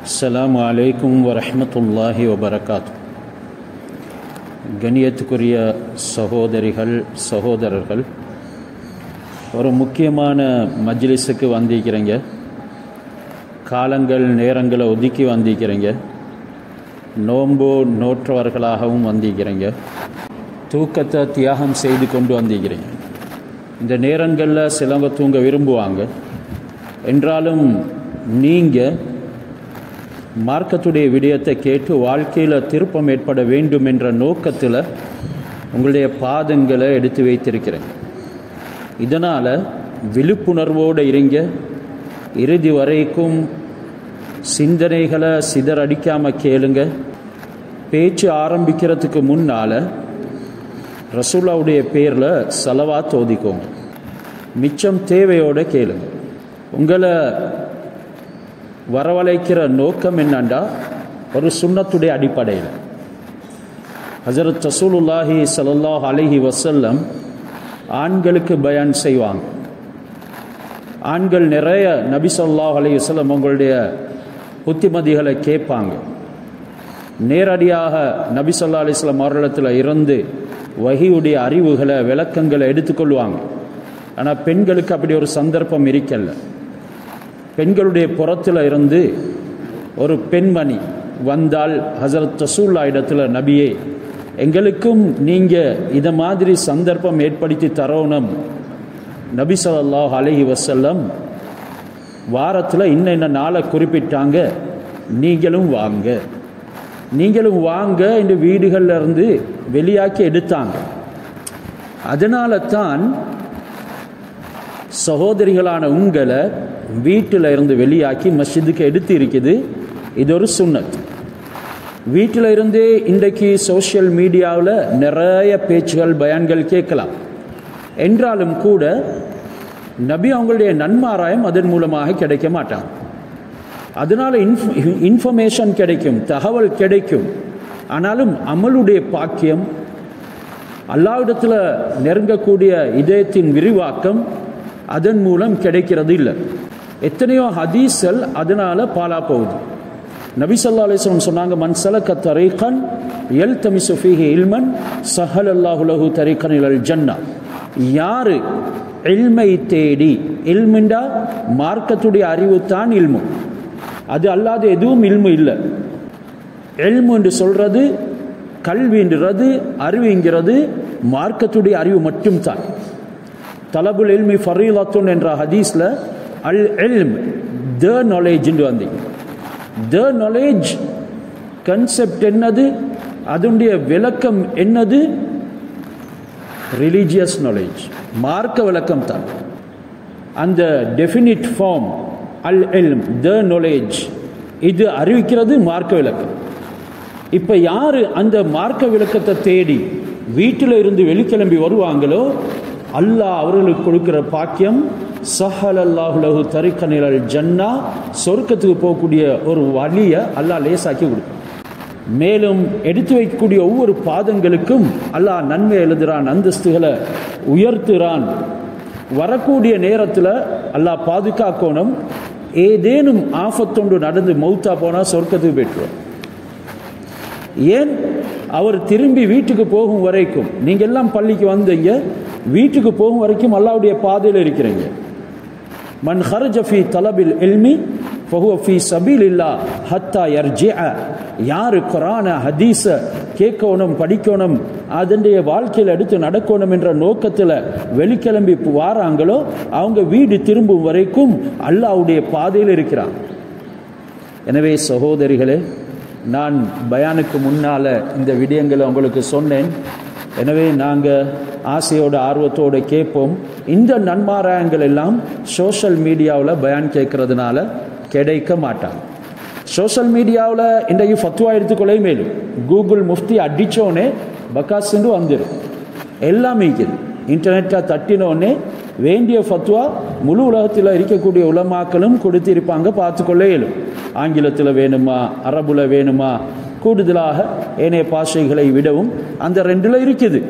அஸ்ஸலாமு அலைக்கும் வரஹ்மத்துல்லாஹி வபரகாத்து கணியத்துக்குரிய சகோதரிகள் சகோதரர்கள் ஒரு முக்கியமான மஜ்லிஸுக்கு வந்திருக்கிறீங்க காலங்கள் நேரங்களை ஒதுக்கி வந்திருக்கிறீங்க நோன்பு நோற்றவர்களாகவும் வந்திருக்கிறீங்க தூக்கத்தை தியாகம் செய்து கொண்டு வந்திருக்கிறீங்க இந்த நேரங்களில் சிலவங்க தூங்க விரும்புவாங்க என்றாலும் நீங்கள் மார்க்கத்துடைய விடயத்தை கேட்டு வாழ்க்கையில் திருப்பம் ஏற்பட வேண்டும் என்ற நோக்கத்தில் உங்களுடைய பாதங்களை எடுத்து வைத்திருக்கிறேன் இதனால் விழிப்புணர்வோடு இருங்க இறுதி வரைக்கும் சிந்தனைகளை சிதறடிக்காமல் கேளுங்க பேச்சு ஆரம்பிக்கிறதுக்கு முன்னால் ரசூலாவுடைய பேரில் செலவா தோதிக்கோங்க மிச்சம் தேவையோடு கேளுங்க உங்களை வரவழைக்கிற நோக்கம் என்னண்டா ஒரு சுண்ணத்துடைய அடிப்படையில் ஹசரத் ரசூலுல்லாஹி சல்லாஹ் அலஹி வசல்லம் ஆண்களுக்கு பயான் செய்வாங்க ஆண்கள் நிறைய நபி சொல்லாஹ் அலி வசல்லம் உங்களுடைய புத்திமதிகளை கேட்பாங்க நேரடியாக நபி சொல்லா அலிஸ்லாம் அவர்களிடத்தில் இருந்து வகியுடைய அறிவுகளை விளக்கங்களை எடுத்துக்கொள்வாங்க ஆனால் பெண்களுக்கு அப்படி ஒரு சந்தர்ப்பம் இருக்கல்ல பெண்களுடைய புறத்தில் இருந்து ஒரு பெண்மணி வந்தால் ஹசரத் ரசூல்லா இடத்துல நபியே எங்களுக்கும் நீங்கள் இதை மாதிரி சந்தர்ப்பம் ஏற்படுத்தி தரணும் நபி சொல்லாஹ் அலஹி வசல்லம் வாரத்தில் இன்ன இன்ன நாளை குறிப்பிட்டாங்க நீங்களும் வாங்க நீங்களும் வாங்க இந்த வீடுகளில் இருந்து வெளியாக்கி எடுத்தாங்க அதனால தான் சகோதரிகளான உங்களை வீட்டில் இருந்து வெளியாக்கி மஸ்ஜிதுக்கு எடுத்து இருக்குது இது ஒரு சுண்ணத் வீட்டில் இருந்தே இன்றைக்கு சோஷியல் மீடியாவில் நிறைய பேச்சுகள் பயான்கள் கேட்கலாம் என்றாலும் கூட நபி அவங்களுடைய நன்மாராயம் அதன் மூலமாக கிடைக்க மாட்டாங்க அதனால் இன்ஃப் இன்ஃபர்மேஷன் கிடைக்கும் தகவல் கிடைக்கும் ஆனாலும் அமலுடைய பாக்கியம் அல்லாவிடத்தில் நெருங்கக்கூடிய இதயத்தின் விரிவாக்கம் அதன் மூலம் கிடைக்கிறது இல்லை எத்தனையோ ஹதீஸ்கள் அதனால் பாலா போகுது நபி சொல்லா அலிஸ்லம் சொன்னாங்க மன்சலக்க தரீகன் எல் தமிசு ஃபீஹி இல்மன் சஹல் அல்லாஹுலஹு தரீகன் இலல் ஜன்னா யாரு இல்மை தேடி இல்முண்டா மார்க்கத்துடைய அறிவு தான் இல்மு அது அல்லாத எதுவும் இல்மு இல்லை எல்மு என்று சொல்றது கல்வின்றது அறிவுங்கிறது மார்க்கத்துடைய அறிவு மட்டும்தான் தலபுல் எல்மி ஃபரீலத்துன் என்ற ஹதீஸில் அல் எல்ம் த நாலேஜ்னு வந்தீங்க த நாலேஜ் கன்செப்ட் என்னது அதனுடைய விளக்கம் என்னது ரிலீஜியஸ் நாலேஜ் மார்க்க விளக்கம் தான் அந்த டெஃபினிட் ஃபார்ம் அல் எல்ம் த நாலேஜ் இது அறிவிக்கிறது மார்க்க விளக்கம் இப்போ யார் அந்த மார்க்க விளக்கத்தை தேடி வீட்டில் இருந்து வெளிக்கிளம்பி வருவாங்களோ அல்லாஹ் அவர்களுக்கு கொடுக்கிற பாக்கியம் சஹல் அல்லாஹுலகு தரிக்கனிழல் ஜன்னா சொர்க்கத்துக்கு போகக்கூடிய ஒரு வழியை அல்லாஹ் லேசாக்கி கொடுக்கும் மேலும் எடுத்து வைக்கக்கூடிய ஒவ்வொரு பாதங்களுக்கும் அல்லாஹ் நன்மை எழுதுகிறான் அந்தஸ்துகளை உயர்த்துறான் வரக்கூடிய நேரத்தில் அல்லாஹ் பாதுகாக்கணும் ஏதேனும் ஆபத்தொண்டு நடந்து மௌத்தா போனால் சொர்க்கத்துக்கு போய்ட்டுருவோம் ஏன் அவர் திரும்பி வீட்டுக்கு போகும் வரைக்கும் நீங்கள் எல்லாம் பள்ளிக்கு வந்தீங்க வீட்டுக்கு போகும் வரைக்கும் அல்லாவுடைய பாதையில் இருக்கிறீங்க மன் ஹரஜ ஃபி தலபில் எல்மி ஃபஹுவ ஃபி சபீல் இல்லா ஹத்தா யர்ஜிஅ யார் குரான ஹதீஸ கேட்கணும் படிக்கணும் அதனுடைய வாழ்க்கையில் எடுத்து நடக்கணும் என்ற நோக்கத்தில் வெளிக்கிளம்பி வாராங்களோ அவங்க வீடு திரும்பும் வரைக்கும் அல்லாவுடைய பாதையில் இருக்கிறான் எனவே சகோதரிகளே நான் பயானுக்கு முன்னால் இந்த விடயங்களை உங்களுக்கு சொன்னேன் எனவே நாங்கள் ஆசையோட ஆர்வத்தோடு கேட்போம் இந்த நன்மாராயங்கள் எல்லாம் சோஷியல் மீடியாவில் பயான் கேட்கறதுனால கிடைக்க மாட்டாங்க சோஷியல் மீடியாவில் இன்றைக்கு ஃபத்வா எடுத்துக்கொள்ளே மேலும் கூகுள் முஃப்தி அடித்தோடனே பக்காசுண்டு வந்துடும் எல்லாமே இருக்குது இன்டர்நெட்டாக தட்டினோடனே வேண்டிய ஃபத்வா முழு உலகத்தில் இருக்கக்கூடிய உலமாக்களும் கொடுத்திருப்பாங்க பார்த்துக்கொள்ளே இயலும் ஆங்கிலத்தில் வேணுமா அரபுல வேணுமா கூடுதலாக ஏனைய பாஷைகளை விடவும் அந்த ரெண்டில் இருக்குது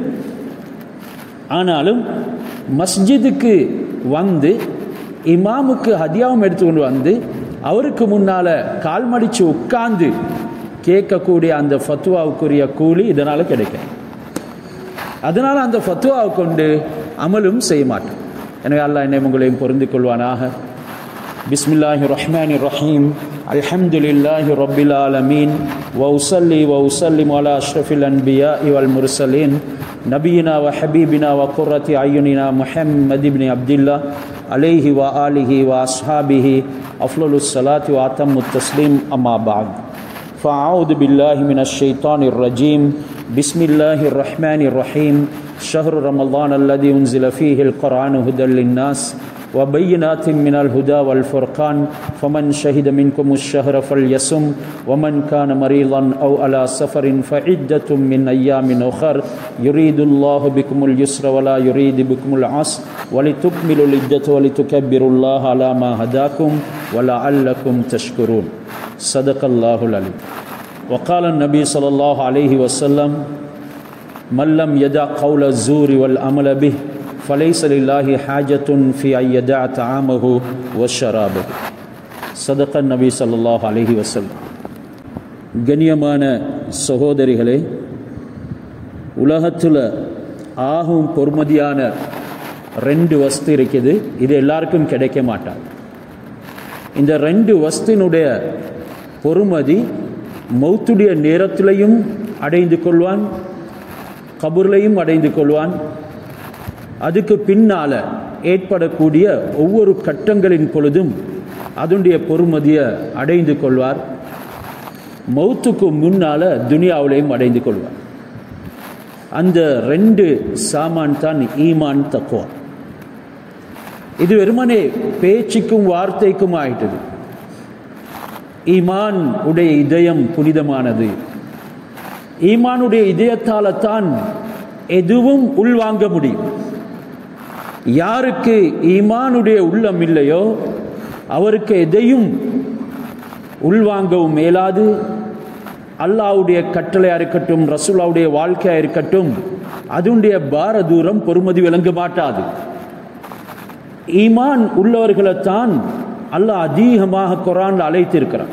ஆனாலும் மஸ்ஜிதுக்கு வந்து இமாமுக்கு ஹதியாவும் எடுத்துக்கொண்டு வந்து அவருக்கு முன்னால கால் மடிச்சு உட்கார்ந்து கேட்கக்கூடிய அந்த ஃபத்துவாவுக்குரிய கூலி இதனால கிடைக்கும் அதனால அந்த ஃபத்துவாவை கொண்டு அமலும் செய்ய மாட்டோம் எனவே அல்லாஹ் என்னை உங்களையும் பொருந்திக் கொள்வானாக பிஸ்மில்லாஹி ரஹ்மான் ரஹீம் الحمد لله رب العالمين وأصلي وأسلم على أشرف الأنبياء والمرسلين نبينا وحبيبنا وقرة أعيننا محمد بن عبد الله عليه وآله وأصحابه أفضل الصلاة وأتم التسليم أما بعد فأعوذ بالله من الشيطان الرجيم بسم الله الرحمن الرحيم شهر رمضان الذي أنزل فيه القرآن هدى للناس وبينات من الهدى والفرقان فمن شهد منكم الشهر فليصم ومن كان مريضا أو على سفر فعدة من أيام أخر يريد الله بكم اليسر ولا يريد بكم العسر ولتكملوا العدة ولتكبروا الله على ما هداكم ولعلكم تشكرون صدق الله العليم وقال النبي صلى الله عليه وسلم من لم يدع قول الزور والعمل به فليس لله حاجة في أن يدع طعامه وشرابه صدق النبي صلى الله عليه وسلم கண்ணியமான சகோதரிகளே உலகத்தில் ஆகும் பொறுமதியான ரெண்டு வஸ்து இருக்குது இது எல்லாருக்கும் கிடைக்க மாட்டாது இந்த ரெண்டு வஸ்தினுடைய பொறுமதி மௌத்துடைய நேரத்திலையும் அடைந்து கொள்வான் கபூர்லையும் அடைந்து கொள்வான் அதுக்கு பின்னால ஏற்படக்கூடிய ஒவ்வொரு கட்டங்களின் பொழுதும் அதனுடைய பொறுமதியை அடைந்து கொள்வார் மௌத்துக்கு முன்னால துனியாவிலையும் அடைந்து கொள்வார் அந்த ரெண்டு சாமான் தான் ஈமான் தக்குவா இது வெறுமனே பேச்சுக்கும் வார்த்தைக்கும் ஆயிட்டது ஈமான் உடைய இதயம் புனிதமானது ஈமானுடைய இதயத்தால தான் எதுவும் உள்வாங்க முடியும் யாருக்கு ஈமானுடைய உள்ளம் இல்லையோ அவருக்கு எதையும் உள்வாங்கவும் மேலாது அல்லாவுடைய கட்டளையா இருக்கட்டும் ரசூலாவுடைய வாழ்க்கையா இருக்கட்டும் அதனுடைய பார தூரம் பொறுமதி விளங்க மாட்டாது ஈமான் உள்ளவர்களைத்தான் அல்லாஹ் அதிகமாக குரான் அழைத்திருக்கிறான்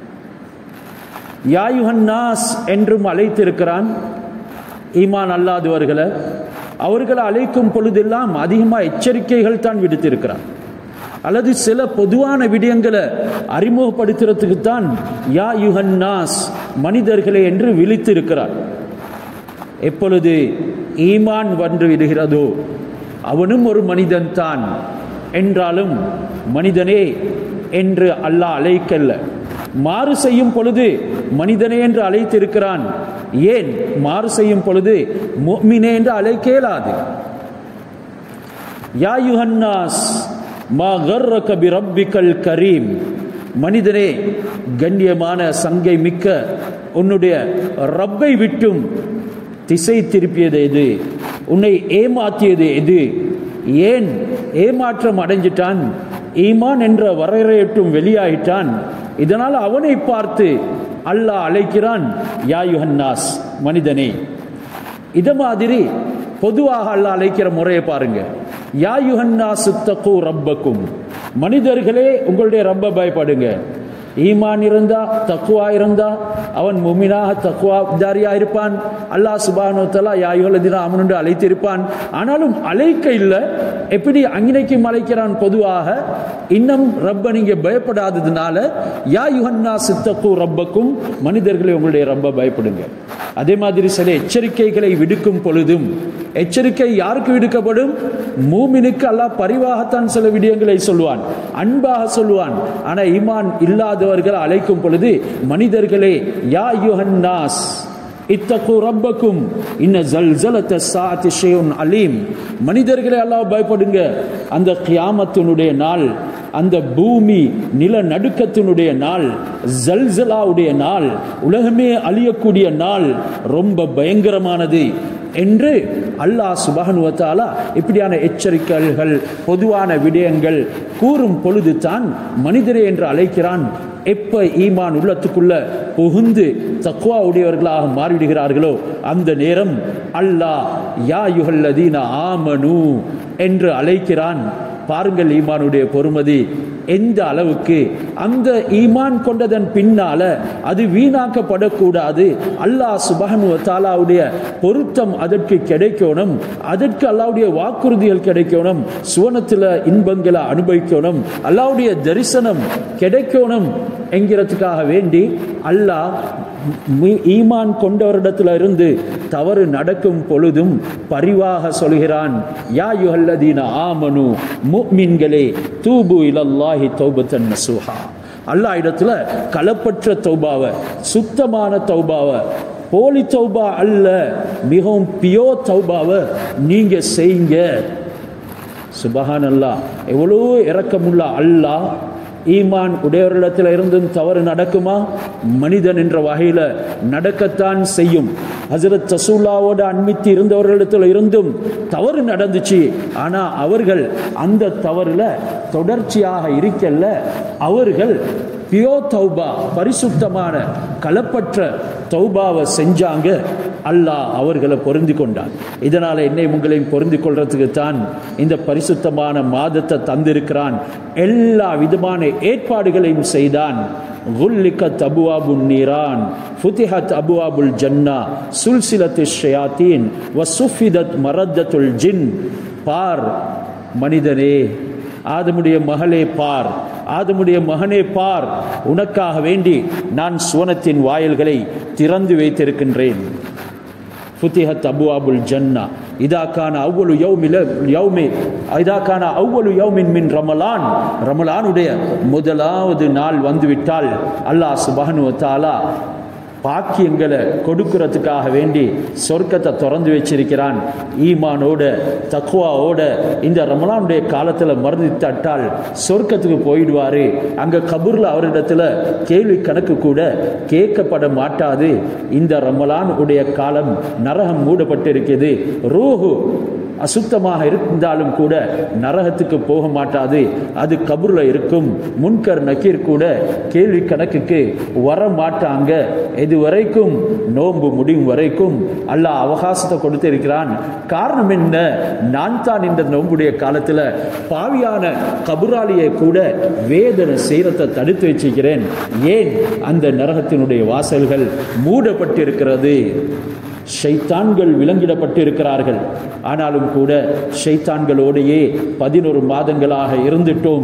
யாயுஹன்னாஸ் என்றும் அழைத்திருக்கிறான் ஈமான் அல்லாதவர்களை அவர்களை அழைக்கும் பொழுதெல்லாம் அதிகமாக எச்சரிக்கைகள் தான் விடுத்திருக்கிறான் அல்லது சில பொதுவான விடயங்களை அறிமுகப்படுத்துறதுக்கு தான் யா யுஹன்னாஸ் மனிதர்களே என்று விழித்திருக்கிறார் எப்பொழுது ஈமான் வந்து விடுகிறதோ அவனும் ஒரு மனிதன் தான் என்றாலும் மனிதனே என்று அல்லாஹ் அழைக்கல்ல மாறு செய்யும் பொழுது மனிதனே என்று அழைத்திருக்கிறான் ஏன் மாறு செய்யும் பொழுது முக்மினே என்று அழைக்க இயலாது யா யுஹன்னாஸ் மா கர்ரக பி ரப்பிக்கல் கரீம் மனிதனே கண்ணியமான சங்கை மிக்க உன்னுடைய ரப்பை விட்டும் திசை திருப்பியது எது உன்னை ஏமாற்றியது எது ஏன் ஏமாற்றம் அடைஞ்சிட்டான் ஈமான் என்ற வரையறையட்டும் வெளியாயிட்டான் இதனால் அவனை பார்த்து அல்லாஹ் அழைக்கிறான் யாயுஹன்னாஸ் மனிதனே இத மாதிரி பொதுவாக அல்லாஹ் அழைக்கிற முறையை பாருங்க யாயுஹன்னாஸ் தக்கு ரப்பக்கும் மனிதர்களே உங்களுடைய ரப்ப பயப்படுங்க ஈமான் இருந்தா தக்குவா இருந்தா அவன் முமினாக தக்குவா தாரியா இருப்பான் அல்லாஹ் சுபானோ தலா யாயுகலதினா அவனுண்டு அழைத்திருப்பான் ஆனாலும் அழைக்க இல்லை எப்படி அங்கினைக்கும் அழைக்கிறான் பொதுவாக இன்னும் ரப்ப நீங்க பயப்படாததுனால யா யுஹன்னா சித்தக்கு ரப்பக்கும் மனிதர்களை உங்களுடைய ரப்ப பயப்படுங்க அதே மாதிரி சில எச்சரிக்கைகளை விடுக்கும் பொழுதும் எச்சரிக்கை யாருக்கு விடுக்கப்படும் மூமினுக்கு அல்லாஹ் பரிவாகத்தான் சில விடயங்களை சொல்லுவான் அன்பாக சொல்லுவான் ஆனா ஈமான் இல்லாதவர்கள் அழைக்கும் பொழுது மனிதர்களே யா யுஹன்னாஸ் இத்தகு ரப்பக்கும் இன்ன ஜல்சலத்த சாத்தி ஷேன் அலீம் மனிதர்களே அல்லாஹ் பயப்படுங்க அந்த கியாமத்தினுடைய நாள் அந்த பூமி நில நடுக்கத்தினுடைய நாள் ஜல்சலாவுடைய நாள் உலகமே அழியக்கூடிய நாள் ரொம்ப பயங்கரமானது என்று அல்லாஹ் சுபகனுவத்தாலா இப்படியான எச்சரிக்கைகள் பொதுவான விடயங்கள் கூறும் பொழுது தான் மனிதரே என்று அழைக்கிறான் எப்ப ஈமான் உள்ளத்துக்குள்ள புகுந்து தக்குவா உடையவர்களாக மாறிவிடுகிறார்களோ அந்த நேரம் அல்லாஹ் யா யுகல்லதீன ஆமனு என்று அழைக்கிறான் பாருங்கள் ஈமானுடைய பொறுமதி எந்த அளவுக்கு அந்த ஈமான் கொண்டதன் பின்னால அது வீணாக்கப்படக்கூடாது அல்லாஹ் சுபஹனு தாலாவுடைய பொருத்தம் அதற்கு கிடைக்கணும் அதற்கு அல்லாவுடைய வாக்குறுதிகள் கிடைக்கணும் சுவனத்தில் இன்பங்களை அனுபவிக்கணும் அல்லாவுடைய தரிசனம் கிடைக்கணும் என்கிறதுக்காக வேண்டி அல்லாஹ் மீ- ஈமான் கொண்டவரிடத்துல இருந்து தவறு நடக்கும் பொழுதும் பரிவாக சொல்கிறான் யா யுஹல்லதீன ஆமனு முஃமின்களே தூபு இலல்லாஹி தௌபத்தன் நசூஹா அல்லாஹ் இடத்துல களப்பற்ற தௌபாவை சுத்தமான தௌபாவை போலி தௌபா அல்ல மிகவும் பியோ தௌபாவை நீங்க செய்யுங்க சுபஹான் அல்லாஹ் எவ்வளோ இரக்கமுள்ள அல்லாஹ் ஈமான் உடையவரிடத்தில் இருந்தும் தவறு நடக்குமா மனிதன் என்ற வகையில் நடக்கத்தான் செய்யும் ஹசரத் தசூல்லாவோட அன்மித்து இருந்தவர்களிடத்தில் இருந்தும் தவறு நடந்துச்சு ஆனா அவர்கள் அந்த தவறுல தொடர்ச்சியாக இருக்கல்ல அவர்கள் பியோ தௌபா பரிசுத்தமான களப்பற்ற தௌபாவை செஞ்சாங்க அல்லாஹ் அவர்களை பொருந்தி கொண்டான் இதனால என்னை உங்களையும் பொருந்தி கொள்றதுக்கு தான் இந்த பரிசுத்தமான மாதத்தை தந்திருக்கிறான் எல்லா விதமான ஏற்பாடுகளையும் செய்தான் குல்லிகத் அபுவாபு நீரான் ஃபுதிஹத் அபுவாபுல் ஜன்னா சுல்சிலத்து ஷயாத்தீன் வசுஃபிதத் மரத்தத்துல் ஜின் பார் மனிதனே ஆதமுடைய மகளே பார் ஆதமுடைய மகனே பார் உனக்காக வேண்டி நான் சுவனத்தின் வாயில்களை திறந்து வைத்திருக்கின்றேன் ஃபுத்திஹத் அபுவாபுல் ஜன்னா இதா கான அவ்வளு யௌமில யௌமி இதா கான அவ்வளு யௌமின் மின் ரமலான் ரமலானுடைய முதலாவது நாள் வந்துவிட்டால் அல்லாஹ் சுபஹனு வ தஆலா பாக்கியங்களை கொடுக்கறதுக்காக வேண்டி சொர்க்கத்தை திறந்து வச்சிருக்கிறான் ஈமானோட தக்குவாவோட இந்த ரமலானுடைய காலத்தில் மறந்துட்டால் சொர்க்கத்துக்கு போயிடுவாரு அங்க கபூர்ல அவரிடத்துல கேள்வி கணக்கு கூட கேட்கப்பட மாட்டாது இந்த ரமலான் உடைய காலம் நரகம் மூடப்பட்டிருக்கிறது ரூஹு அசுத்தமாக இருந்தாலும் கூட நரகத்துக்கு போக மாட்டாது அது கபூர்ல இருக்கும் முன்கர் நக்கீர் கூட கேள்வி கணக்குக்கு வர மாட்டாங்க இது வரைக்கும் நோன்பு முடியும் வரைக்கும் அல்லாஹ் அவகாசத்தை கொடுத்து இருக்கிறான் காரணம் என்ன நான் தான் இந்த நோன்புடைய காலத்துல பாவியான கபுராலியை கூட வேதனை செய்யறதை தடுத்து வச்சிருக்கிறேன் ஏன் அந்த நரகத்தினுடைய வாசல்கள் மூடப்பட்டிருக்கிறது ஷைத்தான்கள் விலங்கிடப்பட்டிருக்கிறார்கள் ஆனாலும் கூட ஷைத்தான்களோடையே பதினொரு மாதங்களாக இருந்துட்டோம்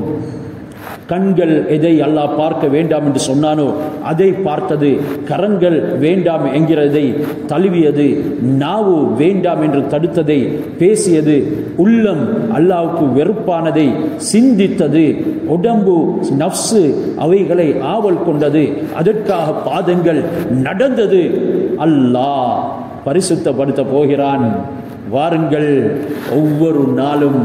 கண்கள் எதை அல்லாஹ் பார்க்க வேண்டாம் என்று சொன்னானோ அதை பார்த்தது கரங்கள் வேண்டாம் என்கிறதை தழுவியது நாவு வேண்டாம் என்று தடுத்ததை பேசியது உள்ளம் அல்லாவுக்கு வெறுப்பானதை சிந்தித்தது உடம்பு நப்சு அவைகளை ஆவல் கொண்டது அதற்காக பாதங்கள் நடந்தது அல்லாஹ் பரிசுத்தப்படுத்த போகிறான் வாருங்கள் ஒவ்வொரு நாளும்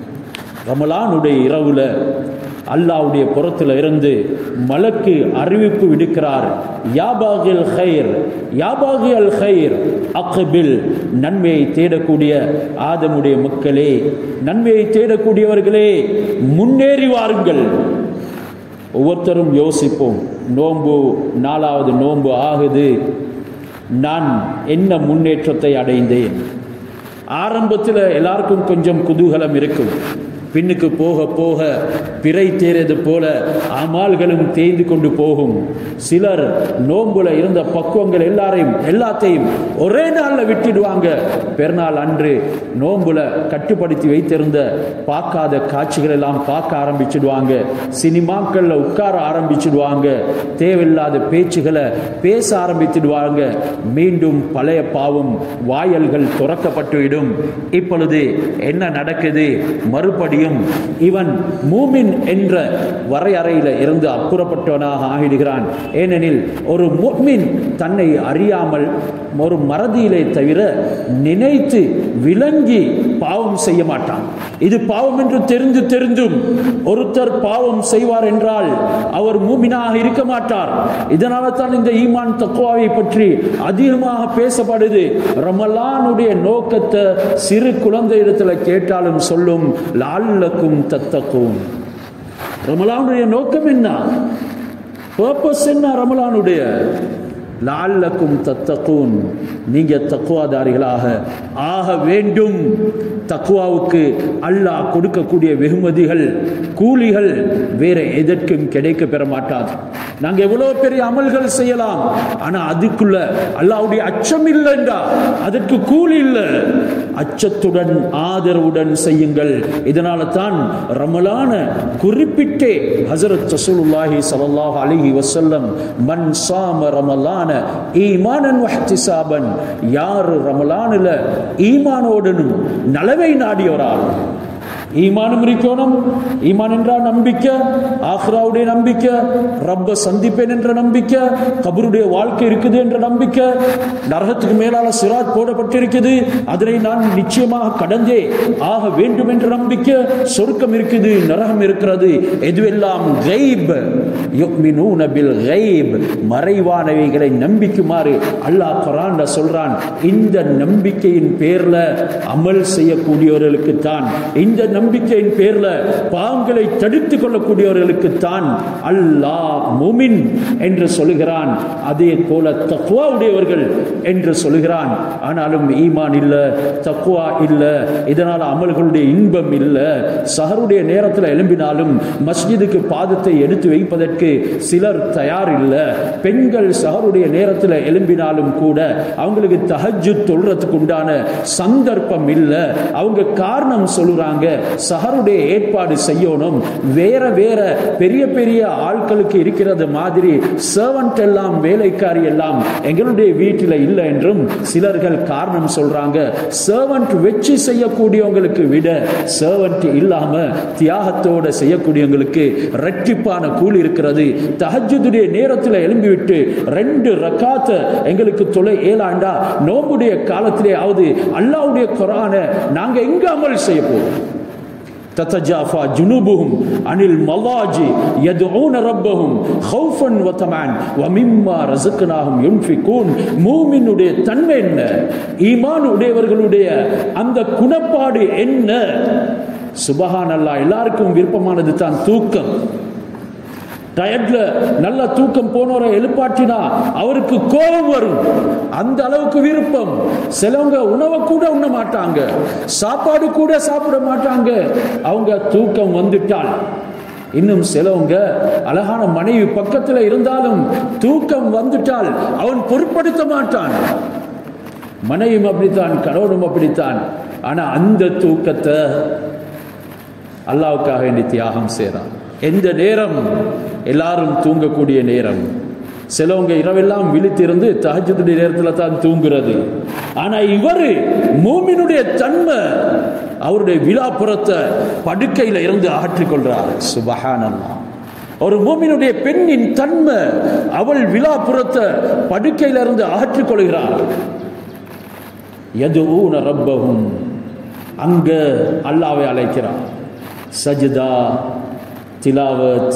ரமலானுடைய இரவுல அல்லாவுடைய புறத்தில் இருந்து மலக்கு அறிவிப்பு விடுக்கிறார் யாபாகில் ஹைர் யாபாகி அல் ஹைர் அக்பில் நன்மையை தேடக்கூடிய ஆதமுடைய மக்களே நன்மையை தேடக்கூடியவர்களே முன்னேறி வாருங்கள் ஒவ்வொருத்தரும் யோசிப்போம் நோன்பு நாலாவது நோன்பு ஆகுது நான் என்ன முன்னேற்றத்தை அடைந்தேன் ஆரம்பத்தில் எல்லாருக்கும் கொஞ்சம் குதூகலம் இருக்கும் பின்னுக்கு போக போக பிறை தேறது போல அமால்களும் தேய்ந்து கொண்டு போகும் சிலர் நோன்புல இருந்த பக்குவங்கள் எல்லாரையும் எல்லாத்தையும் ஒரே நாள்ல விட்டுடுவாங்க பெருநாள் அன்று நோன்புல கட்டுப்படுத்தி வைத்திருந்த பார்க்காத காட்சிகள் எல்லாம் பார்க்க ஆரம்பிச்சிடுவாங்க சினிமாக்கள்ல உட்கார ஆரம்பிச்சிடுவாங்க தேவையில்லாத பேச்சுகளை பேச ஆரம்பிச்சிடுவாங்க மீண்டும் பழைய பாவம் வாயல்கள் துறக்கப்பட்டுவிடும் இப்பொழுது என்ன நடக்குது மறுபடியும் இவன் மூமின் என்ற வரையறையில இருந்து அப்புறப்பட்டவனாக ஆகிடுகிறான் ஏனெனில் ஒரு முக்மின் தன்னை அறியாமல் ஒரு மறதியிலே தவிர நினைத்து விளங்கி பாவம் செய்ய மாட்டான் இது பாவம் என்று தெரிந்து தெரிந்தும் ஒருத்தர் பாவம் செய்வார் என்றால் அவர் மூமினாக இருக்க மாட்டார் இதனால தான் இந்த ஈமான் தக்குவாவை பற்றி அதிகமாக பேசப்படுது ரமலானுடைய நோக்கத்தை சிறு குழந்தை இடத்துல கேட்டாலும் சொல்லும் லால்லக்கும் தத்தக்கும் ரமலானுடைய நோக்கம் என்ன பர்பஸ் என்ன ரமலானுடைய லால்லக்கும் தத்தக்கூன் நீங்க தக்குவாதாரிகளாக ஆக வேண்டும் தக்குவாவுக்கு அல்லாஹ் கொடுக்கக்கூடிய வெகுமதிகள் கூலிகள் வேற எதற்கும் கிடைக்க பெற மாட்டாது நாங்க எவ்வளவு பெரிய அமல்கள் செய்யலாம் ஆனா அதுக்குள்ள அல்லாஹ்வுடைய அச்சம் இல்லைன்றா அதற்கு கூலி இல்லை அச்சத்துடன் ஆதரவுடன் செய்யுங்கள் இதனால தான் ரமலான குறிப்பிட்டே ஹசரத் ரசூலுல்லாஹி ஸல்லல்லாஹு அலைஹி வஸல்லம் மன் சாம ரமலான ஈமானன் வஹ்திசாபன் யார் ரமலானில் ஈமானோடனும் நலவை நாடியவரால் ஈமானும் இருக்கணும் ஈமான் என்றால் நம்பிக்கை ஆஹ்ராவுடைய நம்பிக்கை ரப்ப சந்திப்பேன் என்ற நம்பிக்கை கபருடைய வாழ்க்கை இருக்குது என்ற நம்பிக்கை நரகத்துக்கு மேலால சிராத் போடப்பட்டிருக்குது அதனை நான் நிச்சயமாக கடந்தே ஆக வேண்டும் என்ற நம்பிக்கை சொர்க்கம் இருக்குது நரகம் இருக்கிறது எதுவெல்லாம் கைப் யுக்மினூன பில் கைப் மறைவானவைகளை நம்பிக்குமாறு அல்லாஹ் குரான்ல சொல்றான் இந்த நம்பிக்கையின் பேர்ல அமல் செய்யக்கூடியவர்களுக்கு தான் இந்த நம்பிக்கையின் பேர்ல பாவங்களை தடுத்துக் கொள்ளக்கூடியவர்களுக்கு தான் அல்லாஹ் முமின் என்று சொல்லுகிறான் அதே போல தக்குவா உடையவர்கள் என்று சொல்லுகிறான் ஆனாலும் ஈமான் இல்ல தக்குவா இல்ல இதனால அமல்களுடைய இன்பம் இல்ல சஹருடைய நேரத்தில் எழும்பினாலும் மஸ்ஜிதுக்கு பாதத்தை எடுத்து வைப்பதற்கு சிலர் தயார் இல்ல பெண்கள் சஹருடைய நேரத்தில் எழும்பினாலும் கூட அவங்களுக்கு தஹஜ்ஜு தொழுறதுக்கு உண்டான சந்தர்ப்பம் இல்ல அவங்க காரணம் சொல்லுறாங்க சஹருடைய ஏற்பாடு செய்யணும் வேற வேற பெரிய பெரிய ஆட்களுக்கு இருக்கிறது மாதிரி சர்வன்ட் எல்லாம் வேலைக்காரி எல்லாம் எங்களுடைய வீட்டில் இல்லை என்றும் சிலர்கள் காரணம் சொல்றாங்க சர்வன்ட் வச்சு செய்யக்கூடியவங்களுக்கு விட சர்வன்ட் இல்லாம தியாகத்தோட செய்யக்கூடியவங்களுக்கு ரெட்டிப்பான கூலி இருக்கிறது தஹஜுடைய நேரத்தில் எழும்பிவிட்டு ரெண்டு ரக்காத்த எங்களுக்கு தொலை ஏழாண்டா நோம்புடைய காலத்திலே ஆவது அல்லாவுடைய குரான நாங்க எங்க அமல் செய்ய போறோம் تتجافى جنوبهم عن المضاجع يدعون ربهم خوفا وطمعا ومما رزقناهم ينفقون மூமினுடைய தன்மை என்ன ஈமான் உடையவர்களுடைய அந்த குணப்பாடு என்ன சுபஹான் அல்லாஹ் எல்லாருக்கும் விருப்பமானது தான் தூக்கம் டயர்ட்ல நல்ல தூக்கம் போனவரை எழுப்பாட்டினா அவருக்கு கோபம் வரும் அந்த அளவுக்கு விருப்பம் சிலவங்க உணவை கூட உண்ண மாட்டாங்க சாப்பாடு கூட சாப்பிட மாட்டாங்க அவங்க தூக்கம் வந்துட்டால் இன்னும் சிலவங்க அழகான மனைவி பக்கத்தில் இருந்தாலும் தூக்கம் வந்துட்டால் அவன் பொருட்படுத்த மாட்டான் மனைவியும் அப்படித்தான் கணவனும் அப்படித்தான் ஆனா அந்த தூக்கத்தை அல்லாவுக்காக வேண்டி தியாகம் செய்கிறான் எந்த நேரம் எல்லாரும் தூங்கக்கூடிய நேரம் சிலவங்க இரவெல்லாம் விழித்திருந்து தஹஜுடைய நேரத்தில் தான் தூங்குறது ஆனா இவர் மூமினுடைய தன்மை அவருடைய விழாப்புறத்தை படுக்கையில இருந்து அகற்றிக் கொள்றார் சுபஹானல்லா ஒரு மூமினுடைய பெண்ணின் தன்மை அவள் விழாப்புறத்தை படுக்கையில இருந்து அகற்றிக் கொள்கிறார் எதுவும் ரப்பகும் அங்க அல்லாவை அழைக்கிறார் சஜிதா திலாவத்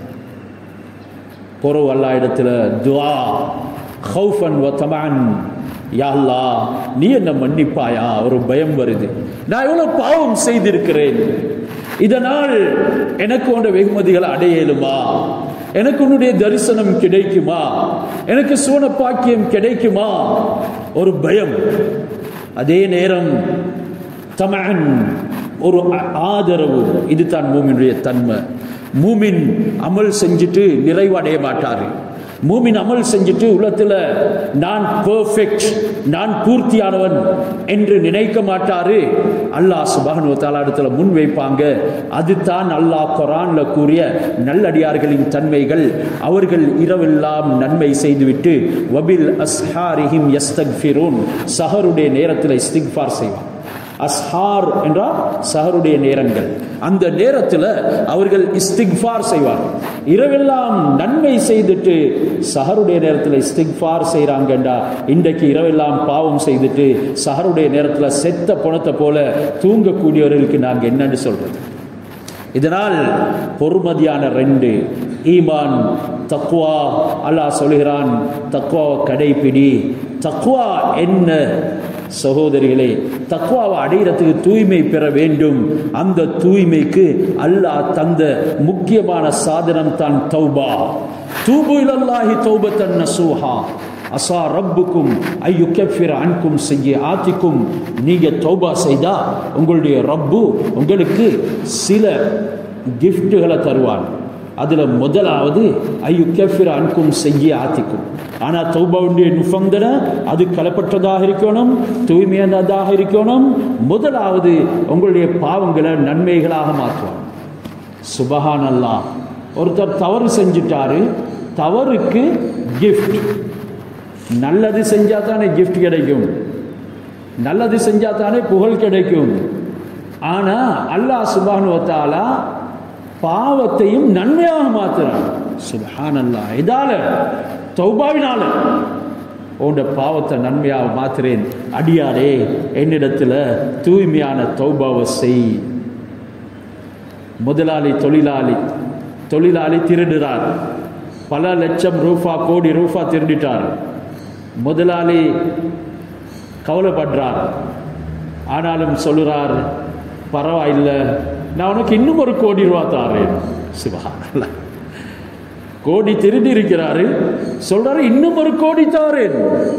பொறவு அல்லா இடத்துல துவா ஹவுஃபன் வ தமான் யா அல்லாஹ் நீ என்ன மன்னிப்பாயா ஒரு பயம் வருது நான் எவ்வளவு பாவம் செய்திருக்கிறேன் இதனால் எனக்கு உண்ட வெகுமதிகளை அடையலுமா எனக்கு உன்னுடைய தரிசனம் கிடைக்குமா எனக்கு சூன பாக்கியம் கிடைக்குமா ஒரு பயம் அதே நேரம் தமன் ஒரு ஆதரவு இதுதான் மூமினுடைய தன்மை மூமின் அமல் செஞ்சுட்டு நிறைவடைய மாட்டாரு மூமின் அமல் செஞ்சுட்டு உள்ளத்துல நான் பெர்ஃபெக்ட் நான் பூர்த்தியானவன் என்று நினைக்க மாட்டாரு அல்லாஹ் சுபஹனு தாலாடத்துல முன் வைப்பாங்க அதுதான் அல்லாஹ் குரான்ல கூறிய நல்லடியார்களின் தன்மைகள் அவர்கள் இரவெல்லாம் நன்மை செய்துவிட்டு வபில் அஸ்ஹாரிஹிம் யஸ்தக்ஃபிரூன் சஹருடைய நேரத்தில் இஸ்திக்ஃபார் செய்வான் அஸ்ஹார் என்றால் சஹருடைய நேரங்கள் அந்த நேரத்தில் அவர்கள் இஸ்திக்ஃபார் செய்வார் இரவெல்லாம் நன்மை செய்துட்டு சஹருடைய நேரத்தில் இஸ்திக்ஃபார் செய்கிறாங்கண்டா இன்றைக்கு இரவெல்லாம் பாவம் செய்துட்டு சஹருடைய நேரத்தில் செத்த பணத்தை போல தூங்கக்கூடியவர்களுக்கு நாங்கள் என்னன்னு சொல்றது இதனால் பொறுமதியான ரெண்டு ஈமான் தக்குவா அல்லாஹ் சொல்கிறான் தக்குவாவை கடைப்பிடி தக்குவா என்ன சகோதரிகளே தக்குவாவை அடைகிறதுக்கு தூய்மை பெற வேண்டும் அந்த தூய்மைக்கு அல்லாஹ் தந்த முக்கியமான சாதனம் தான் தௌபா தூபு இலல்லாஹி தௌபத்தன் நசூஹா அசா ரப்புக்கும் ஐயு கெஃபிர அன்கும் செய்ய ஆத்திக்கும் நீங்க தௌபா செய்தா உங்களுடைய ரப்பு உங்களுக்கு சில கிஃப்ட்டுகளை தருவான் அதுல முதலாவது ஐயு கெஃபிர அன்கும் செய்ய ஆத்திக்கும் ஆனா தௌபாவுடைய நுஃபந்தன அது கலப்பற்றதாக இருக்கணும் தூய்மையானதாக இருக்கணும் முதலாவது உங்களுடைய பாவங்களை நன்மைகளாக மாற்றுவான் சுபஹான் அல்லாஹ் ஒருத்தர் தவறு செஞ்சிட்டாரு தவறுக்கு கிஃப்ட் நல்லது செஞ்சா தானே கிஃப்ட் கிடைக்கும் நல்லது செஞ்சா தானே புகழ் கிடைக்கும் ஆனா அல்லாஹ் சுபானுவத்தாலா பாவத்தையும் நன்மையாக மாத்துறான் சுபஹான் அல்லாஹ் இதால தௌபாவினால உன்னோட பாவத்தை நன்மையாக மாத்துறேன் அடியாரே என்னிடத்துல தூய்மையான தௌபாவை செய் முதலாளி தொழிலாளி தொழிலாளி திருடுறார் பல லட்சம் ரூபா கோடி ரூபா திருடிட்டார் முதலாளி கவலைப்படுறார் ஆனாலும் சொல்லுறார் பரவாயில்லை நான் உனக்கு இன்னும் ஒரு கோடி ரூபா தாரேன் சிவா கோடி திருடி இருக்கிறாரு சொல்றாரு இன்னும் ஒரு கோடி தாரேன்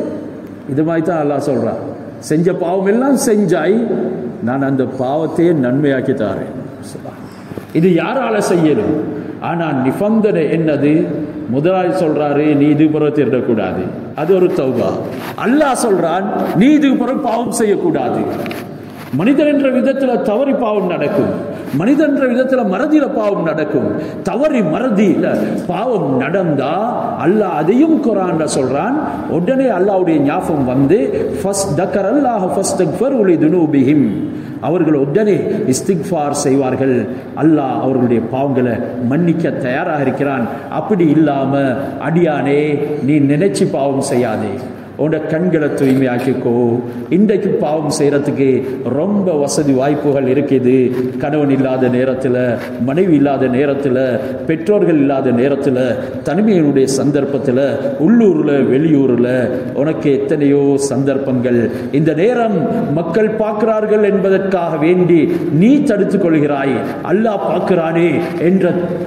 இது மாதிரி தான் அல்லாஹ் சொல்றான் செஞ்ச பாவம் எல்லாம் செஞ்சாய் நான் அந்த பாவத்தையே நன்மையாக்கி தாரேன் சுபஹான். இது யாரால செய்யணும் ஆனா நிபந்தனை என்னது முதலாளி சொல்றாரு நீ இது புற திருடக்கூடாது அது ஒரு தௌபா அல்லாஹ் சொல்றான் நீ இது புற பாவம் செய்யக்கூடாது மனிதன் என்ற விதத்துல தவறி பாவம் நடக்கும் மனிதன் என்ற விதத்துல மறதியில பாவம் நடக்கும் தவறி மறதியில பாவம் நடந்தா அல்லாஹ் அதையும் குரான்ல சொல்றான் உடனே அல்லாஹ்வுடைய ஞாபகம் வந்து ஃபஸ்ட் தக்கர் அல்லாஹ் ஃபஸ்ட் உலி துனூபிஹிம் அவர்கள் உடனே இஸ்திக்ஃபார் செய்வார்கள் அல்லாஹ் அவர்களுடைய பாவங்களை மன்னிக்க தயாராக இருக்கிறான் அப்படி இல்லாம அடியானே நீ நினைச்சு பாவம் செய்யாதே உன்னோட கண்களை தூய்மையாக்கிக்கோ இன்றைக்கு பாவம் செய்யறதுக்கு ரொம்ப வசதி வாய்ப்புகள் இருக்குது கணவன் இல்லாத நேரத்தில் மனைவி இல்லாத நேரத்தில் பெற்றோர்கள் இல்லாத நேரத்தில் தனிமையினுடைய சந்தர்ப்பத்தில் உள்ளூரில் வெளியூரில் உனக்கு எத்தனையோ சந்தர்ப்பங்கள் இந்த நேரம் மக்கள் பார்க்கிறார்கள் என்பதற்காக வேண்டி நீ தடுத்துக் கொள்கிறாய் அல்லாஹ் பார்க்கிறானே என்ற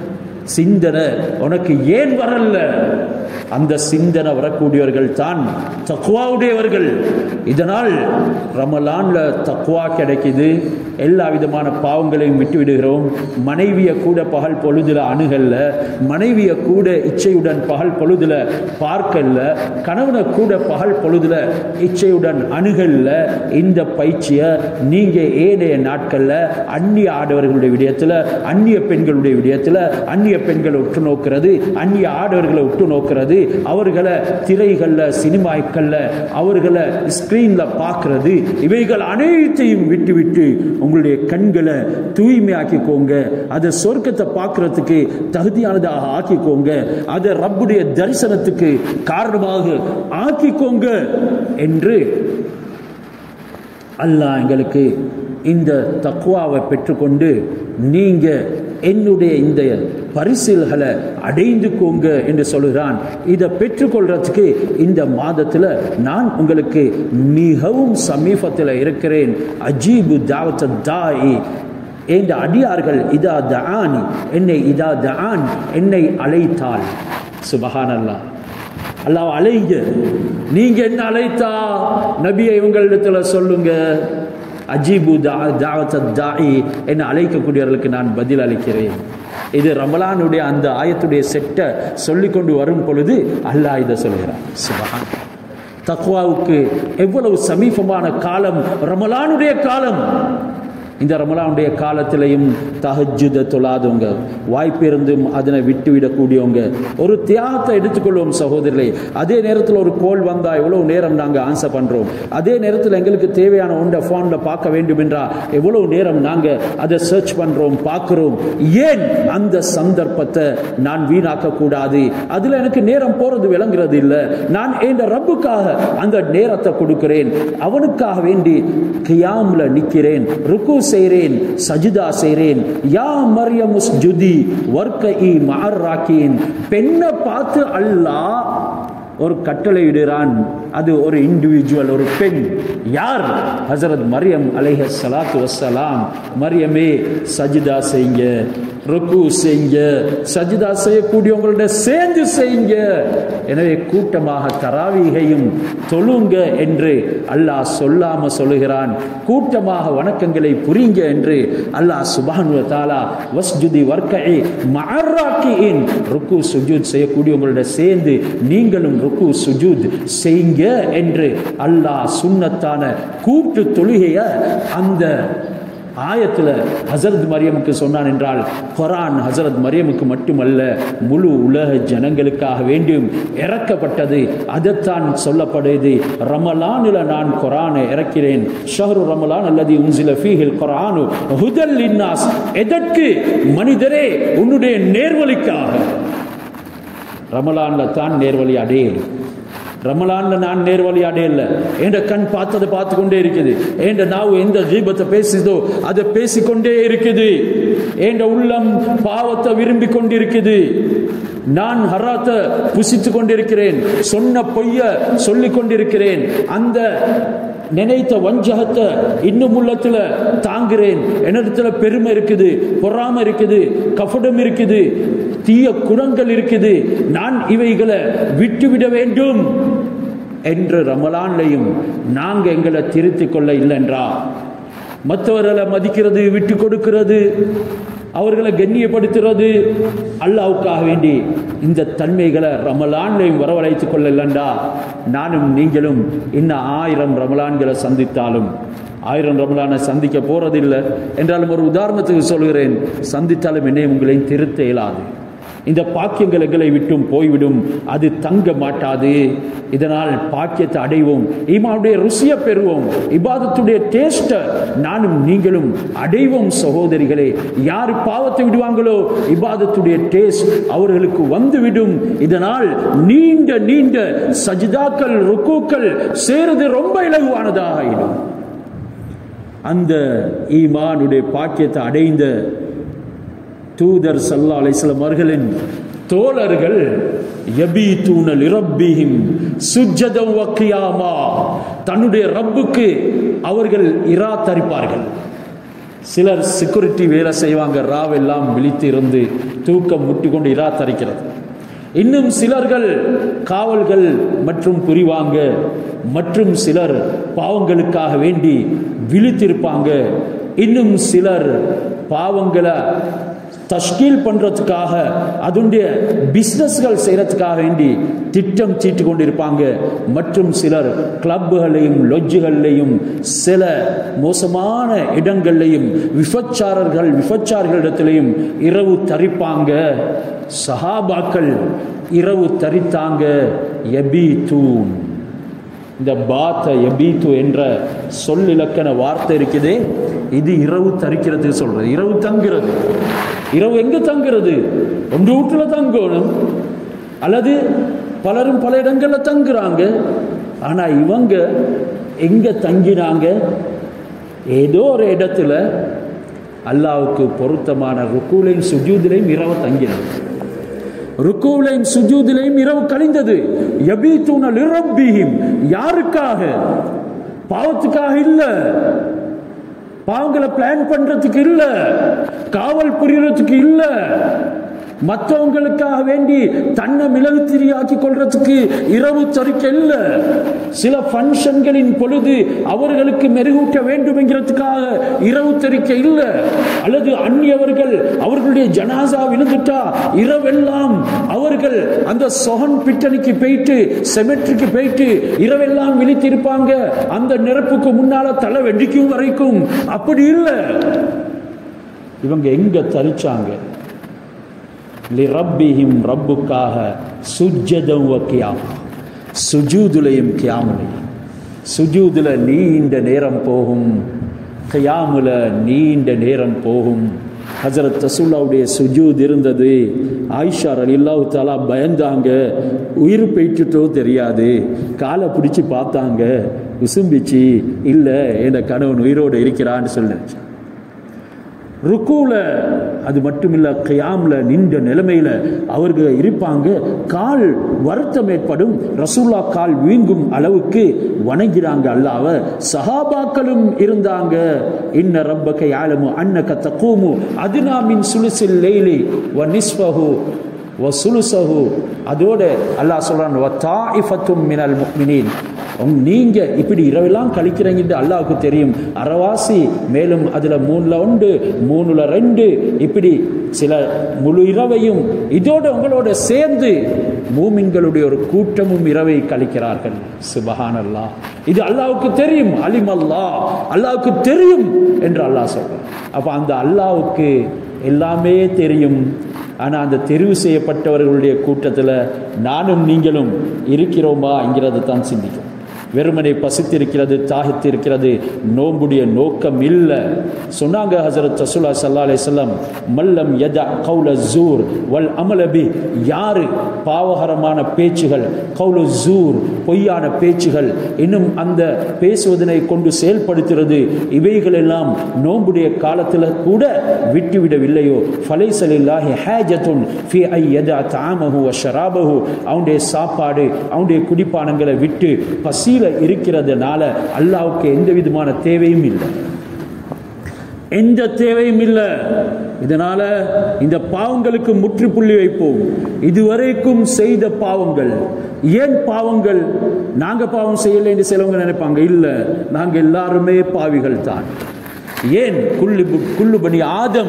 சிந்தனை உனக்கு ஏன் வரல அந்த சிந்தனை வரக்கூடியவர்கள் தான் தக்குவாவுடையவர்கள் இதனால் ரமலான்ல தக்குவா கிடைக்குது எல்லா விதமான பாவங்களையும் விட்டு விடுகிறோம் மனைவிய கூட பகல் பொழுதுல அணுகல்ல மனைவிய கூட இச்சையுடன் பகல் பொழுதுல பார்க்கல்ல கணவனை கூட பகல் பொழுதுல இச்சையுடன் அணுகல்ல இந்த பயிற்சியை நீங்க ஏனைய நாட்கள்ல அந்நிய ஆடவர்களுடைய விடயத்துல அந்நிய பெண்களுடைய விடயத்துல அந்நிய பெண்களை உற்று நோக்கிறது அந்நிய ஆடவர்களை உற்று நோக்கிறது அவர்களை திரைகள்ல சினிமாக்கள்ல அவர்களை ஸ்கிரீன்ல பார்க்கிறது இவைகள் அனைத்தையும் விட்டு விட்டு உங்களுடைய கண்களை தூய்மையாக்கிக்கோங்க அதை சொர்க்கத்தை பார்க்கறதுக்கு தகுதியானதாக ஆக்கிக்கோங்க அதை ரப்புடைய தரிசனத்துக்கு காரணமாக ஆக்கிக்கோங்க என்று அல்லாஹ் எங்களுக்கு இந்த தக்குவாவை பெற்றுக்கொண்டு நீங்க என்னுடைய இந்த பரிசில்களை அடைந்துக்கோங்க என்று சொல்கிறான் இதை பெற்றுக்கொள்றதுக்கு இந்த மாதத்தில் நான் உங்களுக்கு மிகவும் சமீபத்தில் இருக்கிறேன் அஜீபு தாவத்த தாயி என்ற அடியார்கள் இதா தஆனி என்னை இதா தஆன் என்னை அழைத்தாள் சுபஹானல்லாஹ் அல்லாஹ் அழைங்க நீங்க என்ன அழைத்தா நபியை இவங்களிடத்துல சொல்லுங்க அஜீபு தாவத்த தாயி என்னை அழைக்கக்கூடியவர்களுக்கு நான் பதில் அளிக்கிறேன் இது ரமலானுடைய அந்த ஆயத்துடைய செட்டை சொல்லிக்கொண்டு வரும் பொழுது அல்லாஹ் இதை சொல்கிறான் சுபஹான் தக்வாவுக்கு எவ்வளவு சமீபமான காலம் ரமலானுடைய காலம் இந்த ரமலானுடைய காலத்திலையும் தஹஜுத தொழாதவங்க வாய்ப்பு இருந்தும் அதனை விட்டு விடக்கூடியவங்க ஒரு தியாகத்தை எடுத்துக்கொள்வோம் சகோதரர்களே அதே நேரத்தில் ஒரு கோல் வந்தா எவ்வளவு நேரம் நாங்கள் ஆன்சர் பண்றோம் அதே நேரத்தில் எங்களுக்கு தேவையான ஒன்றை ஃபோனில் பார்க்க வேண்டும் என்றால் எவ்வளவு நேரம் நாங்கள் அதை சர்ச் பண்றோம் பார்க்கிறோம் ஏன் அந்த சந்தர்ப்பத்தை நான் வீணாக்க கூடாது அதுல எனக்கு நேரம் போறது விளங்குறது இல்லை நான் என் ரப்புக்காக அந்த நேரத்தை கொடுக்கிறேன் அவனுக்காக வேண்டி கியாம்ல நிக்கிறேன் ருக்கு செய்கிறேன் சஜிதா செய்கிறேன் யா மரியம் ஜுதி வர்க்க இ மஹர் ராக்கின் பெண்ணை பார்த்து அல்லாஹ் ஒரு கட்டளை இடுகிறான் அது ஒரு இண்டிவிஜுவல் ஒரு பெண் யார் ஹசரத் மரியம் அலைஹ சலாத்து வசலாம் மரியமே சஜிதா செய்யுங்க ருக்கு செய்யுங்க சஜிதா செய்யக்கூடியவங்களோட சேர்ந்து செய்யுங்க எனவே கூட்டமாக தராவீகையும் தொழுங்க என்று அல்லாஹ் சொல்லாம சொல்லுகிறான் கூட்டமாக வணக்கங்களை புரிங்க என்று அல்லாஹ் சுபானு தாலா வஸ்ஜுதி வர்க்கை மஅர்ராக்கியின் ருக்கு சுஜூத் செய்யக்கூடியவங்களோட சேர்ந்து நீங்களும் ருக்கு சுஜூத் செய்யுங்க என்று அல்லாஹ் சுன்னத்தான கூட்டு தொழுகைய அந்த ஆயத்தில் ஹசரத் மரியமுக்கு சொன்னான் என்றால் குரான் ஹசரத் மரியமுக்கு மட்டுமல்ல முழு உலக ஜனங்களுக்காக வேண்டியும் இறக்கப்பட்டது அதைத்தான் சொல்லப்படுது ரமலானில் நான் குரானை இறக்கிறேன் ஷஹரு ரமலான் அல்லது உன்சில ஃபீஹில் குரானு ஹுதல் இன்னாஸ் எதற்கு மனிதரே உன்னுடைய நேர்வழிக்காக ரமலான்ல தான் நேர்வழி அடையலும் ரமலான்ல நான் நேர்வழி அடையல என்ற கண் பார்த்ததை பார்த்து கொண்டே இருக்குது என்ற நாவு எந்த ஜீபத்தை பேசுதோ அதை பேசிக்கொண்டே இருக்குது என்ற உள்ளம் பாவத்தை விரும்பி கொண்டிருக்குது நான் ஹராத்தை புசித்து கொண்டிருக்கிறேன் சொன்ன பொய்ய சொல்லிக் கொண்டிருக்கிறேன் அந்த நினைத்த வஞ்சகத்தை இன்னும் உள்ளத்துல தாங்குறேன் என்னிடத்துல பெருமை இருக்குது பொறாமை இருக்குது கஃபடம் இருக்குது தீய குணங்கள் இருக்குது நான் இவைகளை விட்டுவிட வேண்டும் என்று ரமலான்லையும் நாங்க எங்களை திருத்திக் கொள்ள இல்லைன்றா மற்றவர்களை மதிக்கிறது விட்டு கொடுக்கிறது அவர்களை கண்ணியப்படுத்துறது அல்லாவுக்காக வேண்டி இந்த தன்மைகளை ரமலான்லையும் வரவழைத்துக் கொள்ள இல்லைண்டா நானும் நீங்களும் இன்னும் ஆயிரம் ரமலான்களை சந்தித்தாலும் ஆயிரம் ரமலானை சந்திக்க போறதில்லை என்றாலும் ஒரு உதாரணத்துக்கு சொல்கிறேன் சந்தித்தாலும் என்னை உங்களையும் திருத்த இயலாது இந்த பாக்கியங்கள் எங்களை விட்டும் போய்விடும் அது தங்க மாட்டாது இதனால் பாக்கியத்தை அடைவோம் ஈமாவுடைய ருசியை பெறுவோம் இபாதத்துடைய டேஸ்ட்டை நானும் நீங்களும் அடைவோம் சகோதரிகளே யார் பாவத்தை விடுவாங்களோ இபாதத்துடைய டேஸ்ட் அவர்களுக்கு வந்துவிடும் இதனால் நீண்ட நீண்ட சஜிதாக்கள் ருக்கூக்கள் சேருது ரொம்ப இலகுவானதாக ஆயிடும் அந்த ஈமானுடைய பாக்கியத்தை அடைந்த தூதர் சல்லா அலிஸ்லாம் அவர்களின் தோழர்கள் யபீதூனல் இரப்பிஹிம் சுஜ்ஜதம் வக்கியாமா தன்னுடைய ரப்புக்கு அவர்கள் இரா தரிப்பார்கள் சிலர் செக்யூரிட்டி வேலை செய்வாங்க ராவெல்லாம் விழித்து இருந்து தூக்கம் முட்டி கொண்டு இரா தரிக்கிறது இன்னும் சிலர்கள் காவல்கள் மற்றும் புரிவாங்க மற்றும் சிலர் பாவங்களுக்காக வேண்டி விழித்திருப்பாங்க இன்னும் சிலர் பாவங்களை தஷ்கீல் பண்றதுக்காக அதனுடைய பிஸ்னஸ்கள் செய்யறதுக்காக வேண்டி திட்டம் தீட்டு கொண்டிருப்பாங்க மற்றும் சிலர் கிளப்புகளையும் லொஜ்ஜுகள்லையும் சில மோசமான இடங்கள்லையும் விபச்சாரர்கள் விபச்சாரர்களிடத்திலையும் இரவு தரிப்பாங்க சஹாபாக்கள் இரவு தரித்தாங்க எபி தூண் இந்த பாத்த எபீத்து என்ற சொல் இலக்கண வார்த்தை இருக்குது இது இரவு தரிக்கிறதுக்கு சொல்றது இரவு தங்குறது இரவு எங்க தங்குறது ஒன்று வீட்டுல தங்கணும் அல்லது பலரும் பல இடங்கள்ல தங்குறாங்க ஆனா இவங்க எங்க தங்கினாங்க ஏதோ ஒரு இடத்துல அல்லாவுக்கு பொருத்தமான ருக்கூலையும் சுஜூதிலையும் இரவு தங்கினாங்க ருக்குவிலையும் சுஜூதிலையும் இரவு கழிந்தது யபீத்துனல் இரப்பிஹிம் யாருக்காக பாவத்துக்காக இல்ல பாவங்களை பிளான் பண்றதுக்கு இல்ல காவல் புரியறதுக்கு இல்ல மற்றவங்களுக்காக வேண்டி தன்னை மிளகு திரியாக்கி கொள்றதுக்கு இரவு தரிக்க இல்ல சில ஃபங்க்ஷன்களின் பொழுது அவர்களுக்கு மெருகூட்ட வேண்டும் என்கிறதுக்காக இரவு தரிக்க இல்ல அல்லது அந்நியவர்கள் அவர்களுடைய ஜனாசா விழுந்துட்டா இரவெல்லாம் அவர்கள் அந்த சொகன் பிட்டணிக்கு போயிட்டு செமெட்ரிக்கு போயிட்டு இரவெல்லாம் விழித்திருப்பாங்க அந்த நெருப்புக்கு முன்னால தலை வெடிக்கும் வரைக்கும் அப்படி இல்லை இவங்க எங்க தரிச்சாங்க லிரப்பிஹிம் ரப்புக்காக சுஜ்ஜதம் கியாமா சுஜூதுலையும் கியாமலையும் சுஜூதுல நீண்ட நேரம் போகும் கியாமுல நீண்ட நேரம் போகும் ஹசரத் ரசூல்லாவுடைய சுஜூத் இருந்தது ஆயிஷா அலில்லாஹு தாலா பயந்தாங்க உயிர் போயிட்டுட்டோ தெரியாது காலை பிடிச்சி பார்த்தாங்க விசும்பிச்சு இல்லை என் கணவன் உயிரோடு இருக்கிறான்னு சொல்லி ருக்கூல அது மட்டுமில்ல கியாம்ல நின்ற நிலைமையில அவர்கள் இருப்பாங்க கால் வருத்தம் ஏற்படும் ரசூல்லா கால் வீங்கும் அளவுக்கு வணங்கிறாங்க அல்லாவ சஹாபாக்களும் இருந்தாங்க இன்ன ரப்பக யாலமு அன்னக தக்கூமு அதுனா மின் சுலுசில் லைலி வ நிஸ்வஹு வ சுலுசஹு அதோட அல்லாஹ் சொல்றான் வ தாயிஃபத்தும் மினல் முஃமினீன் உம் நீங்க இப்படி இரவெல்லாம் கழிக்கிறீங்கன்னு அல்லாவுக்கு தெரியும் அறவாசி மேலும் அதுல மூணுல ஒன்று மூணுல ரெண்டு இப்படி சில முழு இரவையும் இதோட உங்களோட சேர்ந்து மூமின்களுடைய ஒரு கூட்டமும் இரவை கழிக்கிறார்கள் சுபஹான் அல்லாஹ் இது அல்லாவுக்கு தெரியும் அலிம் அல்லாஹ் அல்லாவுக்கு தெரியும் என்று அல்லாஹ் சொல்றான் அப்ப அந்த அல்லாவுக்கு எல்லாமே தெரியும் ஆனால் அந்த தெரிவு செய்யப்பட்டவர்களுடைய கூட்டத்தில் நானும் நீங்களும் இருக்கிறோமா என்கிறது தான் சிந்திக்கும் வெறுமனை பசித்திருக்கிறது தாகித்திருக்கிறது நோம்புடைய நோக்கம் இல்லை சொன்னாங்க ஹசரத் ரசூலா சல்லா அலிஸ்லாம் மல்லம் யத கவுல ஜூர் வல் அமலபி யாரு பாவகரமான பேச்சுகள் கவுல ஜூர் பொய்யான பேச்சுகள் இன்னும் அந்த பேசுவதனை கொண்டு செயல்படுத்துறது இவைகள் எல்லாம் நோம்புடைய காலத்தில் கூட விட்டுவிடவில்லையோ ஃபலைசலில்லாஹி ஹேஜத்துன் ஃபி ஐ யதா தாமஹு வ ஷராபஹு அவனுடைய சாப்பாடு அவனுடைய குடிப்பானங்களை விட்டு பசியில் இருக்கிறதுனால அல்லாவுக்கு எந்த விதமான தேவையும் இல்லை எந்த தேவையும் இல்லை இதனால இந்த பாவங்களுக்கு முற்றுப்புள்ளி வைப்போம் இதுவரைக்கும் செய்த பாவங்கள் ஏன் பாவங்கள் நாங்க பாவம் செய்யலை என்று சிலவங்க நினைப்பாங்க இல்ல நாங்க எல்லாருமே பாவிகள் தான் ஏன் குள்ளு குள்ளுபணி ஆதம்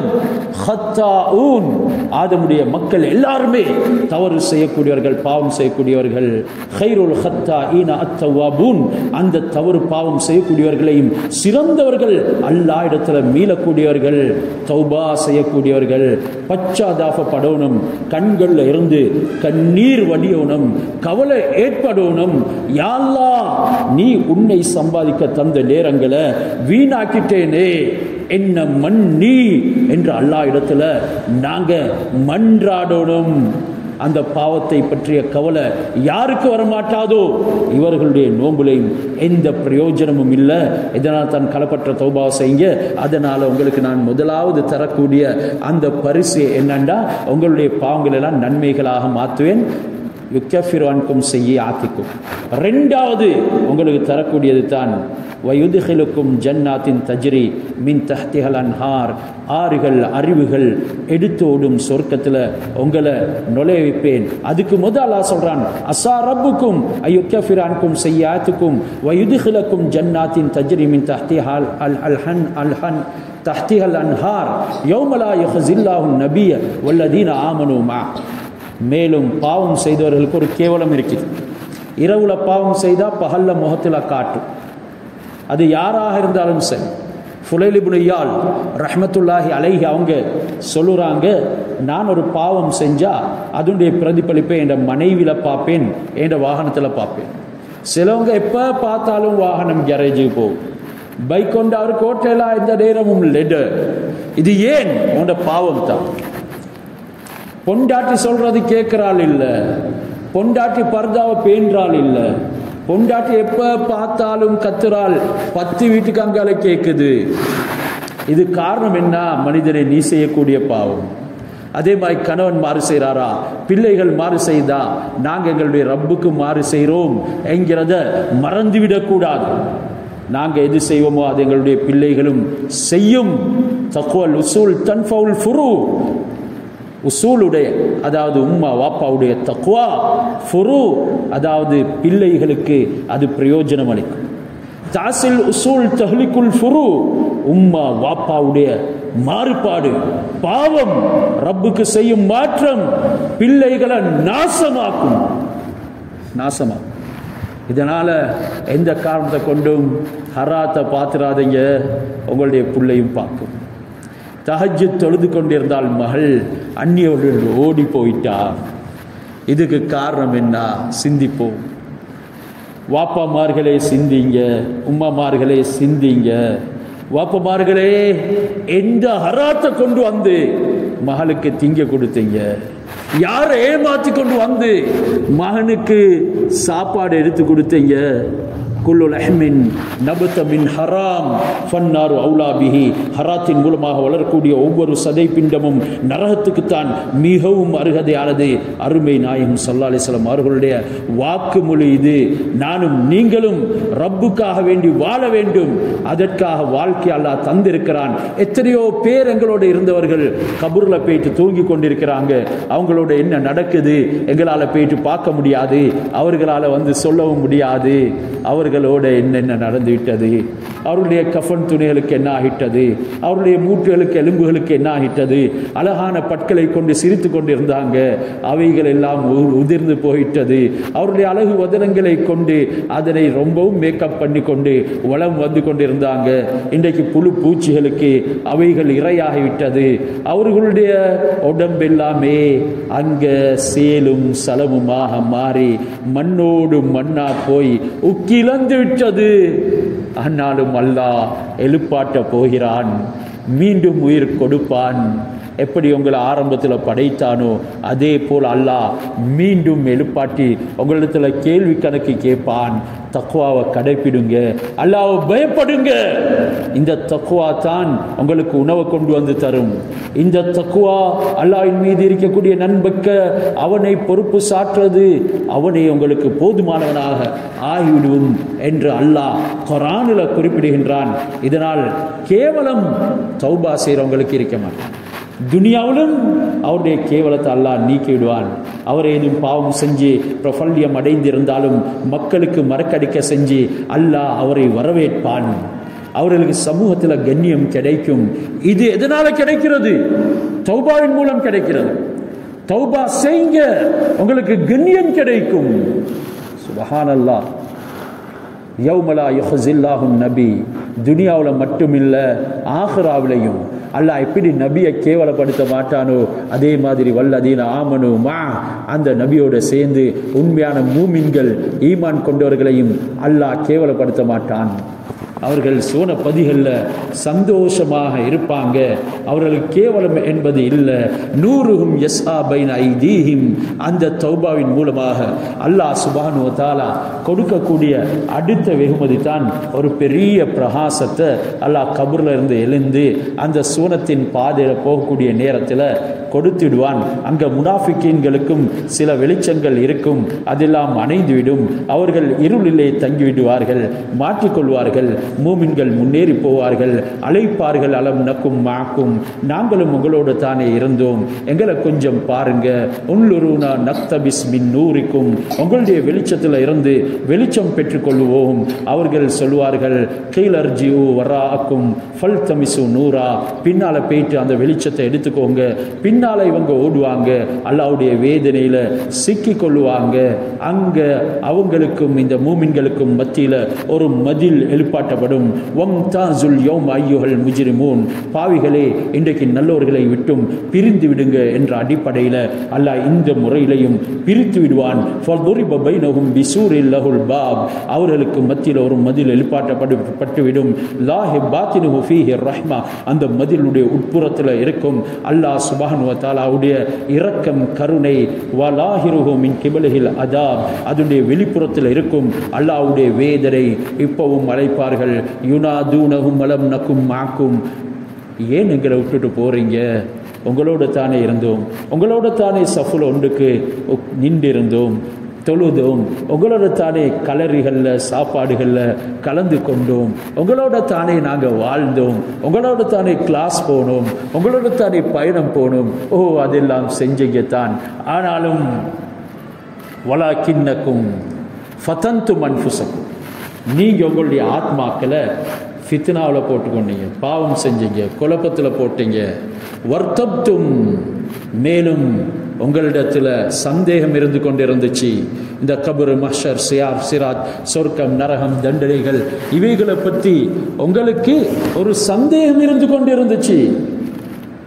ஹத்தாஊன் ஆதமுடைய மக்கள் எல்லாருமே தவறு செய்யக்கூடியவர்கள் பாவம் செய்யக்கூடியவர்கள் ஹைருல் ஹத்தா ஈன அத்தவாபூன் அந்த தவறு பாவம் செய்யக்கூடியவர்களையும் சிறந்தவர்கள் அல்லா இடத்துல மீளக்கூடியவர்கள் தௌபா செய்யக்கூடியவர்கள் பச்சாதாபப்படணும் கண்கள்ல இருந்து கண்ணீர் வடியணும் கவலை ஏற்படணும் யாழ்லா நீ உன்னை சம்பாதிக்க தந்த நேரங்களை வீணாக்கிட்டேனே என்ன மண்ணி என்று அல்லா இடத்துல நாங்க மன்றாடணும் அந்த பாவத்தை பற்றிய கவலை யாருக்கு வரமாட்டாதோ இவர்களுடைய நோம்புலையும் எந்த பிரயோஜனமும் இல்லை இதனால் தான் களப்பற்ற தௌபா செய்யுங்க அதனால் உங்களுக்கு நான் முதலாவது தரக்கூடிய அந்த பரிசு என்னண்டா உங்களுடைய பாவங்கள் எல்லாம் நன்மைகளாக மாற்றுவேன் யுக்கஃபிரான்கும் செய்ய ஆத்திக்கும் ரெண்டாவது உங்களுக்கு தரக்கூடியது தான் வயுதுகளுக்கும் ஜன்னாத்தின் தஜ்ரி மின் தஹ்திகள் அன்ஹார் ஆறுகள் அறிவுகள் எடுத்தோடும் சொர்க்கத்தில் உங்களை நுழைய வைப்பேன் அதுக்கு முதலா சொல்றான் அசா ரப்புக்கும் அயுக்கஃபிரான்கும் செய்யாத்துக்கும் வயுதுகளுக்கும் ஜன்னாத்தின் தஜ்ரி மின் தஹ்திஹால் அல் அல்ஹன் அல்ஹன் தஹ்திஹல் அன்ஹார் யௌமலா யுஹசில்லாஹும் நபிய வல்லதீன ஆமனுமா மேலும் பாவம் செய்தவர்களுக்கு ஒரு கேவலம் இருக்குது இரவுல பாவம் செய்தால் பகல்ல முகத்தில் காட்டும் அது யாராக இருந்தாலும் சரி ஃபுலைலிபுனையால் ரஹமத்துல்லாஹி அலைஹி அவங்க சொல்லுறாங்க நான் ஒரு பாவம் செஞ்சா அதனுடைய பிரதிபலிப்பை என் மனைவியில் பார்ப்பேன் என் வாகனத்தில் பார்ப்பேன் சிலவங்க எப்போ பார்த்தாலும் வாகனம் கேரேஜுக்கு போகும் பைக் கொண்டு அவர் கோட்டையில் எந்த நேரமும் லெடு இது ஏன் உன்னோட பாவம் தான் பொண்டாட்டி சொல்றது கேட்கிறாள் இல்லை பொண்டாட்டி பர்தாவை பேன்றாள் இல்லை பொண்டாட்டி எப்ப பார்த்தாலும் கத்துறாள் பத்து வீட்டுக்கு அங்கால கேட்குது இது காரணம் என்ன மனிதரை நீ செய்யக்கூடிய பாவம் அதே மாதிரி கணவன் மாறு செய்கிறாரா பிள்ளைகள் மாறு செய்தா நாங்கள் எங்களுடைய ரப்புக்கு மாறு செய்கிறோம் என்கிறத மறந்துவிடக்கூடாது நாங்கள் எது செய்வோமோ அது எங்களுடைய பிள்ளைகளும் செய்யும் தக்குவல் உசூல் தன்ஃபவுல் ஃபுரு உசூலுடைய அதாவது உம்மா வாப்பாவுடைய தக்குவா ஃபுரு அதாவது பிள்ளைகளுக்கு அது பிரயோஜனம் அளிக்கும் தாசில் உசூல் தஹ்லிக்குல் ஃபுரு உம்மா வாப்பாவுடைய மாறுபாடு பாவம் ரப்புக்கு செய்யும் மாற்றம் பிள்ளைகளை நாசமாக்கும் நாசமாக்கும் இதனால எந்த காரணத்தை கொண்டும் ஹராத்தை பார்த்துறாதீங்க உங்களுடைய பிள்ளையும் பார்க்கும் தஹஜ் தொழுது கொண்டிருந்தால் மகள் அந்நியவர்கள் ஓடி போயிட்டா இதுக்கு காரணம் என்ன சிந்திப்போம் வாப்பாமார்களே சிந்திங்க உம்மாமார்களே சிந்திங்க வாப்பமார்களே எந்த ஹராத்தை கொண்டு வந்து மகளுக்கு திங்க கொடுத்தீங்க யாரை ஏமாத்தி கொண்டு வந்து மகனுக்கு சாப்பாடு எடுத்து கொடுத்தீங்க குல்லு லஹ்மின் நபுத மின் ஹராம் ஃபன்னாரு அவுலா பிஹி ஹராத்தின் மூலமாக வளரக்கூடிய ஒவ்வொரு சதை பிண்டமும் நரகத்துக்குத்தான் மிகவும் அருகதையானது அருமை நாயகம் சல்லா அலிஸ்லாம் அவர்களுடைய வாக்குமொழி இது நானும் நீங்களும் ரப்புக்காக வேண்டி வாழ வேண்டும் அதற்காக வாழ்க்கை அல்லாஹ் தந்திருக்கிறான் எத்தனையோ பேர் எங்களோட இருந்தவர்கள் கபூர்ல போயிட்டு தூங்கி கொண்டிருக்கிறாங்க அவங்களோட என்ன நடக்குது எங்களால் போயிட்டு பார்க்க முடியாது அவர்களால் வந்து சொல்லவும் முடியாது அவர்களோட என்னென்ன நடந்து விட்டது அவருடைய கஃபன் துணிகளுக்கு என்ன ஆகிட்டது அவருடைய மூட்டுகளுக்கு எலும்புகளுக்கு என்ன ஆகிட்டது அழகான பற்களை கொண்டு சிரித்து கொண்டிருந்தாங்க அவைகள் எல்லாம் உ- உதிர்ந்து போயிட்டது அவருடைய அழகு வதனங்களை கொண்டு அதனை ரொம்பவும் மேக்கப் பண்ணி கொண்டு வளம் வந்து கொண்டிருந்தாங்க இன்றைக்கு புழு பூச்சிகளுக்கு அவைகள் இரையாகிவிட்டது அவர்களுடைய உடம்பெல்லாமே அங்க சேலும் சலமுமாக மாறி மண்ணோடு மண்ணா போய் உக்கிழந்து விட்டது ஆனாலும் அல்லாஹ் எழுப்பாட்ட போகிறான் மீண்டும் உயிர் கொடுப்பான் எப்படி உங்களை ஆரம்பத்தில் படைத்தானோ அதே போல் அல்லாஹ் மீண்டும் எழுப்பாட்டி உங்களிடத்துல கேள்வி கணக்கு கேட்பான் தக்குவாவை கடைப்பிடுங்க அல்லாஹ்வை பயப்படுங்க இந்த தக்குவா தான் உங்களுக்கு உணவை கொண்டு வந்து தரும் இந்த தக்குவா அல்லாஹ்வின் மீது இருக்கக்கூடிய நண்பக்க அவனை பொறுப்பு சாற்றுறது அவனை உங்களுக்கு போதுமானவனாக ஆகிவிடும் என்று அல்லாஹ் குரானில் குறிப்பிடுகின்றான் இதனால் கேவலம் தௌபா செய்கிறவங்களுக்கு இருக்க மாட்டான் துனியாவிலும் அவருடைய கேவலத்தை அல்லாஹ் நீக்கி விடுவான் அவர் ஏதும் பாவம் செஞ்சு பிரபல்யம் அடைந்திருந்தாலும் மக்களுக்கு மறக்கடிக்க செஞ்சு அல்லாஹ் அவரை வரவேற்பான் அவர்களுக்கு சமூகத்தில் கண்ணியம் கிடைக்கும் இது எதனால கிடைக்கிறது தௌபாவின் மூலம் கிடைக்கிறது தௌபா செய்யுங்க உங்களுக்கு கண்ணியம் கிடைக்கும் சுபஹானல்லாஹ் யௌமலா யுஹ்ஸில்லாஹும் நபி துனியாவில் மட்டுமில்ல ஆஹ்ராவிலையும் அல்லாஹ் எப்படி நபியை கேவலப்படுத்த மாட்டானோ அதே மாதிரி வல்லதீன ஆமனு மா அந்த நபியோட சேர்ந்து உண்மையான மூமின்கள் ஈமான் கொண்டவர்களையும் அல்லாஹ் கேவலப்படுத்த மாட்டான் அவர்கள் சோன பதிகளில் சந்தோஷமாக இருப்பாங்க அவர்களுக்கு கேவலம் என்பது இல்லை நூறுகும் எஸ்ஆ பைன் ஐதீஹிம் அந்த தௌபாவின் மூலமாக அல்லாஹ் சுபானு தாலா கொடுக்கக்கூடிய அடுத்த வெகுமதி தான் ஒரு பெரிய பிரகாசத்தை அல்லாஹ் கபூர்ல இருந்து எழுந்து அந்த சூனத்தின் பாதையில் போகக்கூடிய நேரத்தில் கொடுத்திடுவான் அங்க முனாஃபிக்கீன்களுக்கும் சில வெளிச்சங்கள் இருக்கும் அதெல்லாம் அணைந்துவிடும் அவர்கள் இருளிலே தங்கிவிடுவார்கள் மாற்றிக்கொள்வார்கள் மூமின்கள் முன்னேறி போவார்கள் அழைப்பார்கள் அலம் நக்கும் மாக்கும் நாங்களும் உங்களோடு தானே இருந்தோம் எங்களை கொஞ்சம் பாருங்க உள்ளுருனா நக்தபிஸ் மின் நூறிக்கும் உங்களுடைய வெளிச்சத்தில் இருந்து வெளிச்சம் பெற்றுக்கொள்வோம் அவர்கள் சொல்வார்கள் கீழர்ஜியூ வராக்கும் ஃபல் தமிசு நூரா பின்னால போயிட்டு அந்த வெளிச்சத்தை எடுத்துக்கோங்க பின்னால இவங்க ஓடுவாங்க அல்லாவுடைய வேதனையில சிக்கி கொள்ளுவாங்க அங்க அவங்களுக்கும் இந்த மூமின்களுக்கும் மத்தியில ஒரு மதில் எழுப்பாட்டப்படும் வம் தாசுல் யௌம் ஐயுகள் முஜிரிமூன் பாவிகளே இன்றைக்கு நல்லோர்களை விட்டும் பிரிந்து விடுங்க என்ற அடிப்படையில் அல்லாஹ் இந்த முறையிலையும் பிரித்து விடுவான் فَضُرِبَ بَيْنَهُمْ بِسُورٍ لَهُ الْبَابُ அவர்களுக்கு மத்தியில் ஒரு மதில் எழுப்பாட்டப்பட்டு பட்டுவிடும் லாஹி பாத்தினுஹு ஃபீஹி ரஹ்மா அந்த மதிலுடைய உட்புறத்தில் இருக்கும் அல்லாஹ் சுப்ஹானஹு வ தஆலாவுடைய இரக்கம் கருணை வலாஹிருஹு மின் கிபலிஹில் அதாப் அதனுடைய வெளிப்புறத்தில் இருக்கும் அல்லாஹ்வுடைய வேதனை இப்பவும் அழைப்பார்கள் யுனாதூனஹும் அலம் நக்கும் மாக்கும் ஏன் எங்களை விட்டுட்டு போறீங்க உங்களோட தானே இருந்தோம் உங்களோட தானே சஃபுல் ஒன்றுக்கு உக்- நின்றிருந்தோம் தொழுதோம் உங்களோட தானே கலரிகளில் சாப்பாடுகளில் கலந்து கொண்டோம் உங்களோட தானே நாங்கள் வாழ்ந்தோம் உங்களோட தானே கிளாஸ் போனோம் உங்களோட தானே பயணம் போனோம் ஓ அதெல்லாம் செஞ்சீங்க தான் ஆனாலும் வலா கிண்ணக்கும் ஃபதந்து மன்ஃபுசக்கும் நீங்கள் உங்களுடைய ஆத்மாக்களை ஃபித்னாவில் போட்டுக்கொண்டீங்க பாவம் செஞ்சீங்க குழப்பத்தில் போட்டீங்க வர்த்தப்தும் மேலும் உங்களிடத்தில் சந்தேகம் இருந்து கொண்டு இருந்துச்சு இந்த கபரு மஷர் சியார் சிராத் சொர்க்கம் நரகம் தண்டனைகள் இவைகளை பற்றி உங்களுக்கு ஒரு சந்தேகம் இருந்து கொண்டு இருந்துச்சு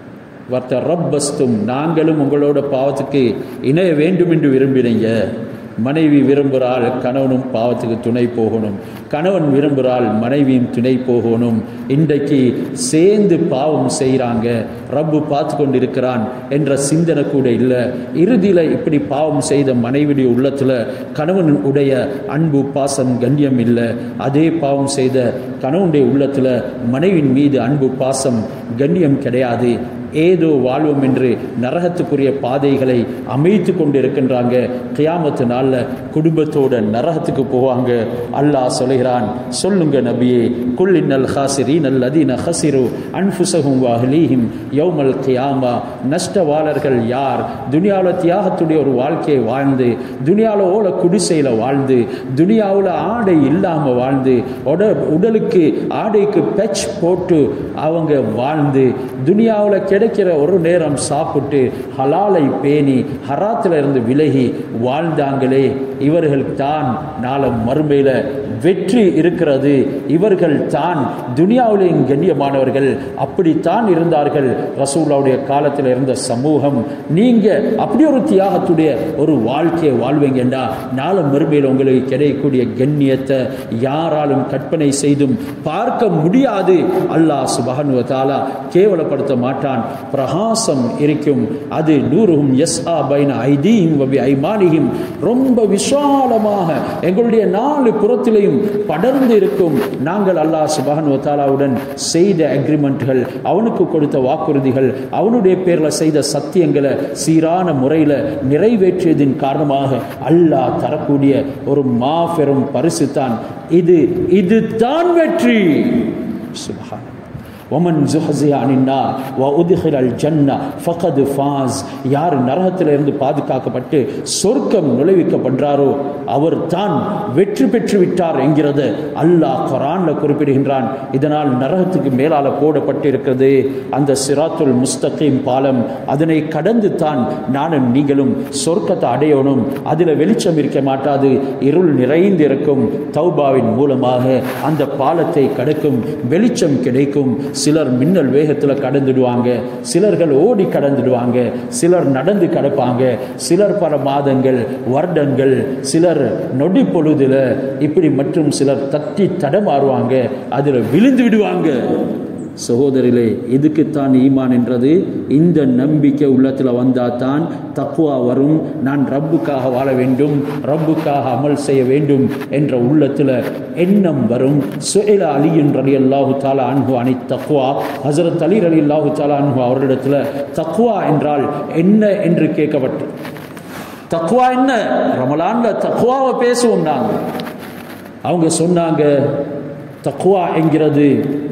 வர்த்த ரப்பஸ்தும் நாங்களும் உங்களோட பாவத்துக்கு இணைய வேண்டும் என்று விரும்பினீங்க மனைவி விரும்புகிறாள் கணவனும் பாவத்துக்கு துணை போகணும் கணவன் விரும்புகிறாள் மனைவியும் துணை போகணும் இன்றைக்கு சேர்ந்து பாவம் செய்கிறாங்க ரப்பு பார்த்து கொண்டிருக்கிறான் என்ற சிந்தனை கூட இல்லை இறுதியில் இப்படி பாவம் செய்த மனைவியுடைய உள்ளத்தில் கணவன் உடைய அன்பு பாசம் கண்ணியம் இல்லை அதே பாவம் செய்த கணவனுடைய உள்ளத்தில் மனைவின் மீது அன்பு பாசம் கண்ணியம் கிடையாது ஏதோ வாழ்வோம் என்று நரகத்துக்குரிய பாதைகளை அமைத்து கொண்டு இருக்கின்றாங்க கியாமத்து நாளில் குடும்பத்தோட நரகத்துக்கு போவாங்க அல்லாஹ் சொல்கிறான் சொல்லுங்க நபியே குல்லின்னல் ஹாசிரீன் அல்லதீன ஹசிரு அன்ஃபுசஹும் வாஹ்லீஹிம் யௌமல் கியாமா நஷ்டவாளர்கள் யார் துனியாவில் தியாகத்துடைய ஒரு வாழ்க்கையை வாழ்ந்து துனியாவில் ஓல குடிசையில் வாழ்ந்து துனியாவில் ஆடை இல்லாமல் வாழ்ந்து உட உடலுக்கு ஆடைக்கு பெச் போட்டு அவங்க வாழ்ந்து துனியாவில் கிடைக்கிற ஒரு நேரம் சாப்பிட்டு ஹலாலை பேணி ஹராத்தில் இருந்து விலகி வாழ்ந்தாங்களே இவர்கள் தான் நாளம் மறுமையில் வெற்றி இருக்கிறது இவர்கள் தான் துனியாவிலேயும் கண்ணியமானவர்கள் அப்படித்தான் இருந்தார்கள் ரசூல்லாவுடைய காலத்தில் இருந்த சமூகம் நீங்க அப்படி ஒரு தியாகத்துடைய ஒரு வாழ்க்கையை வாழ்வீங்கண்டா நாளம் மறுமையில் உங்களுக்கு கிடைக்கக்கூடிய கண்ணியத்தை யாராலும் கற்பனை செய்தும் பார்க்க முடியாது அல்லாஹ் சுபஹனுவ தாலா கேவலப்படுத்த மாட்டான் பிரகாசம் இருக்கும் அது நூறுகும் எஸ் ஆ பைன ஐதீம் வபி ஐமானியும் ரொம்ப விசாலமாக எங்களுடைய நாலு புறத்திலையும் படர்ந்து இருக்கும் நாங்கள் அல்லாஹ் சுபஹன் தாலாவுடன் செய்த அக்ரிமெண்ட்கள் அவனுக்கு கொடுத்த வாக்குறுதிகள் அவனுடைய பேரில் செய்த சத்தியங்களை சீரான முறையில் நிறைவேற்றியதின் காரணமாக அல்லாஹ் தரக்கூடிய ஒரு மாபெரும் பரிசு தான் இது இது தான் வெற்றி சுபஹான் ஒமன் ஜுஹசியா அனின்னா வ உதுகிரல் ஜன்னா ஃபகது ஃபாஸ் யார் நரகத்தில் இருந்து பாதுகாக்கப்பட்டு சொர்க்கம் நுழைவிக்கப்படுறாரோ அவர் தான் வெற்றி பெற்று விட்டார் என்கிறது அல்லாஹ் குரான்ல குறிப்பிடுகின்றான் இதனால் நரகத்துக்கு மேலால போடப்பட்டு இருக்கிறது அந்த சிராத்துல் முஸ்தகீம் பாலம் அதனை கடந்து தான் நானும் நீங்களும் சொர்க்கத்தை அடையணும் அதில் வெளிச்சம் இருக்க மாட்டாது இருள் நிறைந்து இருக்கும் தௌபாவின் மூலமாக அந்த பாலத்தை கடக்கும் வெளிச்சம் கிடைக்கும் சிலர் மின்னல் வேகத்தில் கடந்துடுவாங்க சிலர்கள் ஓடி கடந்துடுவாங்க சிலர் நடந்து கடப்பாங்க சிலர் பல மாதங்கள் வருடங்கள் சிலர் நொடி பொழுதுல இப்படி மற்றும் சிலர் தட்டி தடமாறுவாங்க அதில் விழுந்து விடுவாங்க சகோதரிலே இதுக்குத்தான் ஈமான் என்றது இந்த நம்பிக்கை உள்ளத்தில் வந்தால் தான் தக்குவா வரும் நான் ரப்புக்காக வாழ வேண்டும் ரப்புக்காக அமல் செய்ய வேண்டும் என்ற உள்ளத்தில் எண்ணம் வரும் சுயல அலியின் ரலி அல்லாஹு தாலா அன்ஹு அணி தக்குவா ஹசரத் அலி ரலி அல்லாஹு தாலா அன்ஹு அவர்களிடத்தில் தக்குவா என்றால் என்ன என்று கேட்கப்பட்டு தக்குவா என்ன ரமலான்ல தக்குவாவை பேசுவோம் நாங்கள் அவங்க சொன்னாங்க தக்குவா என்கிறது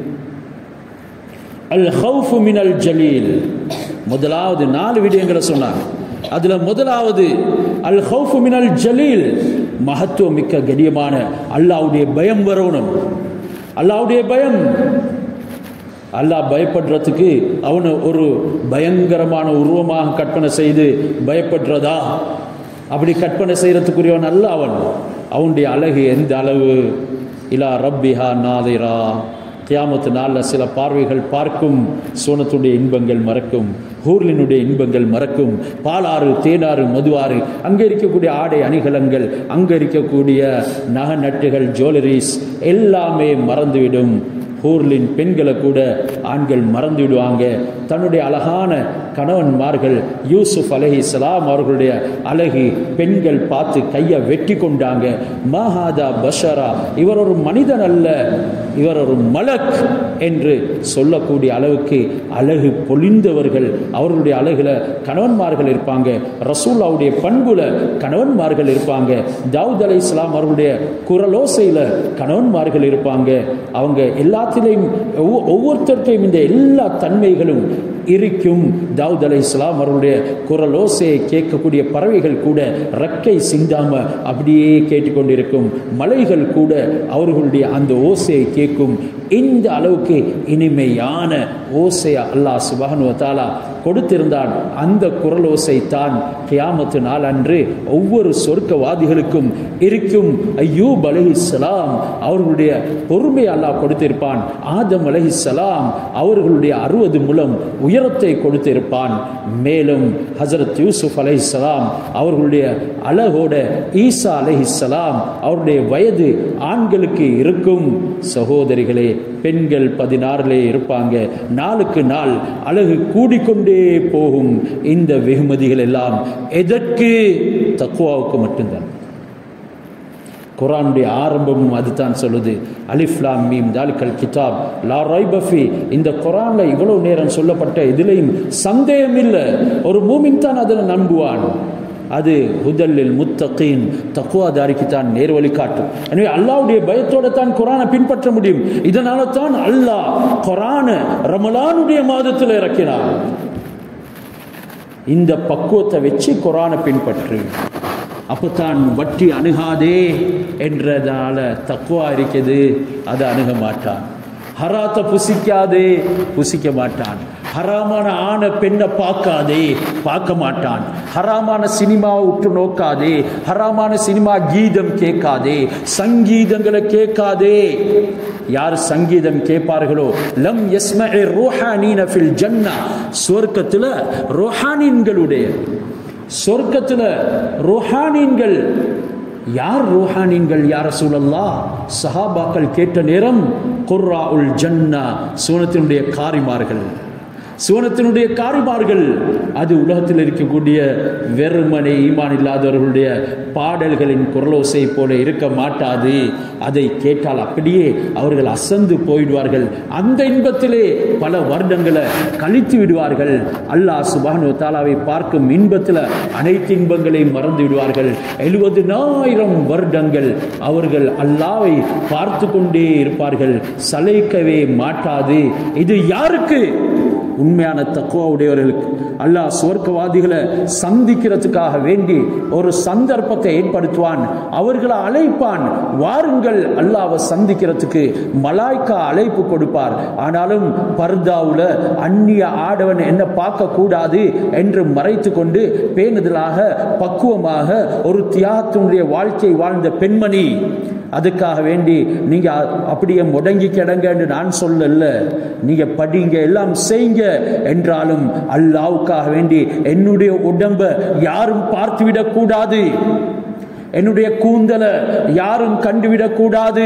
அல் ஹவுஃபு மினல் ஜலீல் முதலாவது நாலு விடயங்களை சொன்னாங்க அதுல முதலாவது அல் ஹவுஃபு மினல் ஜலீல் மகத்துவம் மிக்க கடியமான அல்லாவுடைய பயம் வரணும் அல்லாவுடைய பயம் அல்லாஹ் பயப்படுறதுக்கு அவனை ஒரு பயங்கரமான உருவமாக கற்பனை செய்து பயப்படுறதா அப்படி கற்பனை செய்யறதுக்குரியவன் அல்ல அவன் அவனுடைய அழகு எந்த அளவு இலா ரப்பிஹா நாதிரா கியாமத்து நாளில் சில பார்வைகள் பார்க்கும் சோனத்துடைய இன்பங்கள் மறக்கும் ஹூர்லினுடைய இன்பங்கள் மறக்கும் பாலாறு தேனாறு மதுவாறு அங்கே இருக்கக்கூடிய ஆடை அணிகலன்கள் அங்கே இருக்கக்கூடிய நகை நட்டுகள் ஜுவல்லரிஸ் எல்லாமே மறந்துவிடும் ஹூர்லின் பெண்களை கூட ஆண்கள் மறந்து விடுவாங்க தன்னுடைய அழகான கணவன்மார்கள் யூசுப் அலஹி சலாம் அவர்களுடைய அழகு பெண்கள் பார்த்து கையை வெட்டி கொண்டாங்க மஹாதா பஷரா இவர் ஒரு மனிதன் அல்ல இவர் ஒரு மலக் என்று சொல்லக்கூடிய அளவுக்கு அழகு பொழிந்தவர்கள் அவர்களுடைய அழகுல கணவன்மார்கள் இருப்பாங்க ரசூல்லாவுடைய பண்புல கணவன்மார்கள் இருப்பாங்க தாவூத் அலை இஸ்லாம் அவர்களுடைய குரலோசையில் கணவன்மார்கள் இருப்பாங்க அவங்க எல்லாத்திலையும் ஒவ்வொருத்தருக்கையும் இந்த எல்லா தன்மைகளும் இருக்கும் தாவூத் அலை இஸ்லாம் அவருடைய குரலோசையை கேட்கக்கூடிய பறவைகள் கூட ரெக்கை சிந்தாம அப்படியே கேட்டுக்கொண்டிருக்கும் மலைகள் கூட அவர்களுடைய அந்த ஓசையை கேட்கும் இந்த அளவுக்கு இனிமையான ஓசையை அல்லாஹ் சுபஹன் தாலா கொடுத்திருந்தான் அந்த குரலோசை தான் கியாமத்து நாள் அன்று ஒவ்வொரு சொர்க்கவாதிகளுக்கும் இருக்கும் ஐயூப் அலைஹிஸ்ஸலாம் அவர்களுடைய பொறுமை அல்லாஹ் கொடுத்திருப்பான் ஆதம் அலைஹிஸ்ஸலாம் அவர்களுடைய அறுபது முலம் உயரத்தை கொடுத்திருப்பான் மேலும் ஹசரத் யூசுப் அலைஹிஸ்ஸலாம் அவர்களுடைய அழகோட ஈசா அலைஹிஸ்ஸலாம் அவருடைய வயது ஆண்களுக்கு இருக்கும் சகோதரிகளே பெண்கள் பதினாறுலே இருப்பாங்க நாளுக்கு நாள் அழகு கூடிக்கொண்டே போகும் இந்த வெகுமதிகள் எல்லாம் எதற்கு தக்குவாவுக்கு மட்டும்தான் குரானுடைய ஆரம்பமும் அதுதான் சொல்லுது அலிஃப்லாம் மீம் தாலிகல் கிதாப் லா ரைபஃபி இந்த குரான்ல இவ்வளவு நேரம் சொல்லப்பட்ட இதுலையும் சந்தேகம் இல்லை ஒரு மூமின் தான் அதில் நம்புவான் அது ஹுதல்லில் முத்தகீன் தக்குவாதாரிக்கு தான் நேர்வழி காட்டும் எனவே அல்லாவுடைய பயத்தோட தான் குரானை பின்பற்ற முடியும் இதனால தான் அல்லாஹ் குரான ரமலானுடைய மாதத்தில் இறக்கினார் இந்த பக்குவத்தை வச்சு குரானை பின்பற்று அப்போத்தான் வட்டி அணுகாதே என்றதால தக்குவா இருக்குது அதை அணுக மாட்டான் ஹராத்தை புசிக்காதே புசிக்க மாட்டான் ஹராமான ஆணை பெண்ணை பார்க்காதே பார்க்க மாட்டான் ஹராமான சினிமாவை உற்று நோக்காதே ஹராமான சினிமா கீதம் கேட்காதே சங்கீதங்களை கேட்காதே யார் சங்கீதம் கேட்பார்களோ லம் யஸ்மஇ ரூஹானீன ஃபில் ஜன்னா சுவர்க்கத்தில் ரோஹானின்களுடைய சொர்க்கத்தில் ரோஹானீன்கள் யார் ரோஹானீன்கள் யார் சூழல்லா சஹாபாக்கள் கேட்ட நேரம் குர்ரா உல் ஜன்னா சூனத்தினுடைய காரிமார்கள் சுவனத்தினுடைய காரிமார்கள் அது உலகத்தில் இருக்கக்கூடிய வெறுமனை ஈமான் இல்லாதவர்களுடைய பாடல்களின் குரலோசை போல இருக்க மாட்டாது அதை கேட்டால் அப்படியே அவர்கள் அசந்து போயிடுவார்கள் அந்த இன்பத்திலே பல வருடங்களை கழித்து விடுவார்கள் அல்லாஹ் சுபானு தாலாவை பார்க்கும் இன்பத்தில் அனைத்து இன்பங்களையும் மறந்து விடுவார்கள் எழுபதினாயிரம் வருடங்கள் அவர்கள் அல்லாவை பார்த்து கொண்டே இருப்பார்கள் சளைக்கவே மாட்டாது இது யாருக்கு உண்மையான தக்குவா உடையவர்களுக்கு அல்லாஹ் சுவர்க்கவாதிகளை சந்திக்கிறதுக்காக வேண்டி ஒரு சந்தர்ப்பத்தை ஏற்படுத்துவான் அவர்களை அழைப்பான் வாருங்கள் அல்லாவை சந்திக்கிறதுக்கு மலாய்க்கா அழைப்பு கொடுப்பார் ஆனாலும் பர்தாவுல அந்நிய ஆடவன் என்ன பார்க்க கூடாது என்று மறைத்து கொண்டு பேணுதலாக பக்குவமாக ஒரு தியாகத்தினுடைய வாழ்க்கை வாழ்ந்த பெண்மணி அதுக்காக வேண்டி நீங்க அப்படியே முடங்கி கிடங்கன்னு நான் சொல்லல நீங்க படிங்க எல்லாம் செய்யுங்க என்றாலும் அல்லாவுக்காக வேண்டி என்னுடைய உடம்ப யாரும் பார்த்துவிடக் கூடாது என்னுடைய கூந்தலை யாரும் கண்டுவிடக் கூடாது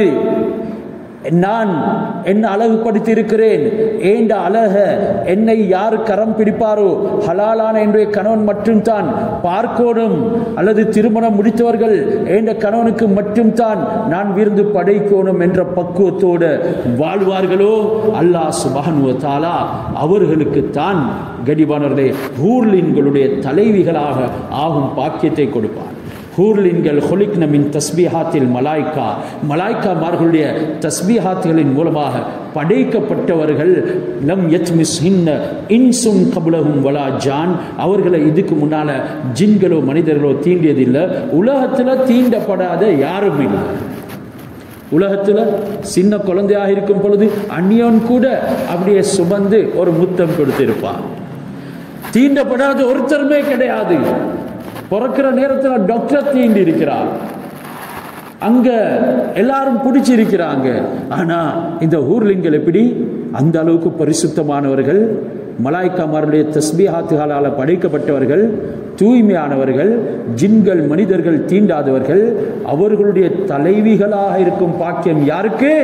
நான் என்ன அழகுபடுத்தி இருக்கிறேன் ஏண்ட அழக என்னை யார் கரம் பிடிப்பாரோ ஹலாலான என்னுடைய கணவன் மட்டும்தான் பார்க்கணும் அல்லது திருமணம் முடித்தவர்கள் ஏண்ட கணவனுக்கு மட்டும்தான் நான் விருந்து படைக்கணும் என்ற பக்குவத்தோடு வாழ்வார்களோ அல்லாஹ் சுபானுவ தாலா அவர்களுக்குத்தான் கடிபானவர்களே ஹூர்லின்களுடைய தலைவிகளாக ஆகும் பாக்கியத்தை கொடுப்பார் ஹூர்லின்கள் ஹொலிக்ன மின் தஸ்பிஹாத்தில் மலாய்க்கா மலாய்க்காமார்களுடைய தஸ்பிஹாத்துகளின் மூலமாக படைக்கப்பட்டவர்கள் லம் யத்மிஸ் ஹின்ன இன்சுன் கபுலகும் வலா ஜான் அவர்களை இதுக்கு முன்னால ஜின்களோ மனிதர்களோ தீண்டியதில்லை உலகத்தில் தீண்டப்படாத யாரும் இல்லை உலகத்தில் சின்ன குழந்தையாக இருக்கும் பொழுது அந்நியன் கூட அப்படியே சுமந்து ஒரு முத்தம் கொடுத்திருப்பான் தீண்டப்படாத ஒருத்தருமே கிடையாது பிறக்கிற நேரத்தில் டாக்டர் தீண்டி இருக்கிறார் அங்க எல்லாரும் பிடிச்சிருக்கிறாங்க ஆனா இந்த ஊர்லிங்கள் எப்படி அந்த அளவுக்கு பரிசுத்தமானவர்கள் மலாய்க்காமாருடைய தஸ்பிஹாத்துகளால் படைக்கப்பட்டவர்கள் தூய்மையானவர்கள் ஜின்கள் மனிதர்கள் தீண்டாதவர்கள் அவர்களுடைய தலைவிகளாக இருக்கும் பாக்கியம் யாருக்கு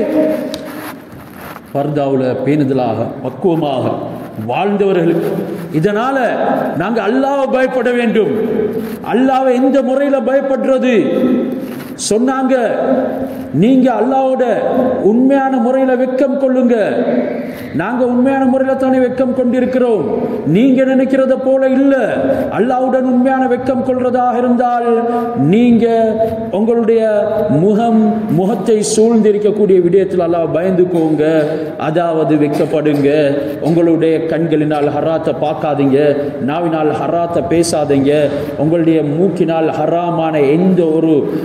பர்தாவில் பேணுதலாக பக்குவமாக வாழ்ந்தவர்களுக்கு இதனால நாங்க அல்லாவை பயப்பட வேண்டும் அல்லாவை எந்த முறையில் பயப்படுறது சொன்னாங்க நீங்க அல்லாவோட உண்மையான முறையில வெக்கம் கொள்ளுங்க நாங்க உண்மையான முறையில தானே வெக்கம் கொண்டிருக்கிறோம் நீங்க நினைக்கிறத போல இல்ல அல்லாவுடன் உண்மையான வெக்கம் கொள்றதாக இருந்தால் நீங்க உங்களுடைய முகம் முகத்தை சூழ்ந்திருக்கக்கூடிய விடயத்தில் அல்லாஹ் பயந்துக்கோங்க அதாவது வெக்கப்படுங்க உங்களுடைய கண்களினால் ஹராத்தை பார்க்காதீங்க நாவினால் ஹராத்தை பேசாதீங்க உங்களுடைய மூக்கினால் ஹராமான எந்த ஒரு வாச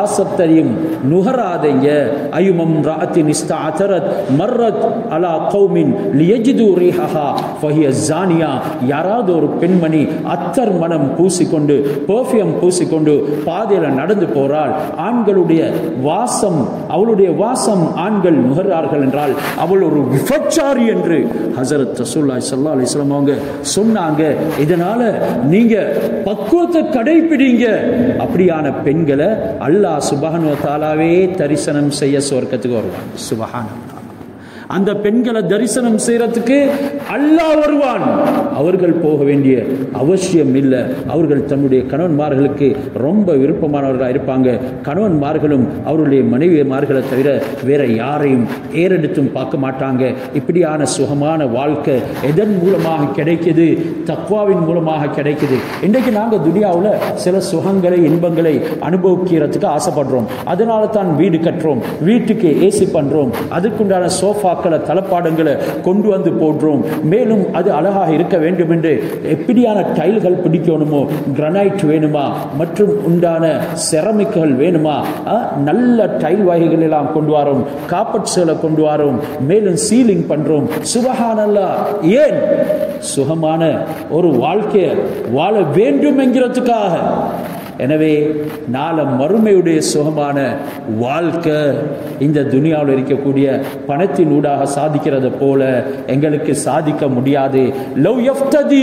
வாசத்தையும் நுகராதைங்க ஐயுமம் ராத்தின் இஸ்தாத்தரத் மர்ரத் அலா கௌமின் லியஜிது ரீஹா ஃபஹிய ஜானியா யாராவது ஒரு பெண்மணி அத்தர் மனம் பூசிக்கொண்டு பெர்ஃப்யூம் பூசிக்கொண்டு பாதையில் நடந்து போறாள் ஆண்களுடைய வாசம் அவளுடைய வாசம் ஆண்கள் நுகர்றார்கள் என்றால் அவள் ஒரு விபச்சாரி என்று ஹசரத் ரசூல்லாய் சல்லா அலிஸ்லாம் அவங்க சொன்னாங்க இதனால நீங்க பக்குவத்தை கடைபிடிங்க அப்படியான பெண்களை அல்லாஹ் சுபஹானு தாலாவே தரிசனம் செய்ய சொர்க்கத்துக்கு வருவான் சுபஹான அந்த பெண்களை தரிசனம் செய்யறதுக்கு அல்லாஹ் வருவான் அவர்கள் போக வேண்டிய அவசியம் இல்லை அவர்கள் தன்னுடைய கணவன்மார்களுக்கு ரொம்ப விருப்பமானவர்களாக இருப்பாங்க கணவன்மார்களும் அவருடைய மனைவிமார்களை தவிர வேற யாரையும் ஏறெடுத்தும் பார்க்க மாட்டாங்க இப்படியான சுகமான வாழ்க்கை எதன் மூலமாக கிடைக்குது தக்வாவின் மூலமாக கிடைக்குது இன்றைக்கு நாங்கள் துனியாவில் சில சுகங்களை இன்பங்களை அனுபவிக்கிறதுக்கு ஆசைப்படுறோம் அதனால தான் வீடு கட்டுறோம் வீட்டுக்கு ஏசி பண்ணுறோம் அதுக்குண்டான சோஃபா சோஃபாக்களை தளப்பாடங்களை கொண்டு வந்து போடுறோம் மேலும் அது அழகாக இருக்க வேண்டும் என்று எப்படியான டைல்கள் பிடிக்கணுமோ கிரனைட் வேணுமா மற்றும் உண்டான செரமிக்குகள் வேணுமா நல்ல டைல் வகைகள் எல்லாம் கொண்டு வரோம் காப்பட்ஸ்களை கொண்டு வரோம் மேலும் சீலிங் பண்றோம் சுபஹானல்லா ஏன் சுகமான ஒரு வாழ்க்கையை வாழ வேண்டும் என்கிறதுக்காக எனவே நாள மறுமையுடைய சுகமான வாழ்க்கை இந்த துனியாவில் இருக்கக்கூடிய பணத்தின் ஊடாக சாதிக்கிறத போல எங்களுக்கு சாதிக்க முடியாது லவ் எஃப்ததி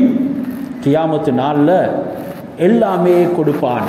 கியாமத்து நாளில் எல்லாமே கொடுப்பான்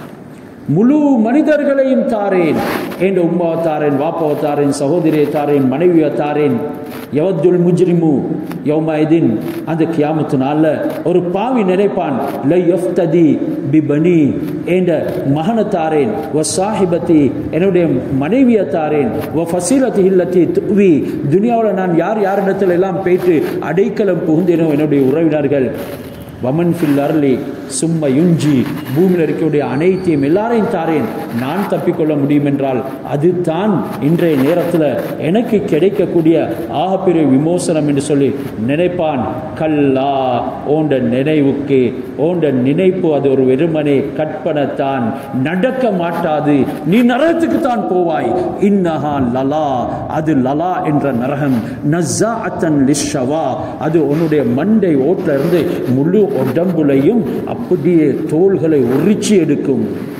முழு மனிதர்களையும் தாரேன் என் உம்மாவை தாரேன் வாப்பாவை தாரேன் சகோதரியை தாரேன் மனைவியை தாரேன் யவத்துல் முஜ்ரிமு யௌமாயதின் அந்த கியாமத்து நாளில் ஒரு பாவி நினைப்பான் லை யஃப்ததி பிபனி என்ற மகனை தாரேன் ஒ சாஹிபத்தி என்னுடைய மனைவியை தாரேன் ஒ ஃபசீலத்தி இல்லத்தி துவி துனியாவில் நான் யார் யாரிடத்தில் எல்லாம் போயிட்டு அடைக்கலம் புகுந்தேனோ என்னுடைய உறவினர்கள் வமன் ஃபில் அர்லி சும்ம யுஞ்சி பூமியில் இருக்கக்கூடிய அனைத்தையும் எல்லாரையும் தாரேன் நான் தப்பிக்கொள்ள முடியும் என்றால் அது தான் இன்றைய நேரத்தில் எனக்கு கிடைக்கக்கூடிய ஆகப்பெரிய விமோசனம் என்று சொல்லி நினைப்பான் கல்லா ஓண்ட நினைவுக்கு ஓண்ட நினைப்பு அது ஒரு வெறுமனே கற்பனைத்தான் நடக்க மாட்டாது நீ நரகத்துக்கு தான் போவாய் இன்னஹா லலா அது லலா என்ற நரகம் நஸ்ஸா அத்தன் லிஷவா அது உன்னுடைய மண்டை ஓட்டில இருந்து முழு உடம்புலையும் அப்படியே தோள்களை உரிச்சி எடுக்கும்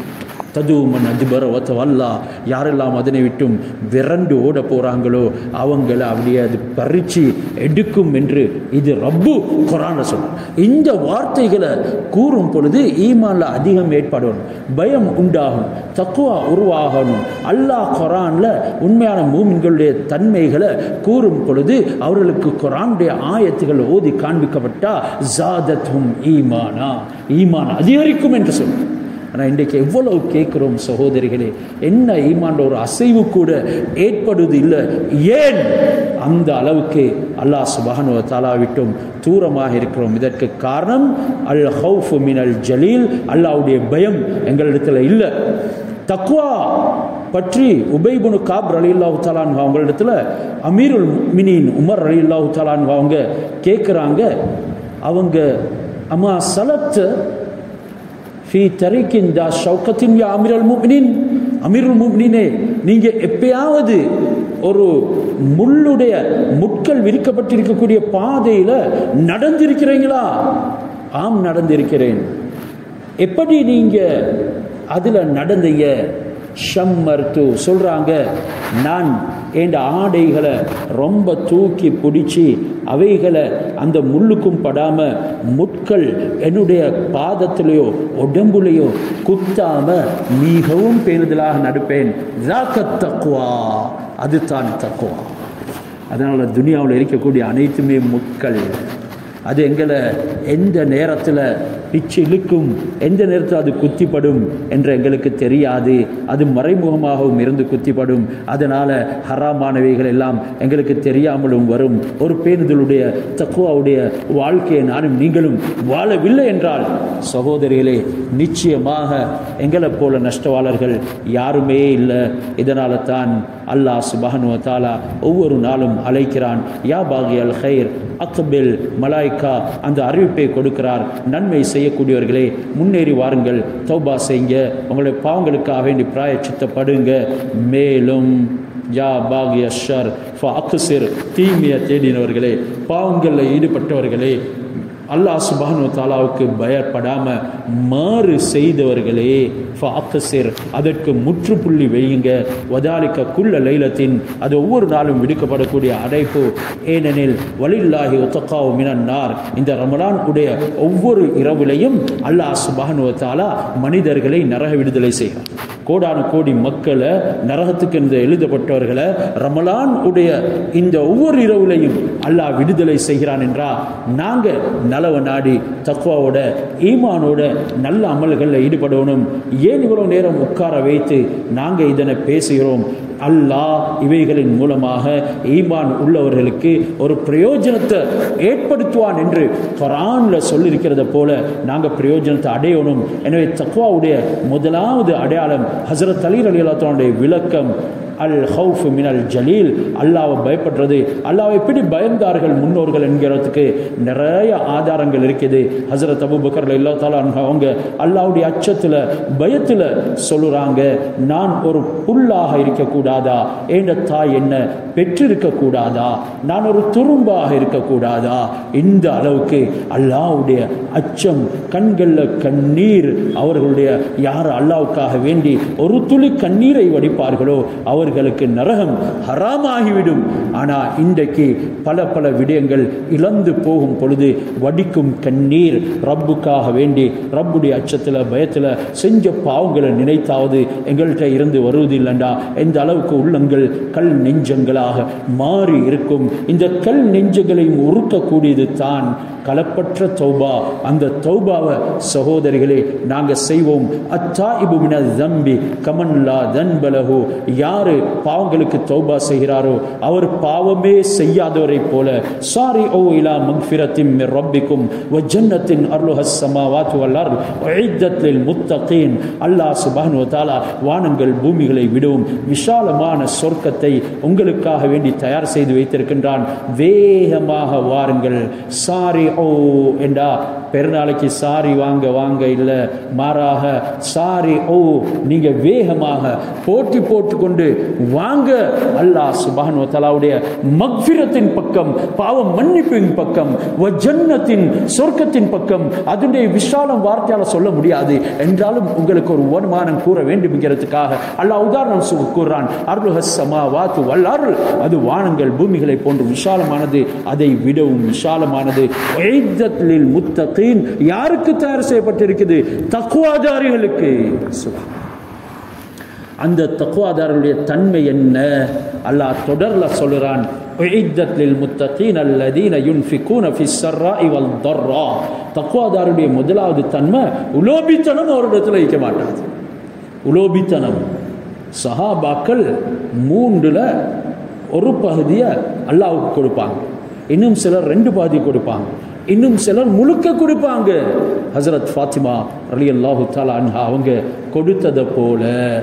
ததுமன் அதிபர ஒத்தவல்லா யாரெல்லாம் அதனை விட்டும் விரண்டு ஓட போகிறாங்களோ அவங்கள அப்படியே அது பறிச்சு எடுக்கும் என்று இது ரப்பு குரான சொல்லும் இந்த வார்த்தைகளை கூறும் பொழுது ஈமான்ல அதிகம் ஏற்படணும் பயம் உண்டாகும் தக்குவா உருவாகணும் அல்லாஹ் குரான்ல உண்மையான மூமின்களுடைய தன்மைகளை கூறும் பொழுது அவர்களுக்கு குரானுடைய ஆயத்துகள் ஓதி காண்பிக்கப்பட்டா ஜாதத்தும் ஈமானா ஈமான் அதிகரிக்கும் என்று சொல்லும் ஆனால் இன்றைக்கு எவ்வளவு கேட்குறோம் சகோதரிகளே என்ன ஈமான் ஒரு அசைவு கூட ஏற்படுவது இல்லை ஏன் அந்த அளவுக்கு அல்லாஹ் சுபஹானுவ தாலா விட்டும் தூரமாக இருக்கிறோம் இதற்கு காரணம் அல் ஹவுஃப் மின் அல் ஜலீல் அல்லாவுடைய பயம் எங்களிடத்தில் இல்லை தக்வா பற்றி உபைபுனு காப் அலி அல்லாஹு தாலான் அவங்களிடத்துல அமீருல் மினின் உமர் அலி அல்லாஹு தாலான் அவங்க கேட்குறாங்க அவங்க அம்மா சலத்து ஃபி தரிக்கின் தா ஷவுக்கத்தின் யா அமீரல் முக்னின் அமீருல் முக்னினே நீங்கள் எப்பயாவது ஒரு முள்ளுடைய முட்கள் விரிக்கப்பட்டிருக்கக்கூடிய பாதையில் நடந்திருக்கிறீங்களா ஆம் நடந்திருக்கிறேன் எப்படி நீங்கள் அதில் நடந்தீங்க ஷம்மர்த்து சொல்கிறாங்க நான் என் ஆடைகளை ரொம்ப தூக்கி பிடிச்சி அவைகளை அந்த முள்ளுக்கும் படாமல் முட்கள் என்னுடைய பாதத்திலேயோ உடம்புலையோ குத்தாம மிகவும் பேருதலாக நடப்பேன் தக்குவா அதுதான் தக்குவா அதனால் துனியாவில் இருக்கக்கூடிய அனைத்துமே முட்கள் அது எங்களை எந்த நேரத்தில் பிச்சு இழுக்கும் எந்த நேரத்தில் அது குத்திப்படும் என்று எங்களுக்கு தெரியாது அது மறைமுகமாகவும் இருந்து குத்திப்படும் அதனால் ஹராமானவைகள் எல்லாம் எங்களுக்கு தெரியாமலும் வரும் ஒரு பேருதலுடைய தக்குவாவுடைய வாழ்க்கையை நானும் நீங்களும் வாழவில்லை என்றால் சகோதரிகளே நிச்சயமாக எங்களை போல நஷ்டவாளர்கள் யாருமே இல்லை இதனால தான் அல்லாஹ் சுபஹனு தாலா ஒவ்வொரு நாளும் அழைக்கிறான் யா பாகி அல் ஹைர் அக்பில் மலாய் மலாய்க்கா அந்த அறிவிப்பை கொடுக்கிறார் நன்மை செய்யக்கூடியவர்களே முன்னேறி வாருங்கள் தௌபா செய்யுங்க உங்களுடைய பாவங்களுக்காக வேண்டி பிராயச்சித்தப்படுங்க மேலும் யா பாகிய ஷர் ஃபஅக்ஸிர் தீமையை தேடினவர்களே பாவங்களில் ஈடுபட்டவர்களே அல்லாஹ் சுபானு தாலாவுக்கு பயப்படாம மாறு செய்தவர்களே ஃபஅக்ஸிர் அதற்கு முற்றுப்புள்ளி வையுங்க வதாலிக்க குள்ள லைலத்தின் அது ஒவ்வொரு நாளும் விடுக்கப்படக்கூடிய அடைப்பு ஏனெனில் வலில்லாஹி ஒத்தக்காவு மினன்னார் இந்த ரமலான் உடைய ஒவ்வொரு இரவிலையும் அல்லாஹ் சுபானு தாலா மனிதர்களை நரக விடுதலை செய்கிறார் கோடானு கோடி மக்களை நரகத்துக்கு என்று எழுதப்பட்டவர்களை ரமலான் உடைய இந்த ஒவ்வொரு இரவுலையும் அல்லாஹ் விடுதலை செய்கிறான் என்றா நாங்க நலவ நாடி தக்குவாவோட ஈமானோட நல்ல அமல்களில் ஈடுபடணும் ஏன் இவ்வளவு நேரம் உட்கார வைத்து நாங்க இதனை பேசுகிறோம் அல்லாஹ் இவைகளின் மூலமாக ஈமான் உள்ளவர்களுக்கு ஒரு பிரயோஜனத்தை ஏற்படுத்துவான் என்று குரான்ல சொல்லியிருக்கிறத போல நாங்கள் பிரயோஜனத்தை அடையணும் எனவே தக்வாவுடைய முதலாவது அடையாளம் ஹசரத் அலி அலி அல்லாத்தனுடைய விளக்கம் அல் ஹவுஃப் மினல் ஜலீல் அல்லாவை பயப்படுறது அல்லாவை எப்படி பயந்தார்கள் முன்னோர்கள் என்கிறதுக்கு நிறைய ஆதாரங்கள் இருக்குது ஹசரத் அபு பக்கர் இல்லா தாலா அவங்க அல்லாவுடைய அச்சத்தில் பயத்தில் சொல்லுறாங்க நான் ஒரு புல்லாக இருக்கக்கூடாதா என்ற தாய் என்ன பெற்றிருக்க கூடாதா நான் ஒரு துரும்பாக இருக்கக்கூடாதா இந்த அளவுக்கு அல்லாவுடைய அச்சம் கண்களில் கண்ணீர் அவர்களுடைய யார் அல்லாவுக்காக வேண்டி ஒரு துளி கண்ணீரை வடிப்பார்களோ அவர்களுக்கு நரகம் ஹராமாகிவிடும் ஆனால் இன்றைக்கு பல பல விடயங்கள் இழந்து போகும் பொழுது வடிக்கும் கண்ணீர் ரப்புக்காக வேண்டி ரப்புடைய அச்சத்தில் பயத்தில் செஞ்ச பாவங்களை நினைத்தாவது எங்கள்கிட்ட இருந்து வருவதில்லைண்டா எந்த அளவுக்கு உள்ளங்கள் கல் நெஞ்சங்களாக மாறி இருக்கும் இந்த கல் நெஞ்சங்களையும் உருக்கக்கூடியது தான் களப்பற்ற தௌபா அந்த தௌபாவை சகோதரிகளே நாங்கள் செய்வோம் அத்தா இபுமின தம்பி கமன்லா தன்பலகு யாரு பாவங்களுக்கு தௌபா செய்கிறாரோ அவர் பாவமே செய்யாதவரை போல சாரி ஓ இலா மக்ஃபிரத்தின் மிர் ரப்பிக்கும் வ ஜன்னத்தின் அருளுஹஸ் சமாவாத்து வல்லார் உஇத்தத்தில் முத்தகீன் அல்லாஹ் சுப்ஹானஹு வ தஆலா வானங்கள் பூமிகளை விடவும் விஷாலமான சொர்க்கத்தை உங்களுக்காக வேண்டி தயார் செய்து வைத்திருக்கின்றான் வேகமாக வாருங்கள் சாரி ஓ என்றா பெருநாளைக்கு சாரி வாங்க வாங்க இல்லை மாறாக சாரி ஓ நீங்க வேகமாக போட்டி போட்டுக்கொண்டு வாங்க அல்லாஹ் சுபான் தலாவுடைய மக்ஃபிரத்தின் பக்கம் பாவம் மன்னிப்பின் பக்கம் ஜன்னத்தின் சொர்க்கத்தின் பக்கம் அதனுடைய விஷாலம் வார்த்தையால சொல்ல முடியாது என்றாலும் உங்களுக்கு ஒரு வருமானம் கூற வேண்டும்ங்கிறதுக்காக அல்லாஹ் உதாரணம் சு- கூறுறான் அருள்ஹஸ் சமா வாத்து வல்லாருள் அது வானங்கள் பூமிகளை போன்று விஷாலமானது அதை விடவும் விஷாலமானது உஇத்தத்லில் முத்தகீன் யாருக்கு தயார் செய்யப்பட்டிருக்குது தக்குவாதாரிகளுக்கு சுபஹான் அந்த தக்குவாதாரருடைய தன்மை என்ன அல்லாஹ் தொடர்ல சொல்லுறான் உஇத்தத் லில் முத்தகீன் அல்லதீன யுன்ஃபிகூன ஃபிஸ் ஸர்ராஇ வல் தர்ரா தக்குவாதாருடைய முதலாவது தன்மை உலோபித்தனம் அவரிடத்தில் வைக்க மாட்டாது உலோபித்தனம் சஹாபாக்கள் மூன்றுல ஒரு பகுதியை அல்லாஹ்வுக்கு கொடுப்பாங்க இன்னும் சிலர் ரெண்டு பகுதி கொடுப்பாங்க இன்னும் சிலர் முழுக்க கொடுப்பாங்க ஹசரத் ஃபாத்திமா ரலி அல்லாஹு தாலா அன்ஹா அவங்க கொடுத்ததை போல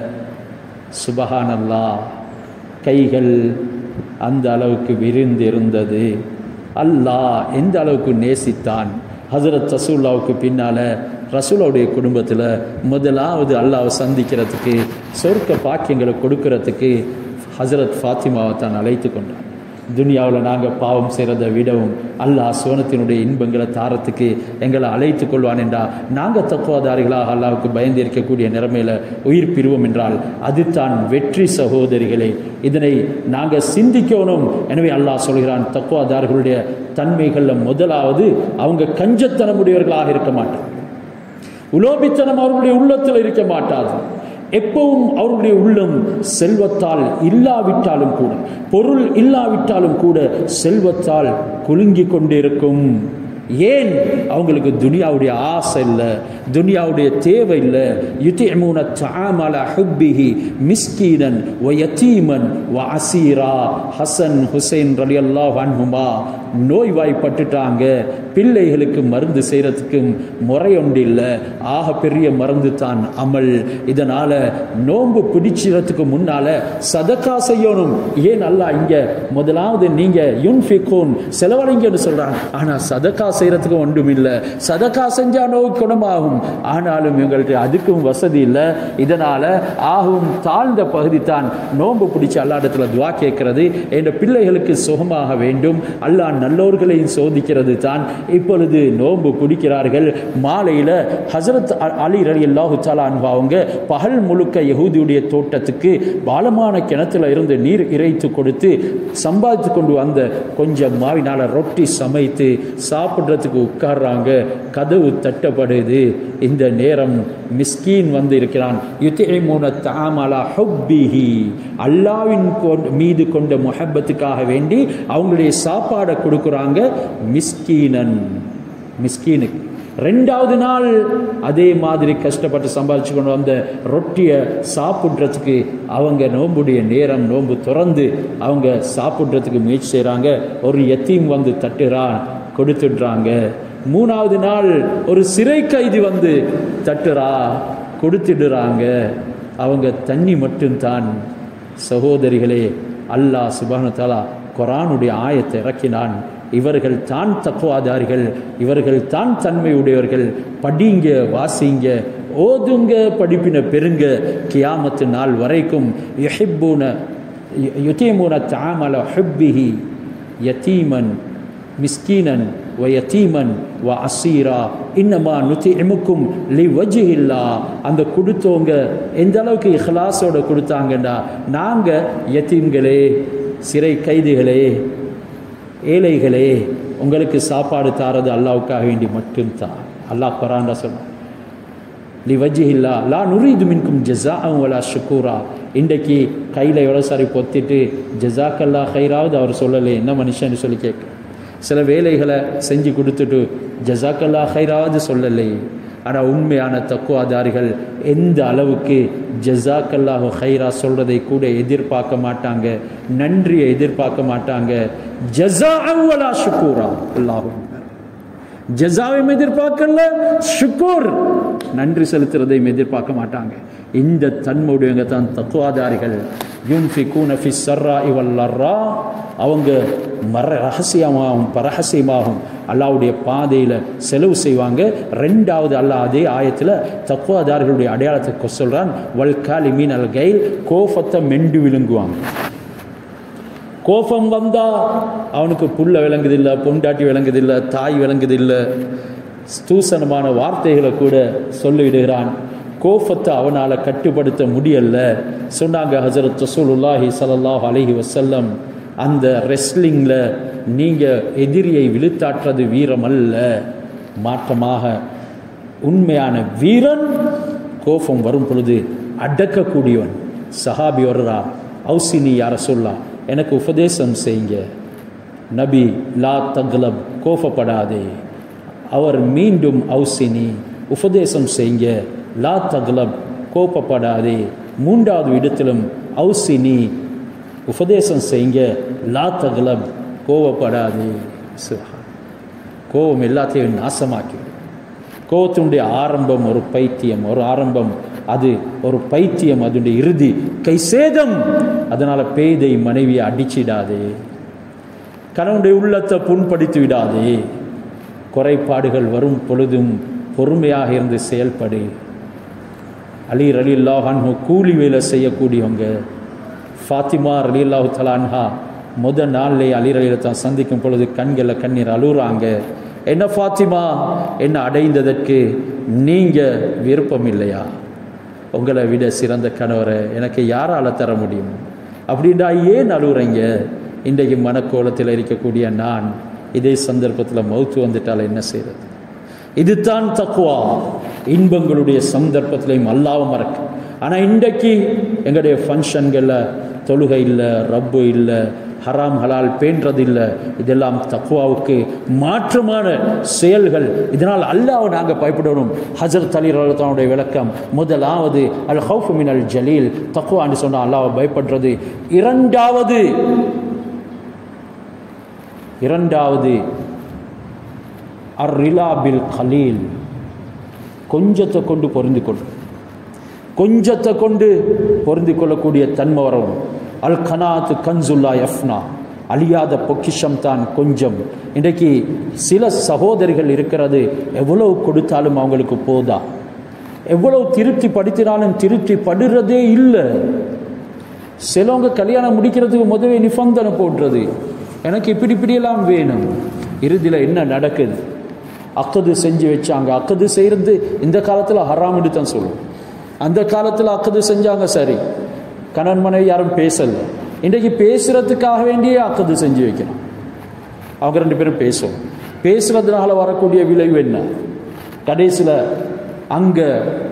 சுபஹானல்லா கைகள் அந்த அளவுக்கு விரிந்து இருந்தது அல்லாஹ் எந்த அளவுக்கு நேசித்தான் ஹசரத் ரசூல்லாவுக்கு பின்னால ரசூலாவுடைய குடும்பத்தில் முதலாவது அல்லாவை சந்திக்கிறதுக்கு சொர்க்க பாக்கியங்களை கொடுக்கறதுக்கு ஹசரத் ஃபாத்திமாவை தான் அழைத்து கொண்டான் துனியாவில் நாங்கள் பாவம் செய்கிறதை விடவும் அல்லாஹ் சுவனத்தினுடைய இன்பங்களை தாரத்துக்கு எங்களை அழைத்து கொள்வான் என்றால் நாங்கள் தக்குவாதாரிகளாக அல்லாவுக்கு பயந்து இருக்கக்கூடிய நிலைமையில் உயிர் பிரிவோம் என்றால் அது தான் வெற்றி சகோதரிகளே இதனை நாங்கள் சிந்திக்கணும் எனவே அல்லாஹ் சொல்கிறான் தக்குவாதார்களுடைய தன்மைகளில் முதலாவது அவங்க கஞ்சத்தனமுடையவர்களாக இருக்க மாட்டாங்க உலோபித்தனம் அவர்களுடைய உள்ளத்தில் இருக்க மாட்டாது எப்பவும் அவர்களுடைய உள்ளம் செல்வத்தால் இல்லாவிட்டாலும் கூட பொருள் இல்லாவிட்டாலும் கூட செல்வத்தால் குலுங்கி கொண்டிருக்கும் ஏன் அவங்களுக்கு துனியாவுடைய ஆசை இல்லை துனியாவுடைய தேவை இல்லை யுத்திமூன தாமல ஹுப்பிஹி மிஸ்கீனன் வ யத்தீமன் வ அசீரா ஹசன் ஹுசைன் ரலி அல்லாஹ் அன்ஹுமா நோய்வாய்ப்பட்டுட்டாங்க பிள்ளைகளுக்கு மருந்து செய்கிறதுக்கு முறை ஒன்று இல்லை ஆக பெரிய மருந்து தான் அமல் இதனால் நோன்பு பிடிச்சிறதுக்கு முன்னால் சதக்கா செய்யணும் ஏன் அல்லா இங்கே முதலாவது நீங்கள் யுன்ஃபிகோன் செலவழிங்கன்னு சொல்கிறாங்க ஆனால் சதக்கா செய்யறதுக்கு ஒன்றும் இல்லை சதக்கா செஞ்சா நோய் குணமாகும் ஆனாலும் எங்கள்கிட்ட அதுக்கும் வசதி இல்லை இதனால ஆகும் தாழ்ந்த பகுதி தான் நோன்பு பிடிச்சு அல்லாடத்துல துவா கேட்கிறது என் பிள்ளைகளுக்கு சுகமாக வேண்டும் அல்லாஹ் நல்லோர்களையும் சோதிக்கிறது தான் இப்பொழுது நோன்பு பிடிக்கிறார்கள் மாலையில ஹசரத் அ- அலி ரலி அல்லாஹு அவங்க பகல் முழுக்க யகூதியுடைய தோட்டத்துக்கு பாலமான கிணத்துல இருந்து நீர் இறைத்து கொடுத்து சம்பாதித்து கொண்டு வந்த கொஞ்சம் மாவினால ரொட்டி சமைத்து சாப்பிட்றதுக்கு உட்கார்றாங்க கதவு தட்டப்படுது இந்த நேரம் மிஸ்கீன் வந்து இருக்கிறான் யுத்திமுன தாமலா ஹுப்பிஹி அல்லாவின் கொண்- மீது கொண்ட முஹப்பத்துக்காக வேண்டி அவங்களுடைய சாப்பாடை கொடுக்குறாங்க மிஸ்கீனன் மிஸ்கீனுக்கு ரெண்டாவது நாள் அதே மாதிரி கஷ்டப்பட்டு சம்பாதிச்சு கொண்டு வந்த ரொட்டியை சாப்பிட்றதுக்கு அவங்க நோம்புடைய நேரம் நோன்பு திறந்து அவங்க சாப்பிட்றதுக்கு முயற்சி செய்கிறாங்க ஒரு எத்தீம் வந்து தட்டுறான் கொடுத்துடுறாங்க மூணாவது நாள் ஒரு சிறை கைதி வந்து தட்டுறா கொடுத்துடுறாங்க அவங்க தண்ணி மட்டும்தான் சகோதரிகளே அல்லாஹ் சுபானு தாலா குரானுடைய ஆயத்தை இறக்கினான் இவர்கள் தான் தக்குவாதாரிகள் இவர்கள் தான் தன்மையுடையவர்கள் படிங்க வாசிங்க ஓதுங்க படிப்பின பெருங்க கியாமத்து நாள் வரைக்கும் யஹிப்பூன யுத்தீமுன தாமல ஹுப்பிஹி யத்தீமன் மிஸ்கீனன் வயத்தீமன் வ அசீரா இன்னமா நுத்திமுக்கும் லி வஜில்லா அந்த கொடுத்தவங்க எந்த அளவுக்கு இஹ்லாஸோட கொடுத்தாங்கன்னா நாங்கள் யத்தீம்களே சிறை கைதிகளே ஏழைகளே உங்களுக்கு சாப்பாடு தாரது அல்லாவுக்காக வேண்டி மட்டும்தான் அல்லாஹ் குரான்டா சொன்னான் லி வஜிஹில்லா லா நுரீது மின்கும் ஜஸா வலா ஷுக்கூரா இன்றைக்கு கையில் எவ்வளோ சாரி பொத்திட்டு ஜஸாக்கல்லா ஹைராவது அவர் சொல்லலை என்ன மனுஷன்னு சொல்லி கேட்க சில வேலைகளை செஞ்சு கொடுத்துட்டு ஜஸாக்கல்லா ஹைராவது சொல்லலை ஆனால் உண்மையான தக்குவாதாரிகள் எந்த அளவுக்கு ஜஸாக்கல்லாஹு ஹைரா சொல்றதை கூட எதிர்பார்க்க மாட்டாங்க நன்றியை எதிர்பார்க்க மாட்டாங்க ஜஸா வலா ஷுக்கூரா அல்லாஹும் ஜஸாவையும் எதிர்பார்க்கல ஷுக்கூர் நன்றி செலுத்துறதையும் எதிர்பார்க்க மாட்டாங்க இந்த தன்மையுடையவங்க தான் தத்துவாதாரிகள் யூன்ஃபி கூனஃபி சர்ரா இவல்லர்ரா அவங்க மர ரகசியமாகவும் பரகசியமாகவும் அல்லாவுடைய பாதையில் செலவு செய்வாங்க ரெண்டாவது அல்லாஹ் அதே ஆயத்தில் தக்குவாதாரிகளுடைய அடையாளத்தை சொல்கிறான் வல் காலி மீன் அல் கைல் கோஃபத்தை மெண்டு விழுங்குவாங்க கோபம் வந்தா அவனுக்கு புள்ள விளங்குதில்லை பொண்டாட்டி விளங்குதில்லை தாய் விளங்குதில்லை ஸ்தூசனமான வார்த்தைகளை கூட சொல்லிவிடுகிறான் கோபத்தை அவனால் கட்டுப்படுத்த முடியல சொன்னாங்க ஹசரத் ரசூலுல்லாஹி ஸல்லல்லாஹு அலைஹி வஸல்லம் அந்த ரெஸ்லிங்கில் நீங்கள் எதிரியை விழுத்தாற்றது வீரம் அல்ல மாற்றமாக உண்மையான வீரன் கோபம் வரும் பொழுது அடக்கக்கூடியவன் சஹாபி வர்றா அவுசினி யார சொல்லா எனக்கு உபதேசம் செய்யுங்க நபி லா தக்லப் கோபப்படாதே அவர் மீண்டும் அவுசினி உபதேசம் செய்யுங்க லா தக்லப் கோபப்படாதே மூன்றாவது இடத்திலும் அவுசினி உபதேசம் செய்யுங்க லா தக்லப் கோபப்படாதே சுப்ஹான். கோபம் எல்லாத்தையும் நாசமாக்கிவிடும் கோபத்தினுடைய ஆரம்பம் ஒரு பைத்தியம் ஒரு ஆரம்பம் அது ஒரு பைத்தியம் அதனுடைய இறுதி கை சேதம் அதனால பேதை மனைவியை அடிச்சிடாதே கணவனுடைய உள்ளத்தை புண்படுத்தி விடாதே குறைபாடுகள் வரும் பொழுதும் பொறுமையாக இருந்து செயல்படு அலி ரலி அல்லாஹான்ஹு கூலி வேலை செய்யக்கூடியவங்க ஃபாத்திமா ரலி அல்லாஹு தலான்ஹா முத நாள்லே அலி ரலியில தான் சந்திக்கும் பொழுது கண்களில் கண்ணீர் அழுகுறாங்க என்ன ஃபாத்திமா என்ன அடைந்ததற்கு நீங்கள் விருப்பம் இல்லையா உங்களை விட சிறந்த கணவரை எனக்கு யாரால தர முடியும் அப்படின்டா ஏன் அழுகுறீங்க இன்றைக்கு மனக்கோலத்தில் இருக்கக்கூடிய நான் இதே சந்தர்ப்பத்தில் மௌத்து வந்துட்டால் என்ன செய்கிறது இதுதான் தக்குவா இன்பங்களுடைய சந்தர்ப்பத்திலையும் அல்லாவும் மறக்க ஆனால் இன்றைக்கு எங்களுடைய ஃபங்க்ஷன்களில் தொழுகை இல்லை ரப்பு இல்லை ஹராம் ஹலால் பேன்றது இல்லை இதெல்லாம் தக்குவாவுக்கு மாற்றமான செயல்கள் இதனால் அல்லாவை நாங்கள் பயப்படணும் ஹசரத் அலி ரலத்தானுடைய விளக்கம் முதலாவது அல் ஹவுஃப் மின் அல் ஜலீல் தக்குவான்னு சொன்னால் அல்லாவை பயப்படுறது இரண்டாவது இரண்டாவது அர் ரிலாபில் கலீல் கொஞ்சத்தை கொண்டு பொருந்தி கொள்ளும் கொஞ்சத்தை கொண்டு பொருந்தி கொள்ளக்கூடிய தன்மை வரவும் அல் கனாத்து கன்சுல்லா எஃப்னா அழியாத பொக்கிஷம் தான் கொஞ்சம் இன்றைக்கு சில சகோதரிகள் இருக்கிறது எவ்வளவு கொடுத்தாலும் அவங்களுக்கு போதா எவ்வளவு திருப்தி படுத்தினாலும் திருப்தி படுறதே இல்லை சிலவங்க கல்யாணம் முடிக்கிறதுக்கு முதவே நிபந்தனை போடுறது எனக்கு இப்படி இப்படியெல்லாம் வேணும் இறுதியில் என்ன நடக்குது அக்கது செஞ்சு வச்சாங்க அக்கது செய்கிறது இந்த காலத்தில் ஹராம்னு தான் சொல்லும் அந்த காலத்தில் அக்கது செஞ்சாங்க சரி கணவன் மனைவி யாரும் பேசல இன்றைக்கு பேசுறதுக்காக வேண்டியே அக்கது செஞ்சு வைக்கணும் அவங்க ரெண்டு பேரும் பேசும் பேசுறதுனால வரக்கூடிய விளைவு என்ன கடைசியில் அங்கே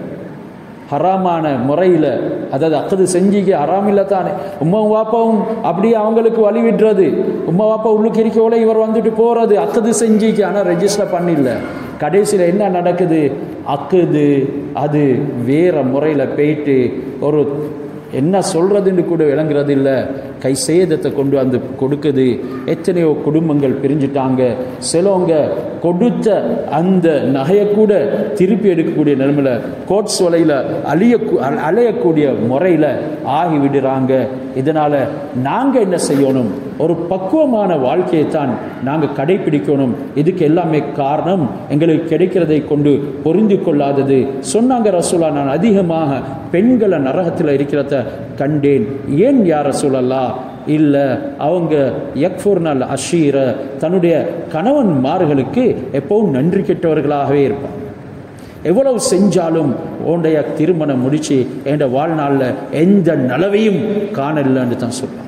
ஹராமான முறையில் அதாவது அக்கது செஞ்சிக்க ஹராம் இல்லை தானே உம்மா வாப்பாவும் அப்படியே அவங்களுக்கு வழி விடுறது உம்மா வாப்பா உள்ளுக்கு இருக்கோல இவர் வந்துட்டு போகிறது அக்கது செஞ்சிக்க ஆனால் ரெஜிஸ்டர் பண்ணில்ல கடைசியில் என்ன நடக்குது அக்குது அது வேற முறையில் போயிட்டு ஒரு என்ன சொல்றதுன்னு கூட விளங்குறது இல்லை கை சேதத்தை கொண்டு வந்து கொடுக்குது எத்தனையோ குடும்பங்கள் பிரிஞ்சுட்டாங்க சிலவங்க கொடுத்த அந்த நகையை கூட திருப்பி எடுக்கக்கூடிய நிலைமையில் கோட்ஸ் வலையில் அழிய அலையக்கூடிய முறையில் ஆகி விடுறாங்க இதனால் நாங்கள் என்ன செய்யணும் ஒரு பக்குவமான வாழ்க்கையை தான் நாங்கள் கடைபிடிக்கணும் இதுக்கு எல்லாமே காரணம் எங்களுக்கு கிடைக்கிறதை கொண்டு பொருந்து கொள்ளாதது சொன்னாங்க ரசூலா நான் அதிகமாக பெண்களை நரகத்தில் இருக்கிறத கண்டேன் ஏன் யார் ரசூலல்லா இல்லை அவங்க யக்ஃபுர்னல் அஷீர தன்னுடைய கணவன்மார்களுக்கு எப்பவும் நன்றி கெட்டவர்களாகவே இருப்பாங்க எவ்வளவு செஞ்சாலும் உன்னுடைய திருமணம் முடிச்சு என் வாழ்நாளில் எந்த நலவையும் காணலன்னு தான் சொல்லுவாங்க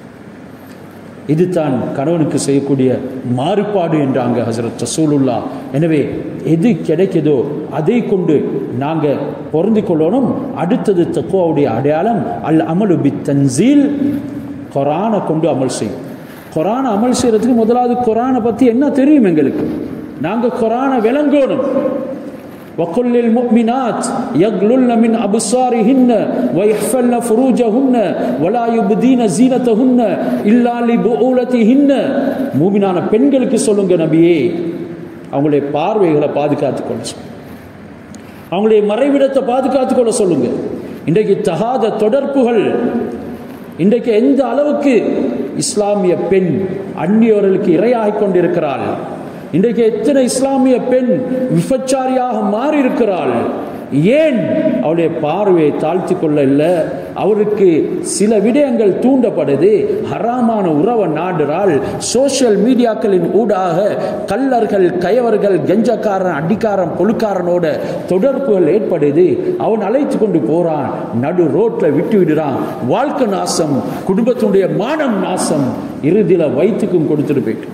இதுதான் கணவனுக்கு செய்யக்கூடிய மாறுபாடு என்றாங்க ஹசரத் ரசூலுல்லா எனவே எது கிடைக்குதோ அதை கொண்டு நாங்கள் பொருந்தி கொள்ளணும் அடுத்தது தக்குவாவுடைய அடையாளம் அல் அமலு பி தன்சீல் கொரானை கொண்டு அமல் செய்யும் கொரானை அமல் செய்யறதுக்கு முதலாவது கொரானை பற்றி என்ன தெரியும் எங்களுக்கு நாங்கள் கொரானை விளங்கணும் وقل للمؤمنات يغللن من أبصارهن ويحفلن فروجهن ولا يبدين زينتهن إلا لبؤولتهن மூமினான பெண்களுக்கு சொல்லுங்க நபியே அவங்களுடைய பார்வைகளை பாதுகாத்துக் கொள்ள சொல்லுங்க அவங்களுடைய மறைவிடத்தை பாதுகாத்துக் கொள்ள சொல்லுங்க இன்றைக்கு தகாத தொடர்புகள் இன்றைக்கு எந்த அளவுக்கு இஸ்லாமிய பெண் அந்நியவர்களுக்கு இரையாகிக் கொண்டிருக்கிறாள் இன்றைக்கு எத்தனை இஸ்லாமிய பெண் விபச்சாரியாக மாறி இருக்கிறாள் ஏன் அவளுடைய பார்வையை தாழ்த்தி கொள்ள இல்லை அவருக்கு சில விடயங்கள் தூண்டப்படுது ஹராமான உறவை நாடுறாள் சோசியல் மீடியாக்களின் ஊடாக கல்லர்கள் கயவர்கள் கெஞ்சக்காரன் அடிக்காரன் பொழுக்காரனோட தொடர்புகள் ஏற்படுது அவன் அழைத்து கொண்டு போறான் நடு ரோட்ல விட்டு விடுறான் வாழ்க்கை நாசம் குடும்பத்தினுடைய மானம் நாசம் இறுதியில் வயிற்றுக்கும் கொடுத்துட்டு போயிட்டு